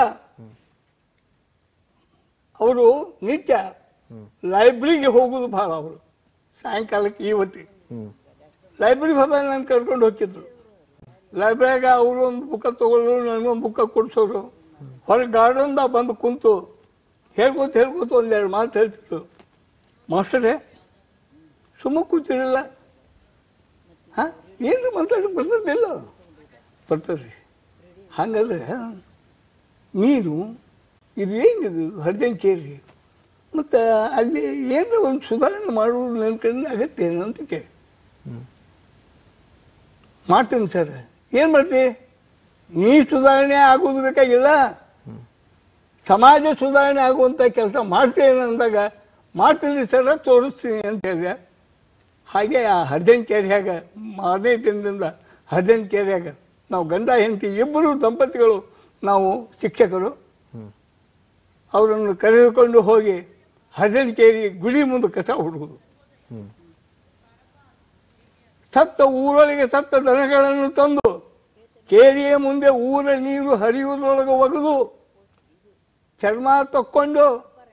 ಅವರು ನಿತ್ಯ ಹ್ಮ್ ಲೈಬ್ರರಿಗೆ ಹೋಗುದು ಬಹಳ ಅವರು ಸಾಯಂಕಾಲಕ್ಕೆ ಇವತ್ತಿ ಹ್ಮ್ ಲೈಬ್ರರಿ ಹೋದಾಗ ನಾನು ಕರ್ಕೊಂಡು ಹೋಗ್ತಿದ್ರು ಲೈಬ್ರರಿಯಾಗ ಅವರು ಒಂದು ಬುಕ್ಕ ತಗೊಳ್ಳೋರು ನನಗೊಂದು ಬುಕ್ಕ ಕೊಡ್ಸೋರು ಹೊರಗೆ ಗಾರ್ಡನ್ದಾಗ ಬಂದು ಕುಂತು ಹೇಳ್ಕೊತ ಹೇಳ್ಕೊತ ಒಂದೆರಡು ಮಾತು ಹೇಳ್ತಿದ್ರು ಮಾಸ್ಟರೇ ಸುಮ್ಮ ಕೂತಿರಲ್ಲ ಹಾ ಏನು ಮಾತಾಡಕ್ಕೆ ಬರ್ತದಿಲ್ಲ ಬರ್ತದ್ರಿ ಹಂಗಾದ್ರೆ ನೀನು ಇದು ಏನಿದು ಹರ್ದಂಕೇರಿ ಮತ್ತು ಅಲ್ಲಿ ಏನು ಒಂದು ಸುಧಾರಣೆ ಮಾಡುವುದು ನನ್ನ ಕಡೆ ಅಗತ್ಯ ಏನು ಅಂತ ಕೇಳಿ ಹ್ಮ್ ಮಾಡ್ತೀನಿ ಸರ್ ಏನ್ ಮಾಡ್ತಿ ನೀ ಸುಧಾರಣೆ ಆಗೋದು ಬೇಕಾಗಿಲ್ಲ ಸಮಾಜ ಸುಧಾರಣೆ ಆಗುವಂಥ ಕೆಲಸ ಮಾಡ್ತೇನೆ ಅಂದಾಗ ಮಾಡ್ತೀನಿ ಸರ ತೋರಿಸ್ತೀನಿ ಅಂತ ಹೇಳಿದೆ ಹಾಗೆ ಆ ಹರ್ದನ್ ಕೆರೆಯಾಗ ಮಾರನೇ ದಿನದಿಂದ ಹರ್ದನ್ ಕೆರೆಯಾಗ ನಾವು ಗಂಡ ಹೆಂಡತಿ ಇಬ್ಬರು ದಂಪತಿಗಳು ನಾವು ಶಿಕ್ಷಕರು ಅವರನ್ನು ಕರೆದುಕೊಂಡು ಹೋಗಿ ಹರ್ದನ್ ಕೇರಿ ಗುಡಿ ಮುಂದೆ ಕಸ ಹುಡುಗುದು ಹ್ಮ್. ಸತ್ತ ಊರೊಳಗೆ ಸತ್ತ ದನಗಳನ್ನು ತಂದು ಕೇರಿಯ ಮುಂದೆ ಊರ ನೀರು ಹರಿಯುವುದರೊಳಗೆ ಒಗೆದು ಚರ್ಮ ತಕ್ಕೊಂಡು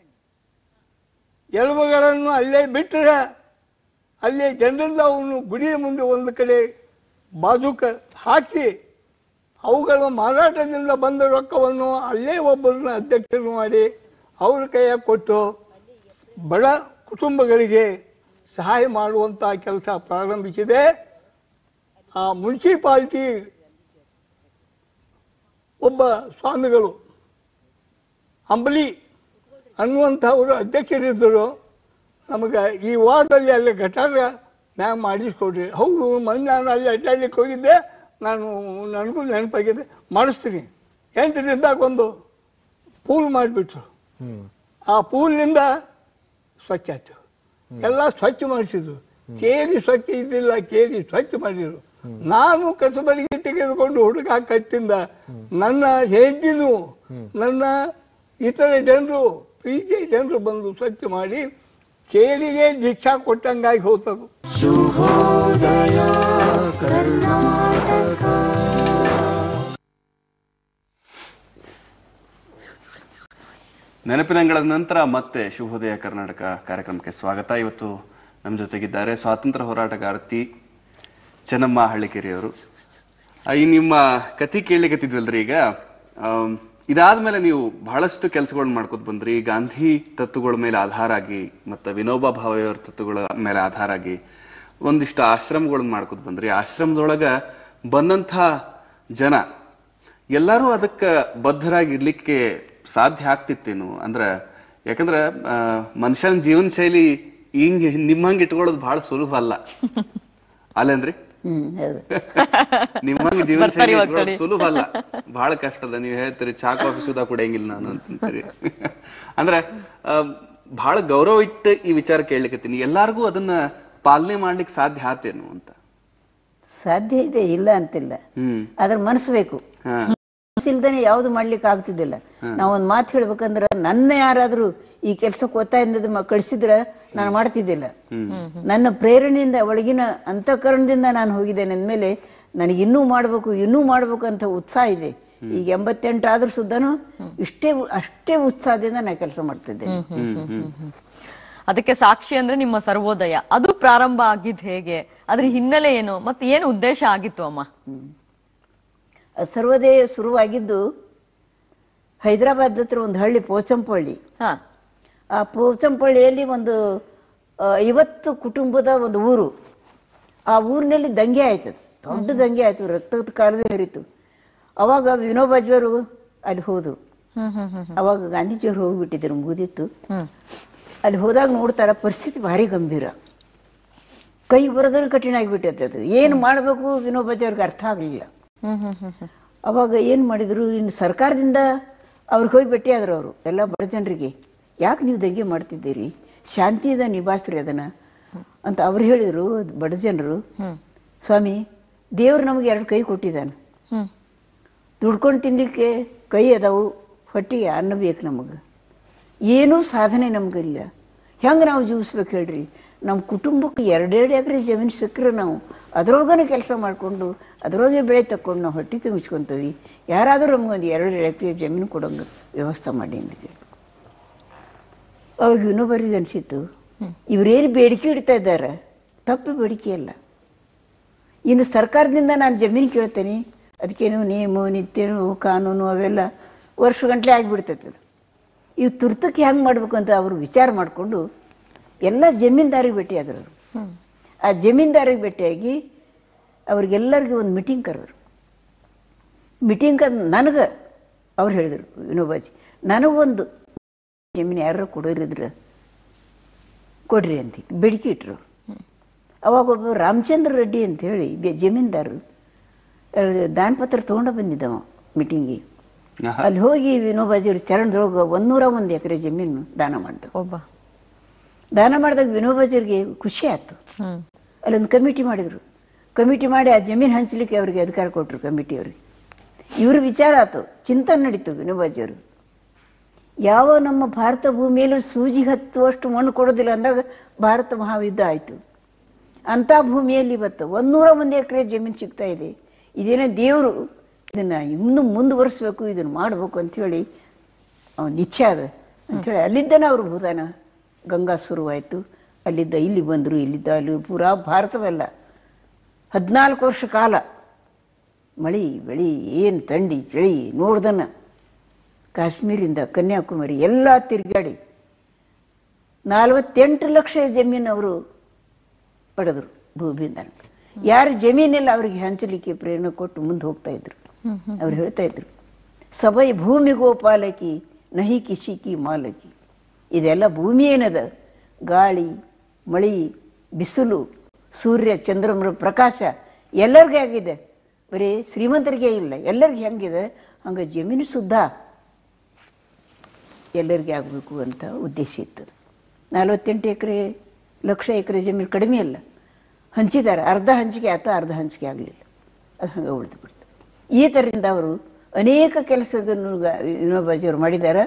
ಎಲುಬುಗಳನ್ನು ಅಲ್ಲೇ ಬಿಟ್ಟರೆ ಅಲ್ಲೇ ಜನರಿಂದ ಅವನು ಗುಡಿಯ ಮುಂದೆ ಒಂದು ಕಡೆ ಬಾಜುಕ ಹಾಕಿ ಅವುಗಳ ಮಾರಾಟದಿಂದ ಬಂದ ರೊಕ್ಕವನ್ನು ಅಲ್ಲೇ ಒಬ್ಬರನ್ನ ಅಧ್ಯಕ್ಷರು ಮಾಡಿ ಅವ್ರ ಕೈಯಾಗ ಕೊಟ್ಟು ಬಡ ಕುಟುಂಬಗಳಿಗೆ ಸಹಾಯ ಮಾಡುವಂಥ ಕೆಲಸ ಪ್ರಾರಂಭಿಸಿದೆ ಆ ಮುನ್ಸಿಪಾಲ್ಟಿ ಒಬ್ಬ ಸ್ವಾಮಿಗಳು ಅಂಬಲಿ ಅನ್ನುವಂಥವರು ಅಧ್ಯಕ್ಷರಿದ್ದರು ನಮಗೆ ಈ ವಾರ್ಡಲ್ಲಿ ಅಲ್ಲಿ ಗಟಾರ ಮ್ಯಾಗ ಮಾಡಿಸ್ಕೊಡ್ರಿ ಹೌದು ಮೊನ್ನೆ ನಾನು ಅಲ್ಲಿ ಅಡ್ಡಾಡ್ಲಿಕ್ಕೆ ಹೋಗಿದ್ದೆ ನಾನು ನನಗೂ ನೆನಪಾಗಿದೆ ಮಾಡಿಸ್ತೀನಿ ಎಂಟು ದಿನದಾಗ ಒಂದು ಪೂಲ್ ಮಾಡಿಬಿಟ್ರು ಹ್ಮ್ ಆ ಪೂಲ್ನಿಂದ ಸ್ವಚ್ಛ ಆಯ್ತು ಎಲ್ಲ ಸ್ವಚ್ಛ ಮಾಡಿಸಿದ್ರು ಕೇರಿ ಸ್ವಚ್ಛ ಇದ್ದಿಲ್ಲ ಕೇರಿ ಸ್ವಚ್ಛ ಮಾಡಿದ್ರು ನಾನು ಕಸಬರಿಗೆ ತೆಗೆದುಕೊಂಡು ಹುಡುಗ ಕತ್ತಿಂದ ನನ್ನ ಹೆಂಡತಿನು ನನ್ನ ಇತರ ಜನರು ಪ್ರೀತಿಯ ಜನರು ಬಂದು ಸ್ವಚ್ಛ ಮಾಡಿ ಕೇರಿಗೆ ದೀಕ್ಷಾ ಕೊಟ್ಟಂಗಾಗಿ ಹೋಗ್ತದು ಶುಭೋದಯ ಕರ್ನಾಟಕ ನೆನಪಿನಂಗಳ ನಂತರ ಮತ್ತೆ ಶುಭೋದಯ ಕರ್ನಾಟಕ ಕಾರ್ಯಕ್ರಮಕ್ಕೆ ಸ್ವಾಗತ ಇವತ್ತು ನಮ್ಮ ಜೊತೆಗಿದ್ದಾರೆ ಸ್ವಾತಂತ್ರ್ಯ ಹೋರಾಟಗಾರ್ತಿ ಚೆನ್ನಮ್ಮ ಹಳ್ಳಿಕೆರೆಯವರು ಆ, ಈ ನಿಮ್ಮ ಕತಿ ಕೇಳಲಿಕ್ಕತ್ತಿದ್ವಲ್ರಿ ಈಗ ಆಮ್, ಇದಾದ್ಮೇಲೆ ನೀವು ಬಹಳಷ್ಟು ಕೆಲಸಗಳನ್ನ ಮಾಡ್ಕೊತ ಬಂದ್ರಿ ಗಾಂಧಿ ತತ್ವಗಳ ಮೇಲೆ ಆಧಾರ ಆಗಿ ಮತ್ತೆ ವಿನೋಬಾ ಭಾವೆಯವರ ತತ್ವಗಳ ಮೇಲೆ ಆಧಾರ ಆಗಿ ಒಂದಿಷ್ಟು ಆಶ್ರಮಗಳನ್ನ ಮಾಡ್ಕೊತ ಬಂದ್ರಿ ಆಶ್ರಮದೊಳಗ ಬಂದಂಥ ಜನ ಎಲ್ಲರೂ ಅದಕ್ಕ ಬದ್ಧರಾಗಿ ಇರ್ಲಿಕ್ಕೆ ಸಾಧ್ಯ ಆಗ್ತಿತ್ತೇನು ಅಂದ್ರ ಯಾಕಂದ್ರ ಆ, ಮನುಷ್ಯನ ಜೀವನ ಶೈಲಿ ಹಿಂಗ್ ನಿಮ್ಮಂಗ್ ಇಟ್ಕೊಳ್ಳೋದು ಬಹಳ ಸುಲಭ ಅಲ್ಲ ಅಲ್ಲೇನ್ರಿ ಹ್ಮ್ ಹೌದು ನಿಮ್ಮಂಗ್ ಜೀವನ ಬರ್ತಾರಿ ಶೈಲಿ ಇವತ್ತು ಇಟ್ಕೊಳ್ಳೋದು ಸುಲಭ ಅಲ್ಲ ಬಹಳ ಕಷ್ಟ ಅದ ನೀವು ಹೇಳ್ತೀರಿ ಚಾ ಕಾಫಿ ಸುಧಾ ಕುಡಿಯಂಗಿಲ್ಲ ನಾನು ಅಂತೀರಿ ಅಂದ್ರೆ ಆ, ಬಹಳ ಗೌರವ ಇಟ್ಟು ಈ ವಿಚಾರ ಕೇಳಲಿಕತ್ತೀನಿ ಎಲ್ಲಾರ್ಗೂ ಅದನ್ನ ಪಾಲನೆ ಮಾಡ್ಲಿಕ್ಕೆ ಸಾಧ್ಯ ಆತೇನು ಅಂತ ಸಾಧ್ಯ ಇದೆ ಇಲ್ಲ ಅಂತಿಲ್ಲ ಹ್ಮ್ ಅದ್ರ ಮನಸ್ಸು ಬೇಕು ಹಾ ಮನಸ್ಸಿಲ್ದೇನೆ ಯಾವುದು ಮಾಡ್ಲಿಕ್ಕೆ ಆಗ್ತಿದ್ದಿಲ್ಲ ನಾವ್ ಒಂದ್ ಮಾತು ಹೇಳ್ಬೇಕಂದ್ರ ನನ್ನ ಯಾರಾದ್ರೂ ಈ ಕೆಲ್ಸಕ್ಕೆ ಒತ್ತಾಯದಿಂದ ಕಳಿಸಿದ್ರ ನಾನು ಮಾಡ್ತಿದ್ದಿಲ್ಲ ನನ್ನ ಪ್ರೇರಣೆಯಿಂದ ಒಳಗಿನ ಅಂತಃಕರಣದಿಂದ ನಾನು ಹೋಗಿದ್ದೇನೆ ಅಂದ್ಮೇಲೆ ನನಗೆ ಇನ್ನೂ ಮಾಡ್ಬೇಕು ಇನ್ನೂ ಮಾಡ್ಬೇಕು ಅಂತ ಉತ್ಸಾಹ ಇದೆ ಈಗ ಎಂಬತ್ತೆಂಟು ಆದ್ರೂ ಸುದ್ದಾನು ಇಷ್ಟೇ ಉ- ಅಷ್ಟೇ ಉತ್ಸಾಹದಿಂದ ನಾನು ಕೆಲಸ ಮಾಡ್ತಿದ್ದೇನೆ ಹ್ಮ್ ಹ್ಮ್ ಅದಕ್ಕೆ ಸಾಕ್ಷಿ ಅಂದ್ರೆ ನಿಮ್ಮ ಸರ್ವೋದಯ ಅದು ಪ್ರಾರಂಭ ಆಗಿದ್ ಹೇಗೆ ಅದ್ರ ಹಿನ್ನೆಲೆ ಏನು ಮತ್ತೆ ಏನು ಉದ್ದೇಶ ಆಗಿತ್ತು ಅಮ್ಮ ಅದು ಸರ್ವೋದಯ ಶುರುವಾಗಿದ್ದು ಹೈದರಾಬಾದ್ ಹತ್ರ ಒಂದು ಹಳ್ಳಿ ಪೋಚಂಪಳ್ಳಿ ಹಾ ಆ ಪೋಚಂಪಳ್ಳಿಯಲ್ಲಿ ಒಂದು ಆ, ಐವತ್ತು ಕುಟುಂಬದ ಒಂದು ಊರು ಆ ಊರಿನಲ್ಲಿ ದಂಗೆ ಆಯ್ತು ದೊಡ್ಡ ದಂಗೆ ಆಯ್ತು ರಕ್ತದ ಕಾಲುವೆ ಹರಿತು ಅವಾಗ ವಿನೋಬಾಜಿಯವರು ಅಲ್ಲಿ ಹೋದ್ರು ಹ್ಮ್ ಹ್ಮ್ ಹ್ಮ್ ಅವಾಗ ಗಾಂಧೀಜಿಯವರು ಹೋಗ್ಬಿಟ್ಟಿದ್ರು ಮುಗಿದಿತ್ತು ಹ್ಮ್ ಅಲ್ಲಿ ಹೋದಾಗ ನೋಡ್ತಾರ ಪರಿಸ್ಥಿತಿ ಭಾರಿ ಗಂಭೀರ ಕೈ ಬರೋದ್ರೆ ಕಠಿಣ ಆಗಿಬಿಟ್ಟೈತೆ ಅದು ಏನು ಮಾಡಬೇಕು ವಿನೋಬಾಜಿಯವ್ರಿಗೆ ಅರ್ಥ ಆಗಲಿಲ್ಲ ಹ್ಮ್ ಹ್ಮ್ ಹ್ಮ್ ಹ್ಮ್ ಅವಾಗ ಏನ್ ಮಾಡಿದ್ರು ಇನ್ನು ಸರ್ಕಾರದಿಂದ ಅವ್ರಿಗೆ ಹೋಗಿ ಭೇಟಿ ಆದ್ರು ಅವರು ಎಲ್ಲ ಬಡ ಜನರಿಗೆ ಯಾಕೆ ನೀವು ದಂಗೆ ಮಾಡ್ತಿದ್ದೀರಿ ಶಾಂತಿಯಿಂದ ನಿಭಾಯಿಸ್ರಿ ಅದನ್ನ ಅಂತ ಅವ್ರು ಹೇಳಿದ್ರು ಬಡ ಜನರು ಹ್ಮ್ ಸ್ವಾಮಿ ದೇವ್ರು ನಮಗೆ ಎರಡು ಕೈ ಕೊಟ್ಟಿದ್ದಾನೆ ಹ್ಮ್ ದುಡ್ಕೊಂಡು ತಿನ್ಲಿಕ್ಕೆ ಕೈ ಅದಾವು ಹೊಟ್ಟಿಗೆ ಅನ್ನ ಬೇಕು ನಮಗೆ ಏನೂ ಸಾಧನೆ ನಮಗಿಲ್ಲ ಹೆಂಗೆ ನಾವು ಜೀವಿಸ್ಬೇಕು ಹೇಳ್ರಿ ನಮ್ಮ ಕುಟುಂಬಕ್ಕೆ ಎರಡೆರಡು ಎಕರೆ ಜಮೀನು ಸಿಕ್ಕರೆ ನಾವು ಅದ್ರೊಳಗನೆ ಕೆಲಸ ಮಾಡಿಕೊಂಡು ಅದ್ರೊಳಗೆ ಬೆಳೆ ತಕ್ಕೊಂಡು ನಾವು ಹೊಟ್ಟೆ ತುಂಬಿಸ್ಕೊಂತೀವಿ ಯಾರಾದರೂ ನಮಗೊಂದು ಎರಡು ಎಕರೆ ಜಮೀನು ಕೊಡೋಂಗೆ ವ್ಯವಸ್ಥೆ ಮಾಡಿ ಅಂದಿದೆ ಅವ್ರಿಗೆ ಇನ್ನೊಬ್ಬರಿಗೆ ಅನಿಸಿತ್ತು ಇವರೇನು ಬೇಡಿಕೆ ಇಡ್ತಾ ಇದ್ದಾರೆ ತಪ್ಪು ಬೇಡಿಕೆ ಅಲ್ಲ ಇನ್ನು ಸರ್ಕಾರದಿಂದ ನಾನು ಜಮೀನು ಕೇಳ್ತೇನೆ ಅದಕ್ಕೇನು ನಿಯಮ ನಿತ್ಯನು ಕಾನೂನು ಅವೆಲ್ಲ ವರ್ಷಗಂಟ್ಲೆ ಆಗಿಬಿಡ್ತೈತೆ ಅದು ಇವು ತುರ್ತಕ್ಕೆ ಹೆಂಗೆ ಮಾಡ್ಬೇಕು ಅಂತ ಅವರು ವಿಚಾರ ಮಾಡಿಕೊಂಡು ಎಲ್ಲ ಜಮೀನ್ದಾರಿಗೆ ಭೇಟಿಯಾದರು ಅವರು ಹ್ಮ್ ಆ ಜಮೀನ್ದಾರಿಗೆ ಭೇಟಿಯಾಗಿ ಅವ್ರಿಗೆಲ್ಲರಿಗೂ ಒಂದು ಮೀಟಿಂಗ್ ಕರೆದ್ರು ಮೀಟಿಂಗ್ ನನಗೆ ಅವ್ರು ಹೇಳಿದರು ವಿನೋಬಾಜಿ ನನಗೊಂದು ಜಮೀನು ಯಾರು ಕೊಡೋರಿದ್ರೆ ಕೊಡ್ರಿ ಅಂತ ಬೇಡಿಕೆ ಇಟ್ರು ಅವಾಗ ಒಬ್ಬ ರಾಮಚಂದ್ರ ರೆಡ್ಡಿ ಅಂತ ಹೇಳಿ ಬೆ- ಜಮೀನ್ದಾರರು ಅವ್ರು ದಾನಪತ್ರ ತೊಗೊಂಡು ಬಂದಿದ್ದವ ಮೀಟಿಂಗಿಗೆ ಆಹಾ. ಅಲ್ಲಿ ಹೋಗಿ ವಿನೋಬಾಜಿಯವರು ಚರಣದೊಳಗೆ ಒಂದೂರ ಒಂದು ಎಕರೆ ಜಮೀನು ದಾನ ಮಾಡಿದ್ರು ಒಬ್ಬ ದಾನ ಮಾಡಿದಾಗ ವಿನೋಬಾಜಿಯವ್ರಿಗೆ ಖುಷಿ ಆಯ್ತು ಹ್ಮ್ ಅಲ್ಲೊಂದು ಕಮಿಟಿ ಮಾಡಿದ್ರು ಕಮಿಟಿ ಮಾಡಿ ಆ ಜಮೀನು ಹಂಚಲಿಕ್ಕೆ ಅವರಿಗೆ ಅಧಿಕಾರ ಕೊಟ್ಟರು ಕಮಿಟಿಯವ್ರಿಗೆ ಇವ್ರ ವಿಚಾರ ಆಯ್ತು ಚಿಂತನೆ ನಡೀತು ವಿನೋಬಾಜಿಯವರು ಯಾವ ನಮ್ಮ ಭಾರತ ಭೂಮಿಯಲ್ಲೂ ಸೂಜಿ ಹತ್ತುವಷ್ಟು ಮಣ್ಣು ಕೊಡೋದಿಲ್ಲ ಅಂದಾಗ ಭಾರತ ಮಹಾಯುದ್ಧ ಆಯಿತು ಅಂಥ ಭೂಮಿಯಲ್ಲಿ ಇವತ್ತು ಒಂದೂರ ಒಂದು ಎಕರೆ ಜಮೀನು ಸಿಗ್ತಾ ಇದೆ ಇದೇನೋ ದೇವರು ಇದನ್ನ ಇನ್ನೂ ಮುಂದುವರಿಸ್ಬೇಕು ಇದನ್ನ ಮಾಡಬೇಕು ಅಂಥೇಳಿ ಅವನ ಇಚ್ಛೆ ಅದ ಅಂಥೇಳಿ ಅಲ್ಲಿದ್ದನ ಅವರು ಭೂದಾನ ಗಂಗಾ ಶುರುವಾಯಿತು ಅಲ್ಲಿದ್ದ ಇಲ್ಲಿ ಬಂದರು ಇಲ್ಲಿದ್ದ ಅಲ್ಲಿ ಪೂರಾ ಭಾರತವೆಲ್ಲ ಹದಿನಾಲ್ಕು ವರ್ಷ ಕಾಲ ಮಳಿ ಬೆಳಿ ಏನು ತಂಡಿ ಚಳಿ ನೋಡ್ದನ ಕಾಶ್ಮೀರಿಂದ ಕನ್ಯಾಕುಮಾರಿ ಎಲ್ಲ ತಿರುಗಾಡಿ ನಲವತ್ತೆಂಟು ಲಕ್ಷ ಜಮೀನು ಅವರು ಪಡೆದರು ಭೂಮಿಯಿಂದ ಯಾರು ಜಮೀನಿಲ್ಲ ಅವರಿಗೆ ಹಂಚಲಿಕ್ಕೆ ಪ್ರೇರಣೆ ಕೊಟ್ಟು ಮುಂದೆ ಹೋಗ್ತಾ ಇದ್ರು ಅವ್ರು ಹೇಳ್ತಾ ಇದ್ರು ಸಬೈ ಭೂಮಿ ಗೋಪಾಲಕಿ ನಹಿ ಕಿಸಿಕಿ ಮಾಲಕಿ ಇದೆಲ್ಲ ಭೂಮಿ ಏನದ ಗಾಳಿ ಮಳಿ ಬಿಸಿಲು ಸೂರ್ಯ ಚಂದ್ರಮರ ಪ್ರಕಾಶ ಎಲ್ಲರಿಗೂ ಆಗಿದೆ ಬರೀ ಶ್ರೀಮಂತರಿಗೆ ಇಲ್ಲ ಎಲ್ಲರಿಗೆ ಹೆಂಗಿದೆ ಹಂಗ ಜಮೀನು ಸುದ್ದ ಎಲ್ಲರಿಗೆ ಆಗಬೇಕು ಅಂತ ಉದ್ದೇಶ ಇತ್ತು ನಲವತ್ತೆಂಟು ಎಕರೆ ಲಕ್ಷ ಎಕರೆ ಜಮೀನು ಕಡಿಮೆ ಅಲ್ಲ ಹಂಚಿದ್ದಾರೆ ಅರ್ಧ ಹಂಚಿಕೆ ಆತ ಅರ್ಧ ಹಂಚಿಕೆ ಆಗಲಿಲ್ಲ ಅದು ಹಂಗೆ ಉಳಿದು ಬಿಡ್ತು ಈ ಥರದಿಂದ ಅವರು ಅನೇಕ ಕೆಲಸಗಳನ್ನು ಗ- ವಿನೋಬಾಜಿಯವರು ಮಾಡಿದ್ದಾರೆ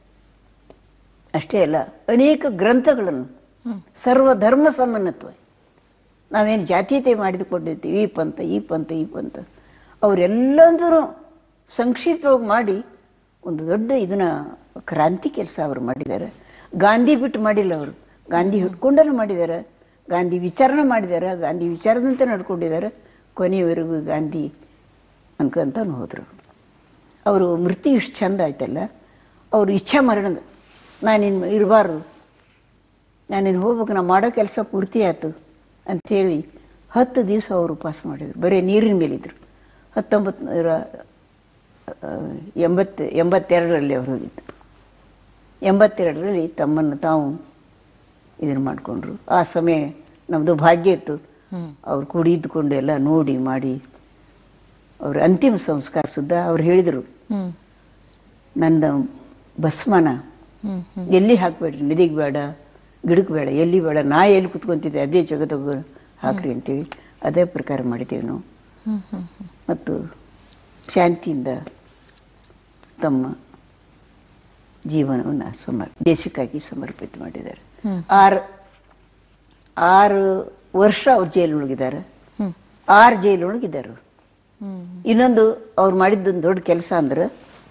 ಅಷ್ಟೇ ಅಲ್ಲ ಅನೇಕ ಗ್ರಂಥಗಳನ್ನು ಸರ್ವಧರ್ಮ ಸಮನ್ವತ್ವ ನಾವೇನು ಜಾತೀಯತೆ ಮಾಡಿದುಕೊಂಡಿರ್ತೀವಿ ಈ ಪಂಥ ಈ ಪಂಥ ಈ ಪಂಥ ಅವರೆಲ್ಲಂದರೂ ಸಂಕ್ಷಿಪ್ತವಾಗಿ ಮಾಡಿ ಒಂದು ದೊಡ್ಡ ಇದನ್ನ ಕ್ರಾಂತಿ ಕೆಲಸ ಅವರು ಮಾಡಿದ್ದಾರೆ ಗಾಂಧಿ ಬಿಟ್ಟು ಮಾಡಿಲ್ಲ ಅವರು ಗಾಂಧಿ ಹಿಡ್ಕೊಂಡಲ್ಲಿ ಮಾಡಿದ್ದಾರೆ ಗಾಂಧಿ ವಿಚಾರಣೆ ಮಾಡಿದ್ದಾರೆ ಗಾಂಧಿ ವಿಚಾರದಂತೆ ನಡ್ಕೊಂಡಿದ್ದಾರೆ ಕೊನೆಯವರೆಗೂ ಗಾಂಧಿ ಅನ್ಕೊಂತಾನು ಹೋದರು ಅವರು ಮೃತ್ಯು ಇಷ್ಟು ಚಂದ ಆಯ್ತಲ್ಲ ಅವರು ಇಚ್ಛಾ ಮರಣದ ನಾನಿನ್ನು ಇರಬಾರ್ದು ನಾನಿನ್ನು ಹೋಗ್ಬೇಕು ನಾ ಮಾಡೋ ಕೆಲಸ ಪೂರ್ತಿ ಆಯ್ತು ಅಂಥೇಳಿ ಹತ್ತು ದಿವಸ ಅವರು ಉಪವಾಸ ಮಾಡಿದರು ಬರೀ ನೀರಿನ ಮೇಲಿದ್ರು ಹತ್ತೊಂಬತ್ತು ನೂರ ಆ, ಎಂಬತ್ತು ಎಂಬತ್ತೆರಡರಲ್ಲಿ ಅವರು ಹೋಗಿದ್ದು ಎಂಬತ್ತೆರಡರಲ್ಲಿ ತಮ್ಮನ್ನು ತಾವು ಇದನ್ನು ಮಾಡಿಕೊಂಡ್ರು ಆ ಸಮಯ ನಮ್ಮದು ಭಾಗ್ಯ ಇತ್ತು ಅವ್ರು ಕೂಡಿ ಇದ್ದುಕೊಂಡು ಎಲ್ಲ ನೋಡಿ ಮಾಡಿ ಅವ್ರ ಅಂತಿಮ ಸಂಸ್ಕಾರ ಸುದ್ದ ಅವ್ರು ಹೇಳಿದರು ಹ್ಮ್ ನನ್ನ ಭಸ್ಮನ ಹ್ಮ್ ಹ್ಮ್ ಎಲ್ಲಿ ಹಾಕ್ಬೇಡ್ರಿ ನದಿಗೆ ಬೇಡ ಗಿಡಕ್ಕೆ ಬೇಡ ಎಲ್ಲಿ ಬೇಡ ನಾ ಎಲ್ಲಿ ಕುತ್ಕೊಂತಿದ್ದೆ ಅದೇ ಜಗದಾಗ ಹಾಕ್ರಿ ಅಂತೇಳಿ ಅದೇ ಪ್ರಕಾರ ಮಾಡಿದ್ದೇವೆ ನಾವು ಹ್ಮ್ ಹ್ಮ್ ಹ್ಮ್ ಮತ್ತು ಶಾಂತಿಯಿಂದ ತಮ್ಮ ಜೀವನವನ್ನು ಸಮರ್ ದೇಶಕ್ಕಾಗಿ ಸಮರ್ಪಿತ ಮಾಡಿದ್ದಾರೆ ಹ್ಮ್. ಆರು ಆರು ವರ್ಷ ಅವ್ರು ಜೈಲೊಳಗಿದ್ದಾರೆ ಹ್ಮ್ ಆರು ಜೈಲೊಳಗಿದ್ದಾರೆ ಅವ್ರು. ಹ್ಮ್ ಇನ್ನೊಂದು ಅವ್ರು ಮಾಡಿದ್ದೊಂದು ದೊಡ್ಡ ಕೆಲಸ ಅಂದ್ರೆ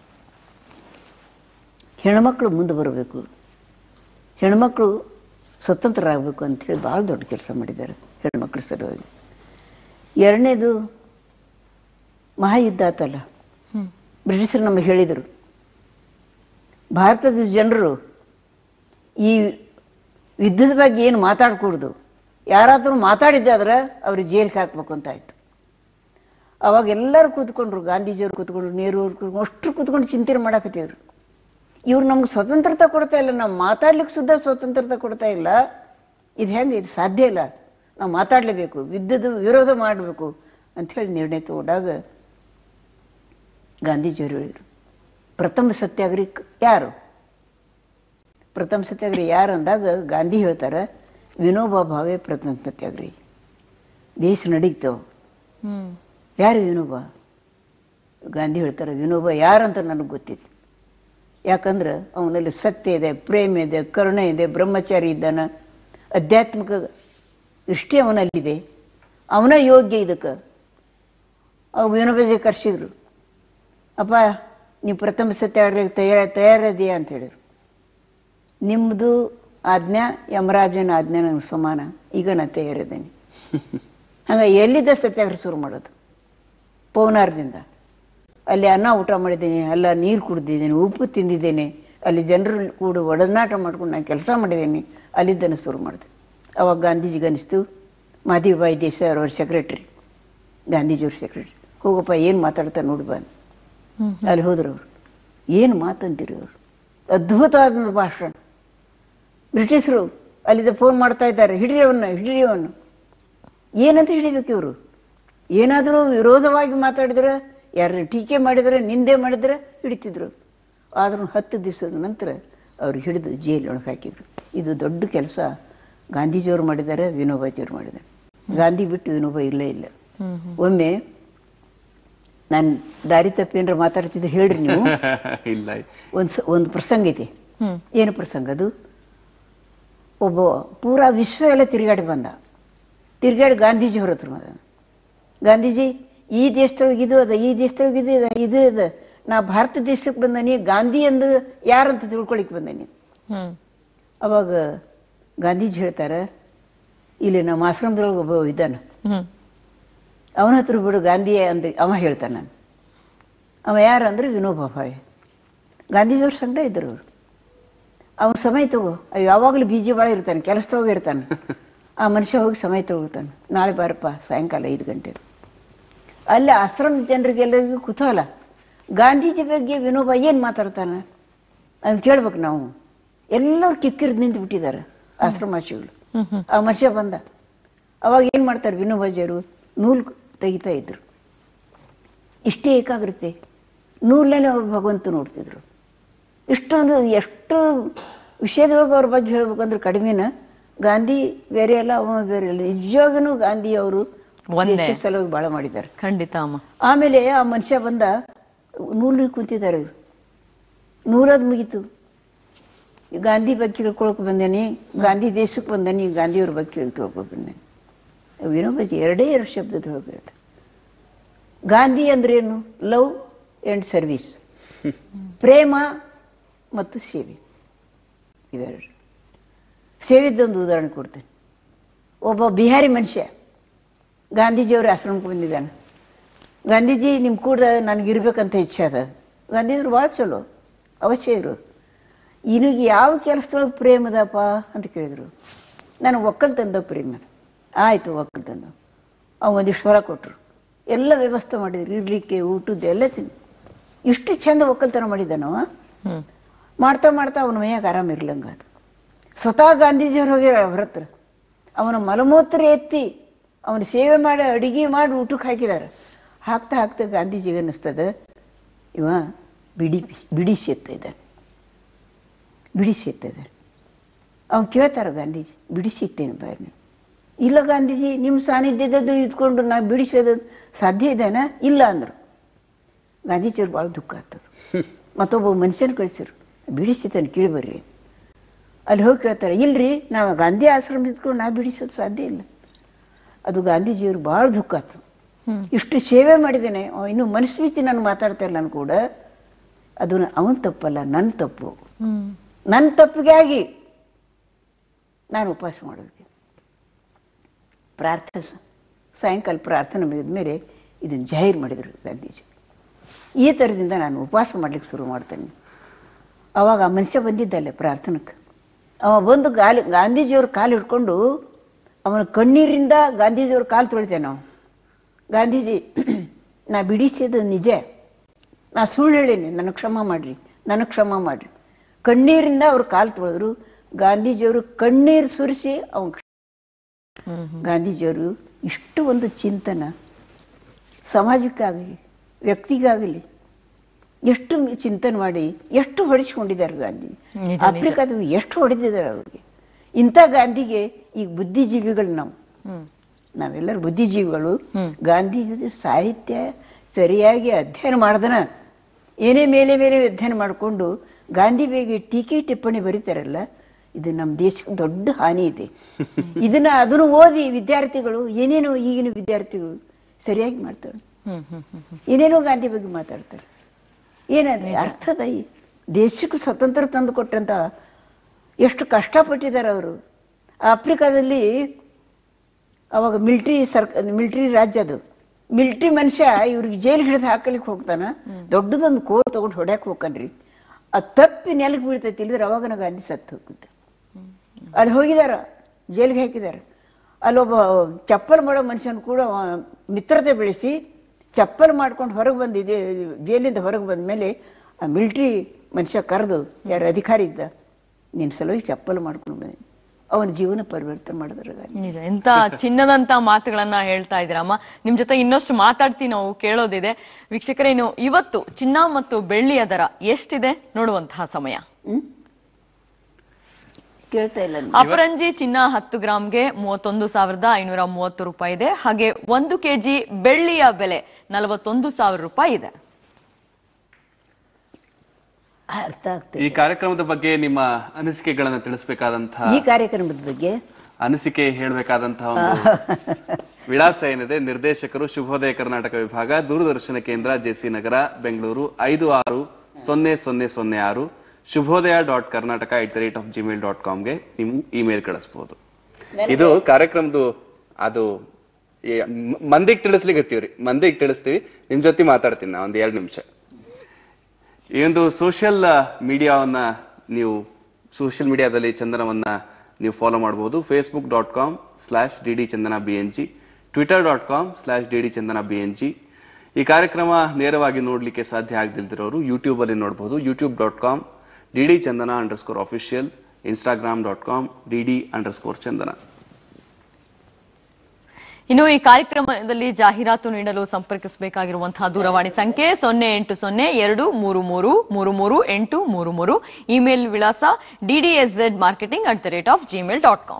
ಹೆಣ್ಮಕ್ಳು ಮುಂದೆ ಬರಬೇಕು ಹೆಣ್ಮಕ್ಳು ಸ್ವತಂತ್ರರಾಗಬೇಕು ಅಂತ ಹೇಳಿ ಭಾಳ ದೊಡ್ಡ ಕೆಲಸ ಮಾಡಿದ್ದಾರೆ ಹೆಣ್ಮಕ್ಳ ಸಲುವಾಗಿ ಎರಡನೇದು ಮಹಾಯುದ್ಧ ಆತಲ್ಲ ಹ್ಮ್ ಬ್ರಿಟಿಷರು ನಮಗೆ ಹೇಳಿದರು ಭಾರತದ ಜನರು ಈ ಯುದ್ಧದ ಬಗ್ಗೆ ಏನು ಮಾತಾಡಕೂಡ್ದು ಯಾರಾದರೂ ಮಾತಾಡಿದ್ದಾದ್ರೆ ಅವ್ರಿಗೆ ಜೈಲಿಗೆ ಹಾಕ್ಬೇಕು ಅಂತ ಆಯ್ತು ಅವಾಗ ಎಲ್ಲರೂ ಕೂತ್ಕೊಂಡ್ರು ಗಾಂಧೀಜಿಯವ್ರು ಕೂತ್ಕೊಂಡ್ರು ನೆಹರು ಅವ್ರು ಕೂತ್ಕೊಂಡು ಅಷ್ಟು ಕೂತ್ಕೊಂಡು ಚಿಂತನೆ ಮಾಡಕತ್ತಿದ್ರು ಇವ್ರು ನಮ್ಗೆ ಸ್ವತಂತ್ರತೆ ಕೊಡ್ತಾ ಇಲ್ಲ ನಾವು ಮಾತಾಡ್ಲಿಕ್ಕೆ ಸುದ್ದ ಸ್ವತಂತ್ರತೆ ಕೊಡ್ತಾ ಇಲ್ಲ ಇದು ಹೆಂಗೆ ಇದು ಸಾಧ್ಯ ಇಲ್ಲ ನಾವು ಮಾತಾಡಲೇಬೇಕು ಯುದ್ಧದ ವಿರೋಧ ಮಾಡಬೇಕು ಅಂಥೇಳಿ ನಿರ್ಣಯ ತಗೊಂಡಾಗ ಗಾಂಧೀಜಿಯವರು ಹೇಳಿದರು ಪ್ರಥಮ ಸತ್ಯಾಗ್ರಹ ಯಾರು ಪ್ರಥಮ ಸತ್ಯಾಗ್ರಹ ಯಾರು ಅಂದಾಗ ಗಾಂಧಿ ಹೇಳ್ತಾರೆ ವಿನೋಬಾ ಭಾವೆ ಪ್ರಥಮ ಸತ್ಯಾಗ್ರಹಿ ದೇಶ ನಡೀತವ ಹ್ಮ್ ಯಾರು ವಿನೋಬ ಗಾಂಧಿ ಹೇಳ್ತಾರೆ ವಿನೋಬ ಯಾರಂತ ನನಗೆ ಗೊತ್ತಿತ್ತು ಯಾಕಂದ್ರೆ ಅವನಲ್ಲಿ ಸತ್ಯ ಇದೆ ಪ್ರೇಮ ಇದೆ ಕರುಣೆ ಇದೆ ಬ್ರಹ್ಮಚಾರಿ ಇದ್ದಾನ ಆಧ್ಯಾತ್ಮಿಕ ದೃಷ್ಟಿ ಅವನಲ್ಲಿದೆ ಅವನ ಯೋಗ್ಯ ಇದಕ್ಕೆ ಅವಾಗ ವಿನೋಬಜಿ ಕರ್ಸಿದ್ರು ಅಪ್ಪ ನೀವು ಪ್ರಥಮ ಸತ್ಯಾಗ್ರಹಕ್ಕೆ ತಯಾರ ತಯಾರಿದೆಯಾ ಅಂತ ಹೇಳಿದ್ರು ನಿಮ್ಮದು ಆಜ್ಞಾ ಯಮರಾಜನ ಆಜ್ಞಾ ನನಗೆ ಸಮಾನ ಈಗ ನಾನು ತಯಾರಿದ್ದೇನೆ ಹಂಗ ಎಲ್ಲಿದ್ದ ಸತ್ಯಾಗ್ರಹ ಶುರು ಮಾಡೋದು ಪೌನಾರದಿಂದ ಅಲ್ಲಿ ಅನ್ನ ಊಟ ಮಾಡಿದ್ದೇನೆ ಅಲ್ಲ ನೀರು ಕುಡಿದಿದ್ದೇನೆ ಉಪ್ಪು ತಿಂದಿದ್ದೇನೆ ಅಲ್ಲಿ ಜನರು ಕೂಡ ಒಡನಾಟ ಮಾಡ್ಕೊಂಡು ನಾನು ಕೆಲಸ ಮಾಡಿದ್ದೇನೆ ಅಲ್ಲಿದ್ದನ್ನು ಶುರು ಮಾಡಿದೆ ಅವಾಗ ಗಾಂಧೀಜಿಗೆ ಅನಿಸ್ತು ಮಾಧವಿಬಾಯಿ ದೇಸಾಯಿ ಅವ್ರ ಸೆಕ್ರೆಟ್ರಿ ಗಾಂಧೀಜಿಯವ್ರ ಸೆಕ್ರೆಟ್ರಿ ಹೋಗಪ್ಪ ಏನು ಮಾತಾಡ್ತಾ ನೋಡಿ ಬಾ ಹ್ಮ್ ಅಲ್ಲಿ ಹೋದ್ರು ಅವರು ಏನು ಮಾತಂತೀರಿ ಅವರು ಅದ್ಭುತವಾದ ಭಾಷಣ ಬ್ರಿಟಿಷರು ಅಲ್ಲಿದ್ದ ಫೋನ್ ಮಾಡ್ತಾ ಇದ್ದಾರೆ ಹಿಡಿರಿ ಅವನ್ನ ಹಿಡಿರಿ ಅವನ್ನ ಏನಂತ ಹಿಡಿಬೇಕು ಇವರು ಏನಾದರೂ ವಿರೋಧವಾಗಿ ಮಾತಾಡಿದ್ರೆ ಯಾರು ಟೀಕೆ ಮಾಡಿದ್ರೆ ನಿಂದೆ ಮಾಡಿದ್ರೆ ಹಿಡಿತಿದ್ರು ಆದ್ರೂ ಹತ್ತು ದಿವಸದ ನಂತರ ಅವ್ರು ಹಿಡಿದು ಜೈಲೊಳಗೆ ಹಾಕಿದ್ರು ಇದು ದೊಡ್ಡ ಕೆಲಸ ಗಾಂಧೀಜಿಯವರು ಮಾಡಿದ್ದಾರೆ ವಿನೋಬಾಜಿಯವರು ಮಾಡಿದ್ದಾರೆ ಗಾಂಧಿ ಬಿಟ್ಟು ವಿನೋಬ ಇಲ್ಲೇ ಇಲ್ಲ ಒಮ್ಮೆ ನಾನು ದಾರಿ ತಪ್ಪೇನ್ರ ಮಾತಾಡ್ತಿದ್ರೆ ಹೇಳ್ರಿ ನೀವು ಇಲ್ಲ ಒಂದು ಸ- ಒಂದು ಪ್ರಸಂಗ ಐತಿ ಹ್ಮ್ ಏನು ಪ್ರಸಂಗ ಅದು ಒಬ್ಬ ಪೂರಾ ವಿಶ್ವ ಎಲ್ಲ ತಿರುಗಾಡಿ ಬಂದ ತಿರುಗಾಡಿ ಗಾಂಧೀಜಿ ಅವ್ರ ಹತ್ರ ಬಂದ ಗಾಂಧೀಜಿ ಈ ದೇಶದೊಳಗೆ ಇದು ಅದ ಈ ದೇಶದೊಳಗೆ ಇದು ಅದ ಇದು ಅದ ನಾ ಭಾರತ ದೇಶಕ್ಕೆ ಬಂದನಿ ಗಾಂಧಿ ಅಂದು ಯಾರಂತ ತಿಳ್ಕೊಳಿಕ್ ಬಂದನಿ ಹ್ಮ್ ಅವಾಗ ಗಾಂಧೀಜಿ ಹೇಳ್ತಾರ ಇಲ್ಲಿ ನಮ್ಮ ಆಶ್ರಮದೊಳಗೆ ಒಬ್ಬ ಇದ್ದಾನ ಹ್ಮ್ ಅವನ ಹತ್ರ ಬಿಡು ಗಾಂಧಿ ಅಂದ್ರೆ ಅವ ಹೇಳ್ತಾನ ನಾನು ಅವ ಯಾರಂದ್ರೆ ವಿನೋಬಾ ಭಾವೆ ಗಾಂಧೀಜಿಯವ್ರ ಸಂಗಡ ಇದ್ರು ಅವರು ಅವನ ಸಮಯ ತಗೋ ಅವ್ ಯಾವಾಗಲೂ ಬೀಜಿ ಭಾಳ ಇರ್ತಾನೆ ಕೆಲಸದೊಳಗೆ ಇರ್ತಾನೆ ಆ ಮನುಷ್ಯ ಹೋಗಿ ಸಮಯ ತಗೊಳ್ತಾನೆ ನಾಳೆ ಬಾರಪ್ಪ ಸಾಯಂಕಾಲ ಐದು ಗಂಟೆ ಅಲ್ಲಿ ಆಶ್ರಮದ ಜನರಿಗೆಲ್ಲರಿಗೂ ಕುತೂಹಲ ಗಾಂಧೀಜಿ ಬಗ್ಗೆ ವಿನೋಬ ಏನು ಮಾತಾಡ್ತಾನೆ ಅದನ್ನ ಕೇಳ್ಬೇಕು ನಾವು ಎಲ್ಲರೂ ಕಿಕ್ಕಿರಿದು ನಿಂತು ಬಿಟ್ಟಿದ್ದಾರೆ ಆಶ್ರಮಾಶಿಗಳು ಹ್ಮ್ ಹ್ಮ್ ಆ ಮನುಷ್ಯ ಬಂದ ಅವಾಗ ಏನ್ ಮಾಡ್ತಾರೆ ವಿನೋಬಾಜಿಯವರು ನೂಲ್ ತೆಗಿತಾ ಇದ್ರು ಇಷ್ಟೇ ಏಕಾಗ್ರತೆ ನೂಲಲ್ಲೇ ಅವ್ರು ಭಗವಂತ ನೋಡ್ತಿದ್ರು ಇಷ್ಟೊಂದು ಎಷ್ಟು ವಿಷಯದೊಳಗೆ ಅವ್ರ ಬಗ್ಗೆ ಹೇಳ್ಬೇಕಂದ್ರೆ ಕಡಿಮೆನ ಗಾಂಧಿ ಬೇರೆ ಅಲ್ಲ ಅವ ಬೇರೆ ಅಲ್ಲ ನಿಜವಾಗನು ಗಾಂಧಿ ಅವರು ಒಂದೇ. ದೇಶದ ಸಲುವಾಗಿ ಬಹಳ ಮಾಡಿದ್ದಾರೆ ಖಂಡಿತ ಅಮ್ಮ ಆಮೇಲೆ ಆ ಮನುಷ್ಯ ಬಂದ ನೂಲು ಕುಂತಿದ್ದಾರೆ ಇವ್ರು ನೂರದ್ ಮುಗೀತು ಗಾಂಧಿ ಬಗ್ಗೆ ತಿಳ್ಕೊಳಕ್ ಬಂದೇನಿ ಗಾಂಧಿ ದೇಶಕ್ಕೆ ಬಂದೇನಿ ಗಾಂಧಿಯವ್ರ ಬಗ್ಗೆ ತಿಳ್ಕೊಳಕ್ ಬಂದೇನಿ ವಿನೋಬಾಜಿ ಎರಡೇ ಎರಡು ಶಬ್ದದ ಹೇಳ್ಬೇಕು ಗಾಂಧಿ ಅಂದ್ರೇನು ಲವ್ ಅಂಡ್ ಸರ್ವಿಸ್ ಪ್ರೇಮ ಮತ್ತು ಸೇವೆ ಇವೆರಡು ಸೇವೆದ್ದೊಂದು ಉದಾಹರಣೆ ಕೊಡ್ತೇನೆ ಒಬ್ಬ ಬಿಹಾರಿ ಮನುಷ್ಯ ಗಾಂಧೀಜಿಯವ್ರ ಆಶ್ರಮಕ್ಕೆ ಬಂದಿದ್ದಾನೆ ಗಾಂಧೀಜಿ ನಿಮ್ಮ ಕೂಡ ನನಗಿರ್ಬೇಕಂತ ಇಚ್ಛೆ ಅದ ಗಾಂಧೀಜಿಯವ್ರು ಭಾಳ ಚಲೋ ಅವಶ್ಯ ಇರು ಇನಿಗೆ ಯಾವ ಕೆಲಸದೊಳಗೆ ಪ್ರೇಮ ಅದಪ್ಪ ಅಂತ ಕೇಳಿದ್ರು ನಾನು ಒಕ್ಕಲ್ತಂದ ಪ್ರೇಮ ಅದ ಆಯಿತು ಒಕ್ಕಲ್ತಂದ ಅವ ಒಂದಿಷ್ಟು ಹೊರ ಕೊಟ್ಟರು ಎಲ್ಲ ವ್ಯವಸ್ಥೆ ಮಾಡಿದ್ರು ಇರ್ಲಿಕ್ಕೆ ಊಟದ್ದು ಎಲ್ಲ ತಿನ್ ಇಷ್ಟು ಚಂದ ಒಕ್ಕಲ್ತನ ಮಾಡಿದ್ದಾನವ ಹ್ಮ್ ಮಾಡ್ತಾ ಮಾಡ್ತಾ ಅವನ ಮೈಯಾಗ ಆರಾಮ ಇರ್ಲಂಗ ಅದು ಸ್ವತಃ ಗಾಂಧೀಜಿಯವ್ರು ಹೋಗ್ಯಾರ ಅವ್ರ ಹತ್ರ ಅವನ ಮಲಮೂತ್ರ ಎತ್ತಿ ಅವನ ಸೇವೆ ಮಾಡಿ ಅಡಿಗೆ ಮಾಡಿ ಊಟಕ್ಕೆ ಹಾಕಿದ್ದಾರೆ ಹಾಕ್ತಾ ಹಾಕ್ತಾ ಗಾಂಧೀಜಿಗೆ ಅನ್ನಿಸ್ತದ ಇವ ಬಿಡಿ ಬಿಡಿ ಸೇರ್ತಾ ಇದ್ದಾನೆ ಬಿಡಿ ಸೇರ್ತಾ ಇದ್ದಾನೆ ಅವ್ನು ಕೇಳ್ತಾರ ಗಾಂಧೀಜಿ ಬಿಡಿ ಸಿಗ್ತೇನೆ ಬಾಯ್ ನೀವು ಇಲ್ಲ ಗಾಂಧೀಜಿ ನಿಮ್ಮ ಸಾನ್ನಿಧ್ಯದ್ದು ಇದ್ಕೊಂಡು ನಾ ಬಿಡಿಸೋದು ಸಾಧ್ಯ ಇದೇನಾ ಇಲ್ಲ ಅಂದ್ರು ಗಾಂಧೀಜಿಯವ್ರು ಭಾಳ ದುಃಖ ಆಗ್ತದೆ ಮತ್ತೊಬ್ಬ ಮನುಷ್ಯನ ಕಳಿಸಿರು ಬಿಡಿಸಿತಾನೆ ಕೀಳಿ ಬರ್ರಿ ಅಲ್ಲಿ ಹೋಗಿ ಕೇಳ್ತಾರೆ ಇಲ್ರಿ ನಾ ಗಾಂಧಿ ಆಶ್ರಮ ಇದ್ಕೊಂಡು ನಾ ಬಿಡಿಸೋದು ಸಾಧ್ಯ ಇಲ್ಲ ಅದು ಗಾಂಧೀಜಿಯವ್ರು ಭಾಳ ದುಃಖ ಆಯ್ತು ಹ್ಮ್ ಇಷ್ಟು ಸೇವೆ ಮಾಡಿದ್ದೇನೆ ಅವ ಇನ್ನು ಮನಸ್ಸು ಬಿಚ್ಚಿ ನಾನು ಮಾತಾಡ್ತಾ ಇಲ್ಲ ನಾನು ಕೂಡ ಅದು ಅವನ ತಪ್ಪಲ್ಲ ನನ್ನ ತಪ್ಪು ಹ್ಮ್ ನನ್ನ ತಪ್ಪಿಗಾಗಿ ನಾನು ಉಪವಾಸ ಮಾಡಬೇಕು ಪ್ರಾರ್ಥನೆ ಸಾಯಂಕಾಲ ಪ್ರಾರ್ಥನೆ ಮುಗಿದ ಮೇಲೆ ಇದನ್ನು ಜಾಹೀರು ಮಾಡಿದರು ಗಾಂಧೀಜಿ ಈ ಥರದಿಂದ ನಾನು ಉಪವಾಸ ಮಾಡ್ಲಿಕ್ಕೆ ಶುರು ಮಾಡ್ತೇನೆ ಅವಾಗ ಆ ಮನುಷ್ಯ ಬಂದಿದ್ದಲ್ಲೇ ಪ್ರಾರ್ಥನೆಗೆ ಅವ ಬಂದು ಗಾಲಿ ಗಾಂಧೀಜಿಯವ್ರ ಕಾಲು ಹಿಡ್ಕೊಂಡು ಅವನ ಕಣ್ಣೀರಿಂದ ಗಾಂಧೀಜಿಯವ್ರ ಕಾಲು ತೊಳಿತೇನೆ ನಾವು ಗಾಂಧೀಜಿ ನಾ ಬಿಡಿಸಿದ್ದು ನಿಜ ನಾ ಸುಳ್ಳು ಹೇಳೀನಿ ನನಗೆ ಕ್ಷಮ ಮಾಡ್ರಿ ನನಗೆ ಕ್ಷಮ ಮಾಡ್ರಿ ಕಣ್ಣೀರಿಂದ ಅವ್ರ ಕಾಲು ತೊಳೆದ್ರು ಗಾಂಧೀಜಿಯವರು ಕಣ್ಣೀರು ಸುರಿಸಿ ಅವನ್ ಹ್ಮ್ ಹ್ಮ್ ಗಾಂಧೀಜಿಯವರು ಇಷ್ಟು ಒಂದು ಚಿಂತನ ಸಮಾಜಕ್ಕಾಗಲಿ ವ್ಯಕ್ತಿಗಾಗಲಿ ಎಷ್ಟು ಚಿಂತನೆ ಮಾಡಿ ಎಷ್ಟು ಹೊಡೆಸ್ಕೊಂಡಿದ್ದಾರೆ ಗಾಂಧಿ ನಿಜ, ನಿಜ. ಆಫ್ರಿಕಾದಲ್ಲಿ ಎಷ್ಟು ಹೊಡೆದಿದ್ದಾರೆ ಅವ್ರಿಗೆ ಇಂಥ ಗಾಂಧಿಗೆ ಈಗ ಬುದ್ಧಿಜೀವಿಗಳು ನಾವು ಹ್ಮ್ ನಾವೆಲ್ಲರೂ ಬುದ್ಧಿಜೀವಿಗಳು ಹ್ಮ್. ಗಾಂಧೀಜಿ ಸಾಹಿತ್ಯ ಸರಿಯಾಗಿ ಅಧ್ಯಯನ ಮಾಡ್ದನ ಏನೇ ಮೇಲೆ ಮೇಲೆ ಅಧ್ಯಯನ ಮಾಡಿಕೊಂಡು ಗಾಂಧಿ ಬಗ್ಗೆ ಟೀಕೆ ಟಿಪ್ಪಣಿ ಬರೀತಾರಲ್ಲ ಇದು ನಮ್ಮ ದೇಶಕ್ಕೆ ದೊಡ್ಡ ಹಾನಿ ಇದೆ ಇದನ್ನ ಅದನ್ನು ಓದಿ ವಿದ್ಯಾರ್ಥಿಗಳು ಏನೇನೋ ಈಗಿನ ವಿದ್ಯಾರ್ಥಿಗಳು ಸರಿಯಾಗಿ ಮಾಡ್ತಾರೆ ಹ್ಮ್ ಹ್ಮ್ ಹ್ಮ್ ಹ್ಮ್ ಏನೇನೋ ಗಾಂಧಿ ಬಗ್ಗೆ ಮಾತಾಡ್ತಾರೆ ಏನಂದ್ರೆ ಅರ್ಥದ ಈ ದೇಶಕ್ಕೆ ಸ್ವತಂತ್ರ ತಂದು ಕೊಟ್ಟಂತ ಎಷ್ಟು ಕಷ್ಟಪಟ್ಟಿದ್ದಾರೆ ಅವರು ಆಫ್ರಿಕಾದಲ್ಲಿ ಅವಾಗ ಮಿಲಿಟರಿ ಸರ್ಕ ಮಿಲಿಟರಿ ರಾಜ್ಯ ಅದು ಮಿಲಿಟರಿ ಮನುಷ್ಯ ಇವ್ರಿಗೆ ಜೈಲ್ ಹಿಡಿದು ಹಾಕಲಿಕ್ಕೆ ಹೋಗ್ತಾನ ದೊಡ್ಡದೊಂದು ಕೋ ತಗೊಂಡು ಹೊಡ್ಯಾಕ್ ಹೋಗ್ಕನ್ರಿ ಆ ತಪ್ಪಿ ನೆಲಕ್ಕೆ ಬೀಳ್ತೈತಿ ಇಲ್ಲಿದ್ರೆ ಅವಾಗನ ಗಾಂಧಿ ಸತ್ತು ಹೋಗುತ್ತೆ ಅಲ್ಲಿ ಹೋಗಿದಾರ ಜೈಲಿಗೆ ಹಾಕಿದ್ದಾರೆ ಅಲ್ಲೊಬ್ಬ ಚಪ್ಪಲ್ ಮಾಡೋ ಮನುಷ್ಯನ ಕೂಡ ಅವ ಮಿತ್ರತೆ ಬೆಳೆಸಿ ಚಪ್ಪಲ್ ಮಾಡ್ಕೊಂಡು ಹೊರಗೆ ಬಂದಿದೆ ಜೈಲಿಂದ ಹೊರಗೆ ಬಂದ ಮೇಲೆ ಆ ಮಿಲಿಟ್ರಿ ಮನುಷ್ಯ ಕರೆದು ಯಾರು ಅಧಿಕಾರಿ ಇದ್ದ ನಿನ್ನ ಸಲುವಾಗಿ ಚಪ್ಪಲ್ ಮಾಡ್ಕೊಂಡು ಬಂದೆ ಅವನ ಜೀವನ ಪರಿವರ್ತನೆ ಮಾಡಿದ್ರು ಗಾಂಧಿ ನಿಜ ಎಂತ ಚಿನ್ನದಂತ ಮಾತುಗಳನ್ನ ಹೇಳ್ತಾ ಇದ್ದೀರಮ್ಮ ನಿಮ್ ಜೊತೆ ಇನ್ನಷ್ಟು ಮಾತಾಡ್ತೀವಿ ನಾವು ಕೇಳೋದಿದೆ ವೀಕ್ಷಕರೇ ಇನ್ನು ಇವತ್ತು ಚಿನ್ನ ಮತ್ತು ಬೆಳ್ಳಿಯ ದರ ಎಷ್ಟಿದೆ ನೋಡುವಂತಹ ಸಮಯ ಹ್ಮ್ ಕೇಳ್ತಾ ಇಲ್ಲ ನಾನು. ಅಪರಂಜಿ ಚಿನ್ನ ಹತ್ತು ಗ್ರಾಮ್ಗೆ ಮೂವತ್ತೊಂದು ಸಾವಿರದ ಐನೂರ ಮೂವತ್ತು ರೂಪಾಯಿ ಇದೆ ಹಾಗೆ ಒಂದು ಕೆಜಿ ಬೆಳ್ಳಿಯ ಬೆಲೆ ನಲವತ್ತೊಂದು ಸಾವಿರ ರೂಪಾಯಿ ಇದೆ ಅರ್ಥ ಆಗ್ತದೆ ಈ ಕಾರ್ಯಕ್ರಮದ ಬಗ್ಗೆ ನಿಮ್ಮ ಅನಿಸಿಕೆಗಳನ್ನ ತಿಳಿಸಬೇಕಾದಂತಹ ಈ ಕಾರ್ಯಕ್ರಮದ ಬಗ್ಗೆ ಅನಿಸಿಕೆ ಹೇಳಬೇಕಾದಂತಹ ಒಂದು ವಿಳಾಸ ಏನಿದೆ ನಿರ್ದೇಶಕರು ಶುಭೋದಯ ಕರ್ನಾಟಕ ವಿಭಾಗ ದೂರದರ್ಶನ ಕೇಂದ್ರ ಜೆಸಿ ನಗರ ಬೆಂಗಳೂರು ಐದು ಆರು ಸೊನ್ನೆ ಸೊನ್ನೆ ಸೊನ್ನೆ ಆರು Shubhodaya dot Karnataka at the rate of Gmail dot ಕಾಮ್ಗೆ ನೀವು ಇಮೇಲ್ ಕಳಿಸಬಹುದು ಇದು ಕಾರ್ಯಕ್ರಮದ ಅದು ಮಂದಿಗೆ ತಿಳಿಸ್ಲಿಕ್ಕೆ ಮಂದಿಗೆ ತಿಳಿಸ್ತೀವಿ ನಿಮ್ ಜೊತೆ ಮಾತಾಡ್ತೀನಿ ನಾ ಒಂದ್ ಎರಡು ನಿಮಿಷ ಈ ಒಂದು ಸೋಷಿಯಲ್ ಮೀಡಿಯಾವನ್ನ ನೀವು ಸೋಷಿಯಲ್ ಮೀಡಿಯಾದಲ್ಲಿ ಚಂದನವನ್ನ ನೀವು ಫಾಲೋ ಮಾಡಬಹುದು Facebook dot com slash D D Chandana B N G Twitter dot com slash D D Chandana B N G ಈ ಕಾರ್ಯಕ್ರಮ ನೇರವಾಗಿ ನೋಡ್ಲಿಕ್ಕೆ ಸಾಧ್ಯ ಆಗದಿಲ್ದಿರೋರು ಯೂಟ್ಯೂಬ್ ಅಲ್ಲಿ ನೋಡಬಹುದು YouTube dot com D D Chandana underscore official Instagram dot com D D underscore Chandana ಇನ್ನು ಈ ಕಾರ್ಯಕ್ರಮದಲ್ಲಿ ಜಾಹೀರಾತು ನೀಡಲು ಸಂಪರ್ಕಿಸಬೇಕಾಗಿರುವಂತಹ ದೂರವಾಣಿ ಸಂಖ್ಯೆ ಸೊನ್ನೆ ಎಂಟು ಸೊನ್ನೆ ಎರಡು ಮೂರು ಮೂರು ಮೂರು ಮೂರು ಎಂಟು ಮೂರು ಮೂರು ಇಮೇಲ್ ವಿಳಾಸ DDS marketing at the rate of Gmail dot com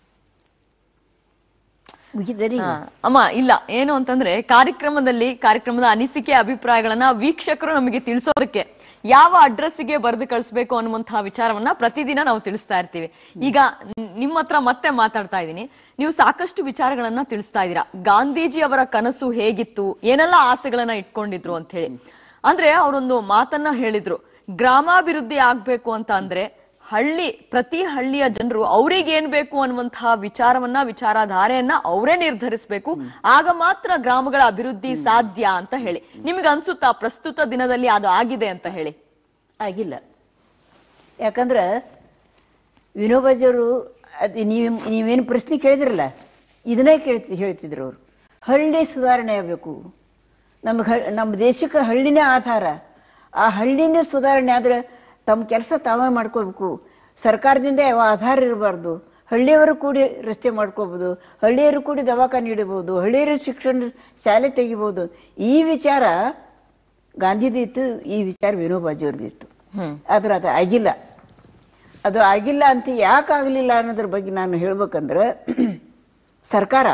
ಮುಗಿದರೆ ಹಾ, ಅಮ್ಮ ಇಲ್ಲ ಏನು ಅಂತಂದ್ರೆ ಕಾರ್ಯಕ್ರಮದಲ್ಲಿ ಕಾರ್ಯಕ್ರಮದ ಅನಿಸಿಕೆ ಅಭಿಪ್ರಾಯಗಳನ್ನ ವೀಕ್ಷಕರು ನಮಗೆ ತಿಳಿಸೋದಕ್ಕೆ ಯಾವ ಅಡ್ರೆಸ್ಗೆ ಬರೆದು ಕಳಿಸ್ಬೇಕು ಅನ್ನುವಂತಹ ವಿಚಾರವನ್ನ ಪ್ರತಿದಿನ ನಾವು ತಿಳಿಸ್ತಾ ಇರ್ತೀವಿ ಈಗ ನ್- ನಿಮ್ಮ ಹತ್ರ ಮತ್ತೆ ಮಾತಾಡ್ತಾ ಇದ್ದೀನಿ ನೀವು ಸಾಕಷ್ಟು ವಿಚಾರಗಳನ್ನ ತಿಳಿಸ್ತಾ ಇದ್ದೀರಾ ಗಾಂಧೀಜಿ ಅವರ ಕನಸು ಹೇಗಿತ್ತು ಏನೆಲ್ಲ ಆಸೆಗಳನ್ನ ಇಟ್ಕೊಂಡಿದ್ರು ಅಂತ ಹೇಳಿ ಅಂದ್ರೆ ಅವರೊಂದು ಮಾತನ್ನ ಹೇಳಿದ್ರು ಗ್ರಾಮಾಭಿವೃದ್ಧಿ ಆಗ್ಬೇಕು ಅಂತ ಅಂದ್ರೆ ಹಳ್ಳಿ ಪ್ರತಿ ಹಳ್ಳಿಯ ಜನರು ಅವ್ರಿಗೆ ಏನ್ ಬೇಕು ಅನ್ನುವಂತಹ ವಿಚಾರವನ್ನ ವಿಚಾರಧಾರೆಯನ್ನ ಅವರೇ ನಿರ್ಧರಿಸಬೇಕು ಆಗ ಮಾತ್ರ ಗ್ರಾಮಗಳ ಅಭಿವೃದ್ಧಿ ಸಾಧ್ಯ ಅಂತ ಹೇಳಿ ನಿಮಗೆ ಅನ್ಸುತ್ತಾ ಪ್ರಸ್ತುತ ದಿನದಲ್ಲಿ ಅದು ಆಗಿದೆ ಅಂತ ಹೇಳಿ ಆಗಿಲ್ಲ ಯಾಕಂದ್ರೆ ವಿನೋಬಾಜಿಯವರು ಅದು ನೀವು ನೀವೇನು ಪ್ರಶ್ನೆ ಕೇಳಿದ್ರಲ್ಲ ಇದನ್ನೇ ಕೇಳ್ತಿ ಹೇಳ್ತಿದ್ರು ಅವರು ಹಳ್ಳಿ ಸುಧಾರಣೆ ಆಗಬೇಕು ನಮ್ಗೆ ಹ- ನಮ್ಮ ದೇಶಕ್ಕೆ ಹಳ್ಳಿನೇ ಆಧಾರ ಆ ಹಳ್ಳಿನೇ ಸುಧಾರಣೆ ಆದ್ರೆ ತಮ್ಮ ಕೆಲಸ ತಾವೇ ಮಾಡ್ಕೋಬೇಕು ಸರ್ಕಾರದಿಂದ ಯಾವ ಆಧಾರ ಇರಬಾರ್ದು ಹಳ್ಳಿಯವರು ಕೂಡಿ ರಸ್ತೆ ಮಾಡ್ಕೋಬಹುದು ಹಳ್ಳಿಯರು ಕೂಡಿ ದವಾಖಾನೆ ಇಡಬಹುದು ಹಳ್ಳಿಯರು ಶಿಕ್ಷಣ ಶಾಲೆ ತೆಗಿಬಹುದು ಈ ವಿಚಾರ ಗಾಂಧಿದು ಇತ್ತು ಈ ವಿಚಾರ ವಿನೋಬಾಜಿಯವ್ರದ್ದು ಇತ್ತು ಹ್ಮ್ ಆದ್ರೆ ಅದು ಆಗಿಲ್ಲ ಅದು ಆಗಿಲ್ಲ ಅಂತ ಯಾಕೆ ಆಗಲಿಲ್ಲ ಅನ್ನೋದ್ರ ಬಗ್ಗೆ ನಾನು ಹೇಳ್ಬೇಕಂದ್ರೆ ಸರ್ಕಾರ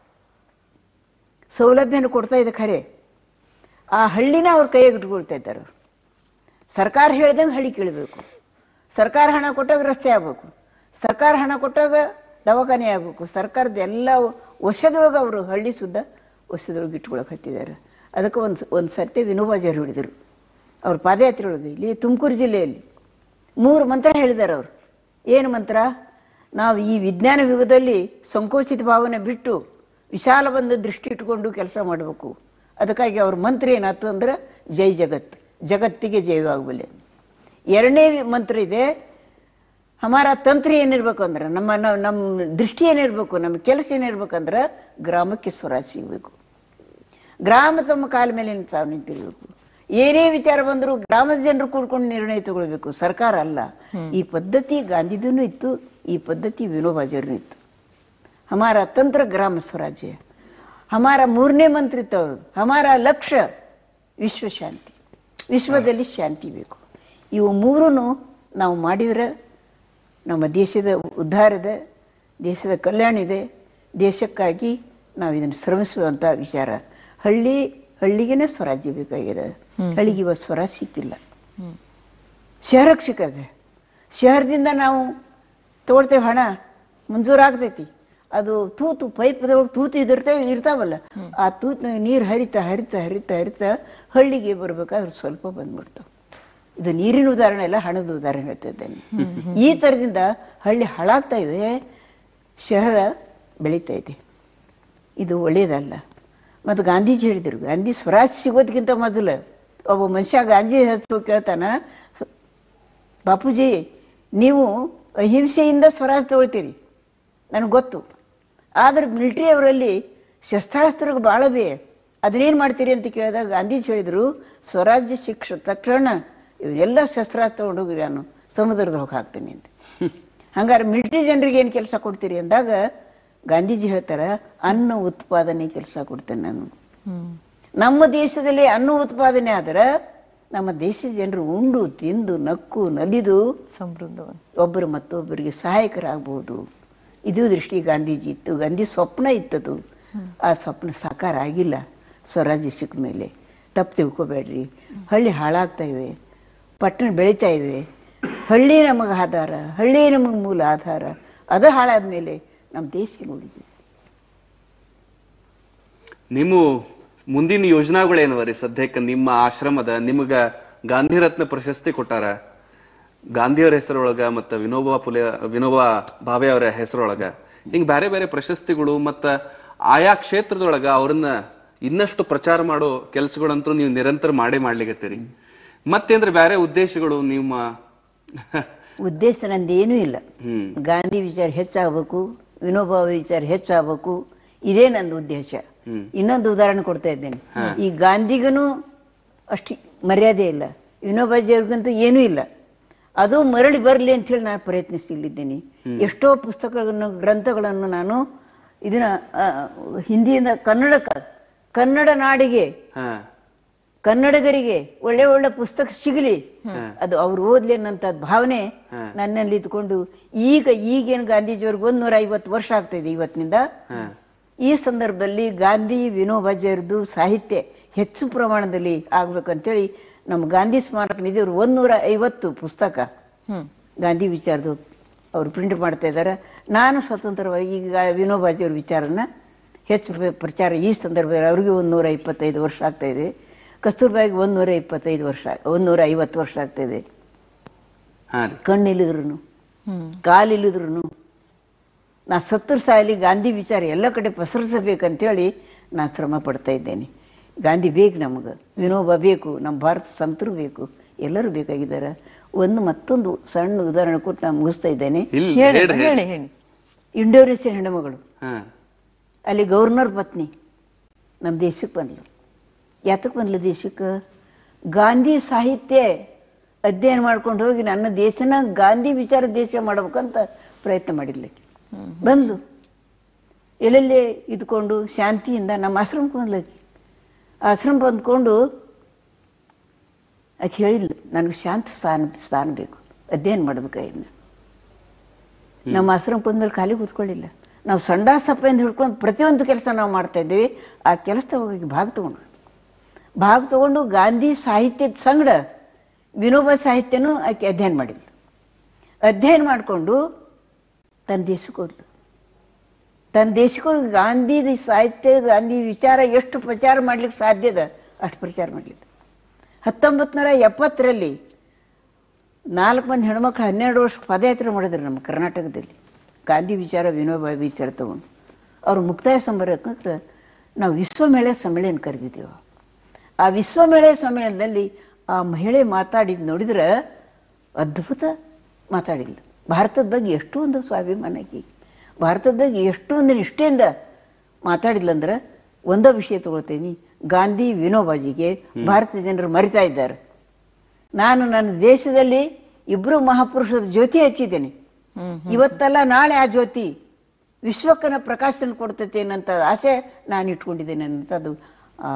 ಸೌಲಭ್ಯನ ಕೊಡ್ತಾ ಇದೆ ಖರೆ ಆ ಹಳ್ಳಿನ ಅವ್ರ ಕೈಯಾಗ ಇಟ್ಕೊಳ್ತಾ ಇದ್ದಾರೆ ಅವ್ರು. ಸರ್ಕಾರ ಹೇಳ್ದಂಗೆ ಹಳ್ಳಿ ಕೇಳಬೇಕು ಸರ್ಕಾರ ಹಣ ಕೊಟ್ಟಾಗ ರಸ್ತೆ ಆಗ್ಬೇಕು ಸರ್ಕಾರ ಹಣ ಕೊಟ್ಟಾಗ ದವಾಖಾನೆ ಆಗ್ಬೇಕು ಸರ್ಕಾರದ ಎಲ್ಲ ವಶದೊಳಗೆ ಅವರು ಹಳ್ಳಿ ಸುದ್ದ ವಶದೊಳಗೆ ಇಟ್ಕೊಳಕ್ ಹತ್ತಿದ್ದಾರೆ ಅದಕ್ಕೆ ಒಂದು ಒಂದು ಸರ್ತಿ ವಿನೋಬಾಜಾರು ಹಿಡಿದರು ಅವ್ರ ಪಾದಯಾತ್ರೆ ಒಳಗೆ ಇಲ್ಲಿ ತುಮಕೂರು ಜಿಲ್ಲೆಯಲ್ಲಿ ಮೂರು ಮಂತ್ರ ಹೇಳಿದ್ದಾರೆ ಅವರು ಏನು ಮಂತ್ರ ನಾವು ಈ ವಿಜ್ಞಾನ ಯುಗದಲ್ಲಿ ಸಂಕೋಚಿತ ಭಾವನೆ ಬಿಟ್ಟು ವಿಶಾಲ ಬಂದ ದೃಷ್ಟಿ ಇಟ್ಕೊಂಡು ಕೆಲಸ ಮಾಡಬೇಕು ಅದಕ್ಕಾಗಿ ಅವ್ರ ಮಂತ್ರ ಏನಾಯ್ತು ಅಂದ್ರೆ ಜೈ ಜಗತ್ ಜಗತ್ತಿಗೆ ಜಯವಾಗಬಲ್ಲೆ ಎರಡನೇ ಮಂತ್ರ ಇದೆ ಹಮಾರ ತಂತ್ರ ಏನಿರ್ಬೇಕು ಅಂದ್ರೆ ನಮ್ಮ ನಮ್ಮ- ನಮ್ಮ ದೃಷ್ಟಿ ಏನಿರ್ಬೇಕು ನಮ್ಮ ಕೆಲಸ ಏನಿರ್ಬೇಕಂದ್ರೆ ಗ್ರಾಮಕ್ಕೆ ಸ್ವರಾಜ್ ಸಿಗಬೇಕು ಗ್ರಾಮ ತಮ್ಮ ಕಾಲ ಮೇಲೆ ತಾವು ನಿಂತಿರ್ಬೇಕು ಏನೇ ವಿಚಾರ ಬಂದರೂ ಗ್ರಾಮದ ಜನರು ಕೂಡ್ಕೊಂಡು ನಿರ್ಣಯ ತಗೊಳ್ಬೇಕು ಸರ್ಕಾರ ಅಲ್ಲ ಈ ಪದ್ಧತಿ ಗಾಂಧಿದೂ ಇತ್ತು ಈ ಪದ್ಧತಿ ವಿನೋಬಾಜಿಯವ್ರೂ ಇತ್ತು ಹಮಾರ ತಂತ್ರ ಗ್ರಾಮ ಸ್ವರಾಜ್ಯ ಹಮಾರ ಮೂರನೇ ಮಂತ್ರ ಇತ್ತು ಅವ್ರದ್ದು ಹಮಾರ ಲಕ್ಷ್ಯ ವಿಶ್ವ ಶಾಂತಿ ವಿಶ್ವದಲ್ಲಿ ಶಾಂತಿ ಬೇಕು ಇವು ಮೂರೂ ನಾವು ಮಾಡಿದ್ರೆ ನಮ್ಮ ದೇಶದ ಉದ್ಧಾರ ಇದೆ ದೇಶದ ಕಲ್ಯಾಣ ಇದೆ ದೇಶಕ್ಕಾಗಿ ನಾವು ಇದನ್ನು ಶ್ರಮಿಸುವಂತ ವಿಚಾರ ಹಳ್ಳಿ ಹಳ್ಳಿಗೆನೇ ಸ್ವರಾಜ್ಯ ಬೇಕಾಗಿದೆ ಹಳ್ಳಿಗೆ ಇವತ್ತು ಸ್ವರಾಜ್ ಸಿಕ್ಕಿಲ್ಲ ಶಹರಕ್ಕೆ ಸಿಕ್ಕದೆ ಶಹರದಿಂದ ನಾವು ತಗೊಳ್ತೇವೆ ಹಣ ಮಂಜೂರಾಗ್ತೈತಿ ಅದು ತೂತು ಪೈಪ್ದೊಳಗೆ ತೂತು ಇದಿರ್ತೇವೆ ಇರ್ತಾವಲ್ಲ ಆ ತೂತು ನೀರು ಹರಿತಾ ಹರಿತಾ ಹರಿತಾ ಹರಿತಾ ಹಳ್ಳಿಗೆ ಬರ್ಬೇಕಾದ್ರೆ ಸ್ವಲ್ಪ ಬಂದ್ಬಿಡ್ತಾವ ಇದು ನೀರಿನ ಉದಾಹರಣೆ ಅಲ್ಲ ಹಣದ ಉದಾಹರಣೆ ಹೇಳ್ತಾ ಇದ್ದೇನೆ ಈ ತರದಿಂದ ಹಳ್ಳಿ ಹಾಳಾಗ್ತಾ ಇದೆ ಶಹರ ಬೆಳೀತಾ ಇದೆ ಇದು ಒಳ್ಳೇದಲ್ಲ ಮತ್ತು ಗಾಂಧೀಜಿ ಹೇಳಿದರು ಗಾಂಧಿ ಸ್ವರಾಜ್ ಸಿಗೋದಕ್ಕಿಂತ ಮೊದಲು ಒಬ್ಬ ಮನುಷ್ಯ ಗಾಂಧಿ ಹೆಸರು ಕೇಳ್ತಾನ ಬಾಪೂಜಿ ನೀವು ಅಹಿಂಸೆಯಿಂದ ಸ್ವರಾಜ್ ತಗೊಳ್ತೀರಿ ನನಗೆ ಗೊತ್ತು ಆದ್ರೆ ಮಿಲಿಟರಿ ಅವರಲ್ಲಿ ಶಸ್ತ್ರಾಸ್ತ್ರಗಳು ಭಾಳ ಬೇ ಅದನ್ನೇನು ಮಾಡ್ತೀರಿ ಅಂತ ಕೇಳಿದಾಗ ಗಾಂಧೀಜಿ ಹೇಳಿದ್ರು ಸ್ವರಾಜ್ಯ ಶಿಕ್ಷ ತಕ್ಷಣ ಇವರೆಲ್ಲ ಶಸ್ತ್ರಾಸ್ತ್ರ ತಗೊಂಡೋಗಿ ನಾನು ಸಮುದ್ರದೊಳಗೆ ಹಾಕ್ತೀನಿ ಅಂತ ಹಂಗಾರೆ ಮಿಲಿಟರಿ ಜನರಿಗೆ ಏನು ಕೆಲಸ ಕೊಡ್ತೀರಿ ಅಂದಾಗ ಗಾಂಧೀಜಿ ಹೇಳ್ತಾರ ಅನ್ನ ಉತ್ಪಾದನೆ ಕೆಲಸ ಕೊಡ್ತೇನೆ ನಾನು ಹ್ಮ್ ನಮ್ಮ ದೇಶದಲ್ಲಿ ಅನ್ನ ಉತ್ಪಾದನೆ ಆದ್ರೆ ನಮ್ಮ ದೇಶದ ಜನರು ಉಂಡು ತಿಂದು ನಕ್ಕು ನಲಿದು ಸಮೃದ್ಧವಾಗಿ ಒಬ್ಬರು ಮತ್ತೊಬ್ಬರಿಗೆ ಸಹಾಯಕರಾಗಬಹುದು ಇದು ದೃಷ್ಟಿ ಗಾಂಧೀಜಿ ಇತ್ತು ಗಾಂಧಿ ಸ್ವಪ್ನ ಇತ್ತದು ಆ ಸ್ವಪ್ನ ಸಾಕಾರ ಆಗಿಲ್ಲ ಸ್ವರಾಜ್ಯ ಸಿಕ್ಕ ಮೇಲೆ ತಪ್ಪು ತಿಳ್ಕೊಬೇಡ್ರಿ ಹಳ್ಳಿ ಹಾಳಾಗ್ತಾ ಇವೆ ಪಟ್ಟಣ ಬೆಳೀತಾ ಇವೆ ಹಳ್ಳಿ ನಮಗೆ ಆಧಾರ ಹಳ್ಳಿ ನಮಗೆ ಮೂಲ ಆಧಾರ ಅದು ಹಾಳಾದ್ಮೇಲೆ ನಮ್ಮ ದೇಶ ನೋಡಿದ್ವಿ ನಿಮ್ಮ ಮುಂದಿನ ಯೋಜನಾಗಳೇನವ ರೀ ಸದ್ಯಕ್ಕೆ ನಿಮ್ಮ ಆಶ್ರಮದ ನಿಮಗ ಗಾಂಧಿ ರತ್ನ ಪ್ರಶಸ್ತಿ ಕೊಟ್ಟಾರ ಗಾಂಧಿಯವರ ಹೆಸರೊಳಗ ಮತ್ತ ವಿನೋಬಾ ಫುಲೆ ವಿನೋಬಾ ಭಾವೆ ಅವರ ಹೆಸರೊಳಗ ಹಿಂಗ್ ಬೇರೆ ಬೇರೆ ಪ್ರಶಸ್ತಿಗಳು ಮತ್ತ ಆಯಾ ಕ್ಷೇತ್ರದೊಳಗ ಅವ್ರನ್ನ ಇನ್ನಷ್ಟು ಪ್ರಚಾರ ಮಾಡೋ ಕೆಲಸಗಳಂತೂ ನೀವು ನಿರಂತರ ಮಾಡೇ ಮಾಡ್ಲಿಕತ್ತೀರಿ ಮತ್ತೇಂದ್ರೆ ಬೇರೆ ಉದ್ದೇಶಗಳು ನಿಮ್ಮ ಉದ್ದೇಶ ನಂದೇನೂ ಇಲ್ಲ ಹ್ಮ್ ಗಾಂಧಿ ವಿಚಾರ ಹೆಚ್ಚಾಗಬೇಕು ವಿನೋಬಾ ವಿಚಾರ ಹೆಚ್ಚಾಗಬೇಕು ಇದೇ ನಂದು ಉದ್ದೇಶ ಹ್ಮ್ ಇನ್ನೊಂದು ಉದಾಹರಣೆ ಕೊಡ್ತಾ ಇದ್ದೇನೆ ಈ ಗಾಂಧಿಗನು ಅಷ್ಟು ಮರ್ಯಾದೆ ಇಲ್ಲ ವಿನೋಬಾಜಿಯವ್ರಿಗಂತೂ ಏನೂ ಇಲ್ಲ ಅದು ಮರಳಿ ಬರಲಿ ಅಂತ ಹೇಳಿ ನಾನು ಪ್ರಯತ್ನಿಸಲಿದ್ದೇನೆ ಎಷ್ಟೋ ಪುಸ್ತಕಗಳನ್ನು ಗ್ರಂಥಗಳನ್ನು ನಾನು ಇದನ್ನ ಆ, ಹಿಂದಿಯಿಂದ ಕನ್ನಡಕ್ಕೆ ಕನ್ನಡ ನಾಡಿಗೆ ಹಾ ಕನ್ನಡಿಗರಿಗೆ ಒಳ್ಳೆ ಒಳ್ಳೆ ಪುಸ್ತಕ ಸಿಗಲಿ ಹಾ. ಅದು ಅವ್ರು ಓದ್ಲಿ ಅನ್ನೋಂಥ ಭಾವನೆ ಹಾ. ನನ್ನಲ್ಲಿ ಇದ್ಕೊಂಡು ಈಗ ಈಗೇನು ಗಾಂಧೀಜಿಯವ್ರಿಗೆ ಒಂದ್ ನೂರ ಐವತ್ತು ವರ್ಷ ಆಗ್ತಾ ಇದೆ ಇವತ್ತಿನಿಂದ ಹಾ ಈ ಸಂದರ್ಭದಲ್ಲಿ ಗಾಂಧಿ ವಿನೋಬಾಜಿಯವ್ರದ್ದು ಸಾಹಿತ್ಯ ಹೆಚ್ಚು ಪ್ರಮಾಣದಲ್ಲಿ ಆಗ್ಬೇಕಂತೇಳಿ ನಮ್ಮ ಗಾಂಧಿ ಸ್ಮಾರಕ ನಿಧಿ ಅವರು ಒಂದೂರ ಐವತ್ತು ಪುಸ್ತಕ ಹ್ಮ್ ಗಾಂಧಿ ವಿಚಾರದ್ದು ಅವರು ಪ್ರಿಂಟ್ ಮಾಡ್ತಾ ಇದ್ದಾರೆ ನಾನು ಸ್ವತಂತ್ರವಾಗಿ ಈಗ ವಿನೋಬಾಜಿಯವ್ರ ವಿಚಾರನ ಹೆಚ್ಚು ಪ್ರ- ಪ್ರಚಾರ ಈ ಸಂದರ್ಭದಲ್ಲಿ ಅವ್ರಿಗೆ ಒಂದು ನೂರ ಇಪ್ಪತ್ತೈದು ವರ್ಷ ಆಗ್ತಾ ಇದೆ ಕಸ್ತೂರ್ಬಾಯಿಗೆ ಒಂದು ನೂರ ಇಪ್ಪತ್ತೈದು ವರ್ಷ ಒಂದು ನೂರ ಐವತ್ತು ವರ್ಷ ಆಗ್ತಾ ಇದೆ ಹಾ ರೀ ಕಣ್ಣಿಲ್ಲಿದ್ರು ಹ್ಮ್ ಕಾಲಿಲ್ಲಿದ್ರು ನಾ ಸತ್ತರ ಸಾಯಲಿ ಗಾಂಧಿ ವಿಚಾರ ಎಲ್ಲ ಕಡೆ ಪಸರಿಸಬೇಕಂತೇಳಿ ನಾನು ಶ್ರಮ ಪಡ್ತಾ ಇದ್ದೇನೆ ಗಾಂಧಿ ಬೇಕು ನಮಗೆ ವಿನೋಬ ಬೇಕು ನಮ್ಮ ಭಾರತ ಸಂತರು ಬೇಕು ಎಲ್ಲರೂ ಬೇಕಾಗಿದ್ದಾರೆ ಒಂದು ಮತ್ತೊಂದು ಸಣ್ಣ ಉದಾಹರಣೆ ಕೊಟ್ಟು ನಾನು ಮುಗಿಸ್ತಾ ಇದ್ದೇನೆ ಇಲ್ಲಿ ಹೇಳಿ ಹೇಳ್ರಿ ಹೇಳಿ ಹೇಳಿ ಇಂಡೋನೇಷ್ಯನ್ ಹೆಣ್ಣುಮಗಳು ಹಾ ಅಲ್ಲಿ ಗವರ್ನರ್ ಪತ್ನಿ ನಮ್ಮ ದೇಶಕ್ಕೆ ಬಂದ್ಲು ಯಾತಕ್ಕೆ ಬಂದ್ಲು ದೇಶಕ್ಕೆ ಗಾಂಧಿ ಸಾಹಿತ್ಯ ಅಧ್ಯಯನ ಮಾಡ್ಕೊಂಡು ಹೋಗಿ ನನ್ನ ದೇಶನ ಗಾಂಧಿ ವಿಚಾರ ದೇಶ ಮಾಡ್ಬೇಕಂತ ಪ್ರಯತ್ನ ಮಾಡಿದ್ಲು ಆಕಿ. ಬಂದ್ಲು ಎಲ್ಲೆಲ್ಲೇ ಇದ್ಕೊಂಡು ಶಾಂತಿಯಿಂದ ನಮ್ಮ ಆಶ್ರಮಕ್ಕೆ ಬಂದ್ಲು ಆಕಿ ಆಶ್ರಮ ಬಂದ್ಕೊಂಡು ಆಕೆ ಹೇಳಿದ್ಲು ನನಗೆ ಶಾಂತ ಸ್ಥಾನ ಸ್ಥಾನ ಬೇಕು ಅಧ್ಯಯನ ಮಾಡ್ಬೇಕಾಗಿದ್ನ ನಮ್ಮ ಆಶ್ರಮ ಬಂದ್ಮೇಲೆ ಖಾಲಿ ಕೂತ್ಕೊಳ್ಳಿಲ್ಲ ನಾವು ಸಂಡಾ ಸಪ್ಪೆಯಿಂದ ಹಿಡ್ಕೊಂಡು ಪ್ರತಿಯೊಂದು ಕೆಲಸ ನಾವು ಮಾಡ್ತಾ ಇದ್ದೀವಿ ಆ ಕೆಲಸದ ಹೋಗಿ ಭಾಗ ತಗೊಂಡು ಭಾಗ ತಗೊಂಡು ಗಾಂಧಿ ಸಾಹಿತ್ಯದ ಸಂಗಡ ವಿನೋಬ ಸಾಹಿತ್ಯನೂ ಆಕೆ ಅಧ್ಯಯನ ಮಾಡಿದ್ಲು ಅಧ್ಯಯನ ಮಾಡಿಕೊಂಡು ತನ್ನ ದೇಶಕ್ಕೆ ಹೋದ್ಲು ತನ್ನ ದೇಶಕ್ಕೆ ಹೋಗಿ ಗಾಂಧಿ ಸಾಹಿತ್ಯ ಗಾಂಧಿ ವಿಚಾರ ಎಷ್ಟು ಪ್ರಚಾರ ಮಾಡ್ಲಿಕ್ಕೆ ಸಾಧ್ಯದ ಅಷ್ಟು ಪ್ರಚಾರ ಮಾಡಲಿಲ್ಲ ಹತ್ತೊಂಬತ್ತು ನೂರ ಎಪ್ಪತ್ತರಲ್ಲಿ ನಾಲ್ಕು ಮಂದಿ ಹೆಣ್ಮಕ್ಳು ಹನ್ನೆರಡು ವರ್ಷ ಪದಯಾತ್ರೆ ಮಾಡಿದ್ರು ನಮ್ಮ ಕರ್ನಾಟಕದಲ್ಲಿ ಗಾಂಧಿ ವಿಚಾರ ವಿನೋಬಾ ವಿಚಾರ ತಗೊಂಡು ಅವ್ರು ಮುಕ್ತಾಯ ಸಂಬರಕ್ಕೆ ನಾವು ವಿಶ್ವಮೇಳೆ ಸಮ್ಮೇಳನ ಕರೆದಿದ್ದೇವೆ ಆ ವಿಶ್ವಮೇಳೆ ಸಮ್ಮೇಳನದಲ್ಲಿ ಆ ಮಹಿಳೆ ಮಾತಾಡಿದ್ ನೋಡಿದ್ರೆ ಅದ್ಭುತ ಮಾತಾಡಿಲ್ಲ ಭಾರತದ ಬಗ್ಗೆ ಎಷ್ಟೊಂದು ಸ್ವಾಭಿಮಾನ ಆಕಿ ಭಾರತದ ಬಗ್ಗೆ ಎಷ್ಟೊಂದು ನಿಷ್ಠೆಯಿಂದ ಮಾತಾಡಿದ್ಲಂದ್ರೆ ಒಂದೇ ವಿಷಯ ತಗೊಳ್ತೇನೆ ಗಾಂಧಿ ವಿನೋಬಾಜಿಗೆ ಭಾರತದ ಜನರು ಮರಿತಾ ಇದ್ದಾರೆ ನಾನು ನನ್ನ ದೇಶದಲ್ಲಿ ಇಬ್ರು ಮಹಾಪುರುಷರ ಜ್ಯೋತಿ ಹಚ್ಚಿದ್ದೇನೆ ಹ್ಮ್ ಇವತ್ತಲ್ಲ ನಾಳೆ ಆ ಜ್ಯೋತಿ ವಿಶ್ವಕ್ಕನ ಪ್ರಕಾಶನ ಕೊಡ್ತೈತೆ ಅನ್ನಂತ ಆಸೆ ನಾನು ಇಟ್ಕೊಂಡಿದ್ದೇನೆ ಅನ್ನಂಥದ್ದು ಆ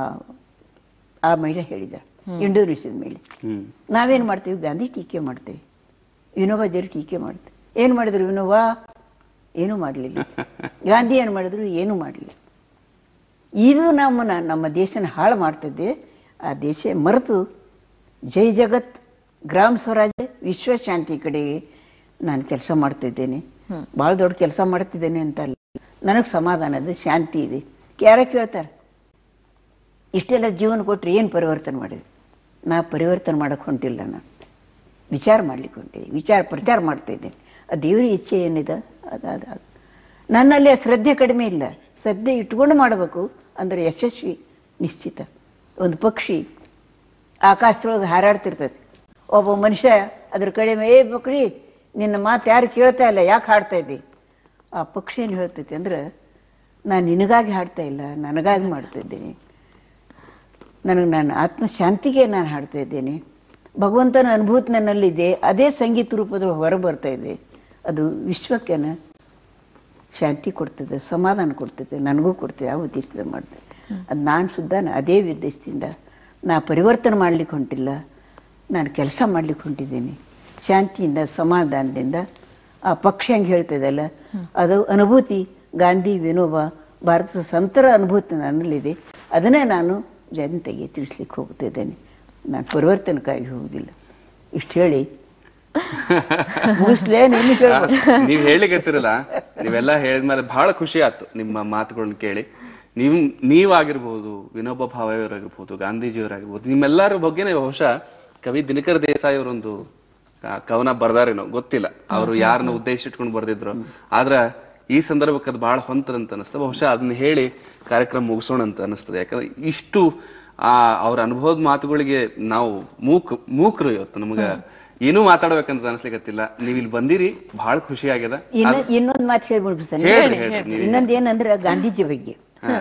ಆ ಮಹಿಳೆ ಹೇಳಿದ ಇಂಡೋನೇಷ್ಯಾದ ಮೇಲೆ ಹ್ಮ್ ನಾವೇನ್ ಮಾಡ್ತೀವಿ ಗಾಂಧಿ ಟೀಕೆ ಮಾಡ್ತೇವೆ ವಿನೋಬಾಜಿಯವರು ಟೀಕೆ ಮಾಡ್ತೇವೆ ಏನ್ ಮಾಡಿದ್ರು ವಿನೋಬಾ ಏನೂ ಮಾಡಲಿಲ್ಲ ಗಾಂಧಿ ಏನ್ ಮಾಡಿದ್ರು ಏನೂ ಮಾಡಲಿಲ್ಲ ಇದು ನಮ್ಮನ್ನ ನಮ್ಮ ದೇಶನ ಹಾಳು ಮಾಡ್ತಿದ್ದೆ ಆ ದೇಶ ಮರೆತು ಜೈ ಜಗತ್ ಗ್ರಾಮ ಸ್ವರಾಜ್ಯ ವಿಶ್ವ ಶಾಂತಿ ಕಡೆಗೆ ನಾನು ಕೆಲಸ ಮಾಡ್ತಿದ್ದೇನೆ ಹ್ಮ್. ಭಾಳ ದೊಡ್ಡ ಕೆಲಸ ಮಾಡ್ತಿದ್ದೇನೆ ಅಂತ ಅಲ್ಲ ನನಗೆ ಸಮಾಧಾನ ಇದೆ ಶಾಂತಿ ಇದೆ ಯಾರ ಕೇಳ್ತಾರೆ ಇಷ್ಟೆಲ್ಲ ಜೀವನ ಕೊಟ್ಟರೆ ಏನು ಪರಿವರ್ತನೆ ಮಾಡಿದೆ ನಾ ಪರಿವರ್ತನೆ ಮಾಡಕ್ಕೆ ಹೊಂಟಿಲ್ಲ ನಾನು ವಿಚಾರ ಮಾಡ್ಲಿಕ್ಕೆ ಹೊಂಟಿದೆ ವಿಚಾರ ಪ್ರಚಾರ ಮಾಡ್ತಾ ಇದ್ದೇನೆ ಆ ದೇವರ ಇಚ್ಛೆ ಏನಿದೆ ಅದಾದ ನನ್ನಲ್ಲಿ ಆ ಶ್ರದ್ಧೆ ಕಡಿಮೆ ಇಲ್ಲ ಶ್ರದ್ಧೆ ಇಟ್ಕೊಂಡು ಮಾಡಬೇಕು ಅಂದ್ರೆ ಯಶಸ್ವಿ ನಿಶ್ಚಿತ ಒಂದು ಪಕ್ಷಿ ಆಕಾಶದೊಳಗೆ ಹಾರಾಡ್ತಿರ್ತದೆ ಒಬ್ಬ ಮನುಷ್ಯ ಅದ್ರ ಕಡಿಮೆ ಏ ಪಕ್ಷಿ ನಿನ್ನ ಮಾತು ಯಾರು ಕೇಳ್ತಾ ಇಲ್ಲ ಯಾಕೆ ಹಾಡ್ತಾ ಇದ್ದಿ ಆ ಪಕ್ಷಿ ಏನು ಹೇಳ್ತೈತಿ ಅಂದ್ರೆ ನಾನು ನಿನಗಾಗಿ ಹಾಡ್ತಾ ಇಲ್ಲ ನನಗಾಗಿ ಮಾಡ್ತಾ ಇದ್ದೀನಿ ನನಗೆ ನನ್ನ ಆತ್ಮಶಾಂತಿಗೆ ನಾನು ಹಾಡ್ತಾ ಇದ್ದೇನೆ ಭಗವಂತನ ಅನುಭೂತಿ ನನ್ನಲ್ಲಿದೆ ಅದೇ ಸಂಗೀತ ರೂಪದಲ್ಲಿ ಹೊರ ಬರ್ತಾ ಇದೆ ಅದು ವಿಶ್ವಕ್ಕೆನ ಶಾಂತಿ ಕೊಡ್ತದೆ ಸಮಾಧಾನ ಕೊಡ್ತದೆ ನನಗೂ ಕೊಡ್ತದೆ ಆ ಉದ್ದೇಶದಿಂದ ಮಾಡ್ತದೆ ಅದು ನಾನು ಸುದ್ದ ಅದೇ ಉದ್ದೇಶದಿಂದ ನಾ ಪರಿವರ್ತನೆ ಮಾಡ್ಲಿಕ್ಕೆ ಹೊಂಟಿಲ್ಲ ನಾನು ಕೆಲಸ ಮಾಡ್ಲಿಕ್ಕೆ ಹೊಂಟಿದ್ದೀನಿ ಶಾಂತಿಯಿಂದ ಸಮಾಧಾನದಿಂದ ಆ ಪಕ್ಷ ಹೆಂಗೆ ಹೇಳ್ತದಲ್ಲ ಅದು ಅನುಭೂತಿ ಗಾಂಧಿ ವಿನೋಬ ಭಾರತದ ಸಂತರ ಅನುಭೂತಿ ನನ್ನಲ್ಲಿದೆ ಅದನ್ನೇ ನಾನು ಜನತೆಗೆ ತಿಳಿಸ್ಲಿಕ್ಕೆ ಹೋಗ್ತಿದ್ದೇನೆ ನಾನು ಪರಿವರ್ತನಕ್ಕಾಗಿ ಹೋಗುದಿಲ್ಲ ಇಷ್ಟು ಹೇಳಿ ಮುಗಿಸ್ಲೇ ನೀನು ಹೇಳ್ಬೇಕು ನೀವ್ ಹೇಳಿಕತ್ತಿರಲ್ಲ ನೀವೆಲ್ಲ ಹೇಳಿದ್ಮೇಲೆ ಬಹಳ ಖುಷಿ ಆಯ್ತು ನಿಮ್ಮ ಮಾತುಗಳನ್ನ ಕೇಳಿ ನೀವು ನೀವಾಗಿರ್ಬೋದು ವಿನೋಬ ಭಾವೆಯವರಾಗಿರ್ಬೋದು ಗಾಂಧೀಜಿಯವರಾಗಿರ್ಬೋದು ನಿಮ್ಮೆಲ್ಲರ ಬಗ್ಗೆನೇ ಬಹುಶಃ ಕವಿ ದಿನಕರ ದೇಸಾಯಿ ಅವರೊಂದು ಆ, ಕವನ ಬರ್ದಾರೇನೋ ಗೊತ್ತಿಲ್ಲ ಅವರು ಯಾರನ್ನ ಉದ್ದೇಶ ಇಟ್ಕೊಂಡು ಬರ್ದಿದ್ರು ಆದ್ರ ಈ ಸಂದರ್ಭಕ್ಕೆ ಅದು ಬಹಳ ಹೊಂತದಂತ ಅನಿಸ್ತದೆ ಬಹುಶಃ ಅದನ್ನ ಹೇಳಿ ಕಾರ್ಯಕ್ರಮ ಮುಗಿಸೋಣ ಅಂತ ಅನಿಸ್ತದೆ ಯಾಕಂದ್ರೆ ಇಷ್ಟು ಆ ಅವ್ರ ಅನುಭವದ ಮಾತುಗಳಿಗೆ ನಾವು ಮೂಕ್ ಮೂಕ್ರು ಇವತ್ತು ನಮಗ ಏನೂ ಮಾತಾಡ್ಬೇಕಂತ ಅನ್ಸ್ಲಿಕ್ಕತ್ತಿಲ್ಲ ನೀವ್ ಇಲ್ಲಿ ಬಂದಿರಿ ಬಹಳ ಖುಷಿ ಆಗ್ಯದ ಇನ್ನ ಇನ್ನೊಂದು ಮಾತು ಹೇಳಿ ಮುಗಿಸ್ತಾನೆ ಹೇಳ್ರಿ ಹೇಳ್ರಿ ನೀವ್ ಇನ್ನೊಂದು ಏನಂದ್ರೆ ಗಾಂಧೀಜಿ ಬಗ್ಗೆ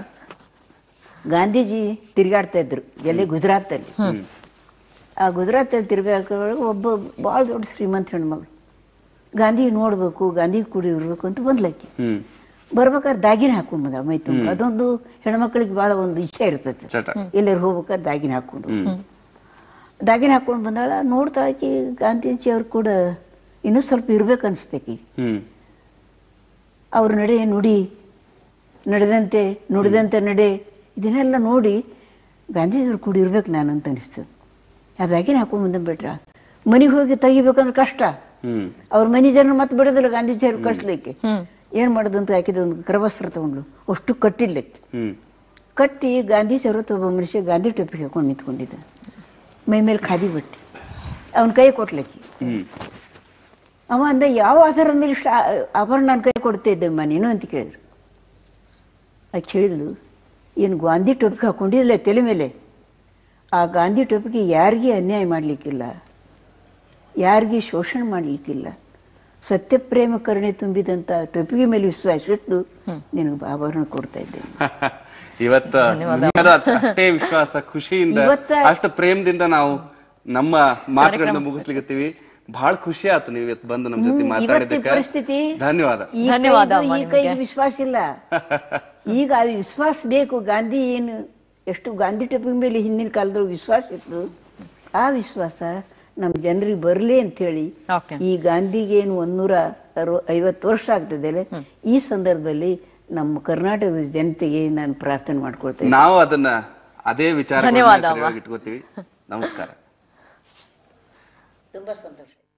ಗಾಂಧೀಜಿ ತಿರುಗಾಡ್ತಾ ಇದ್ರು ಎಲ್ಲಿ ಗುಜರಾತಲ್ಲಿ ಆ ಗುಜರಾತಲ್ಲಿ ತಿರುಗಾಡುವಾಗ ಒಬ್ಬ ಭಾಳ ದೊಡ್ಡ ಶ್ರೀಮಂತ ಹೆಣ್ಮಗಳು ಗಾಂಧಿ ನೋಡ್ಬೇಕು ಗಾಂಧಿ ಕೂಡ ಇರ್ಬೇಕು ಅಂತ ಬಂದ್ಲಕ್ಕಿ ಹ್ಮ್ ಬರ್ಬೇಕಾದ್ರೆ ದಾಗಿನ ಹಾಕೊಂಡ್ ಬಂದ ಮೈ ತುಂಬ ಅದೊಂದು ಹೆಣ್ಮಕ್ಳಿಗೆ ಬಹಳ ಒಂದು ಇಚ್ಛೆ ಇರ್ತೈತೆ ಚಟ ಎಲ್ಲರೂ ಹೋಗ್ಬೇಕಾದ್ರೆ ದಾಗಿನ ಹಾಕೊಂಡು ದಾಗಿನ ಹಾಕೊಂಡು ಬಂದಾಳ ನೋಡ್ತಾಳಕಿ ಗಾಂಧೀಜಿ ಅವ್ರು ಕೂಡ ಇನ್ನೂ ಸ್ವಲ್ಪ ಇರ್ಬೇಕು ಅನಿಸ್ತೇಕಿ ಹ್ಮ್ ಅವ್ರ ನಡೆ ನುಡಿ ನಡೆದಂತೆ ನುಡಿದಂತೆ ನಡೆ ಇದನ್ನೆಲ್ಲ ನೋಡಿ ಗಾಂಧೀಜಿಯವ್ರು ಕೂಡ ಇರ್ಬೇಕು ನಾನು ಅಂತ ಅನಿಸ್ತು ಅದಾಗಿನ ಹಾಕೊಂಡ್ ಬಂದ ಬಿಟ್ರ ಮನೆಗೆ ಹೋಗಿ ತೆಗಿಬೇಕಂದ್ರೆ ಕಷ್ಟ ಹ್ಮ್ ಅವ್ರ ಮನೆ ಜನ ಮತ್ತೆ ಬಿಡೋದಿಲ್ಲ ಗಾಂಧೀಜಿಯವ್ರು ಕಟ್ಲಿಕ್ಕೆ ಹ್ಮ್ ಏನ್ ಮಾಡೋದಂತ ಹಾಕಿದ ಒಂದು ಕರವಸ್ತ್ರ ತಗೊಂಡ್ಲು ಅಷ್ಟು ಕಟ್ಟಿಲ್ಲಕ್ಕೆ ಹ್ಮ್ ಕಟ್ಟಿ ಗಾಂಧೀಜಿಯವ್ರ ಒಬ್ಬ ಮನುಷ್ಯ ಗಾಂಧಿ ಟೋಪಿ ಹಾಕೊಂಡು ನಿಂತ್ಕೊಂಡಿದ್ದ ಮೈ ಮೇಲೆ ಖಾದಿ ಬಟ್ಟಿ ಅವನ ಕೈ ಕೊಟ್ಲಕ್ಕಿ ಹ್ಮ್ ಅವ ಅಂದ ಯಾವ ಆಧಾರದ ಮೇಲೆ ಇಷ್ಟ ಆಭರಣ ನನ್ನ ಕೈ ಕೊಡ್ತಾ ಇದ್ದಮ್ಮ ನೀನು ಅಂತ ಕೇಳಿದ್ರು ಆಕೆ ಕೇಳಿದ್ಲು ಏನು ಗಾಂಧಿ ಟೋಪಿಗೆ ಹಾಕೊಂಡಿಲ್ಲ ತಲೆ ಮೇಲೆ ಆ ಗಾಂಧಿ ಟೋಪಿಗೆ ಯಾರಿಗೂ ಅನ್ಯಾಯ ಮಾಡಲಿಕ್ಕಿಲ್ಲ ಯಾರಿಗೂ ಶೋಷಣೆ ಮಾಡಲಿಕ್ಕಿಲ್ಲ ಸತ್ಯಪ್ರೇಮ ಕರುಣೆ ತುಂಬಿದಂತ ಟೊಪಿಗೆ ಮೇಲೆ ವಿಶ್ವಾಸ ಇಟ್ಟು ನಿನಗೆ ಆಭರಣ ಕೊಡ್ತಾ ಇದ್ದೇನೆ ಇವತ್ತ ನಿಮ್ಮದು ಅಷ್ಟೇ ವಿಶ್ವಾಸ ಖುಷಿಯಿಂದ ಇವತ್ತ- ಅಷ್ಟು ಪ್ರೇಮದಿಂದ ನಾವು ನಮ್ಮ ಮಾತುಗಳನ್ನ ಮುಗಿಸ್ಲಿಕತ್ತೀವಿ ಬಹಳ ಖುಷಿ ಆಯ್ತು ನೀವು ಇವತ್ತು ಬಂದು ನಮ್ಮ ಜೊತೆ ಹ್ಮ್, ಇವತ್ತಿನ ಮಾತಾಡಿದ್ದಕ್ಕೆ ಪರಿಸ್ಥಿತಿ ಧನ್ಯವಾದ ಈ ಧನ್ಯವಾದ ಕೈಗೂ ಅಮ್ಮ ಈ ಕೈಗೆ ನಿಮ್ಗೆ. ವಿಶ್ವಾಸ ಇಲ್ಲ ಈಗ ಆ ವಿಶ್ವಾಸ ಬೇಕು ಗಾಂಧಿ ಏನು ಎಷ್ಟು ಗಾಂಧಿ ಟೊಪಿಗೆ ಮೇಲೆ ಹಿಂದಿನ ಕಾಲದೊಳಗೆ ವಿಶ್ವಾಸ ಇತ್ತು ಆ ವಿಶ್ವಾಸ ನಮ್ಮ ಜನರಿಗೆ ಬರಲಿ ಅಂತ ಹೇಳಿ ಓಕೆ ಈ ಗಾಂಧಿಗೆ ಏನು ಒಂದೂರ ಅರವ ಐವತ್ತು ವರ್ಷ ಆಗ್ತದೆ ಈ ಸಂದರ್ಭದಲ್ಲಿ ನಮ್ಮ ಕರ್ನಾಟಕದ ಜನತೆಗೆ ನಾನು ಪ್ರಾರ್ಥನೆ ಮಾಡ್ಕೊಳ್ತೇನೆ ನಾವು ಅದನ್ನ ಅದೇ ವಿಚಾರ ಧನ್ಯವಾದ ಅಮ್ಮ. ಇಟ್ಕೋತೀವಿ ನಮಸ್ಕಾರ ತುಂಬಾ ಸಂತೋಷ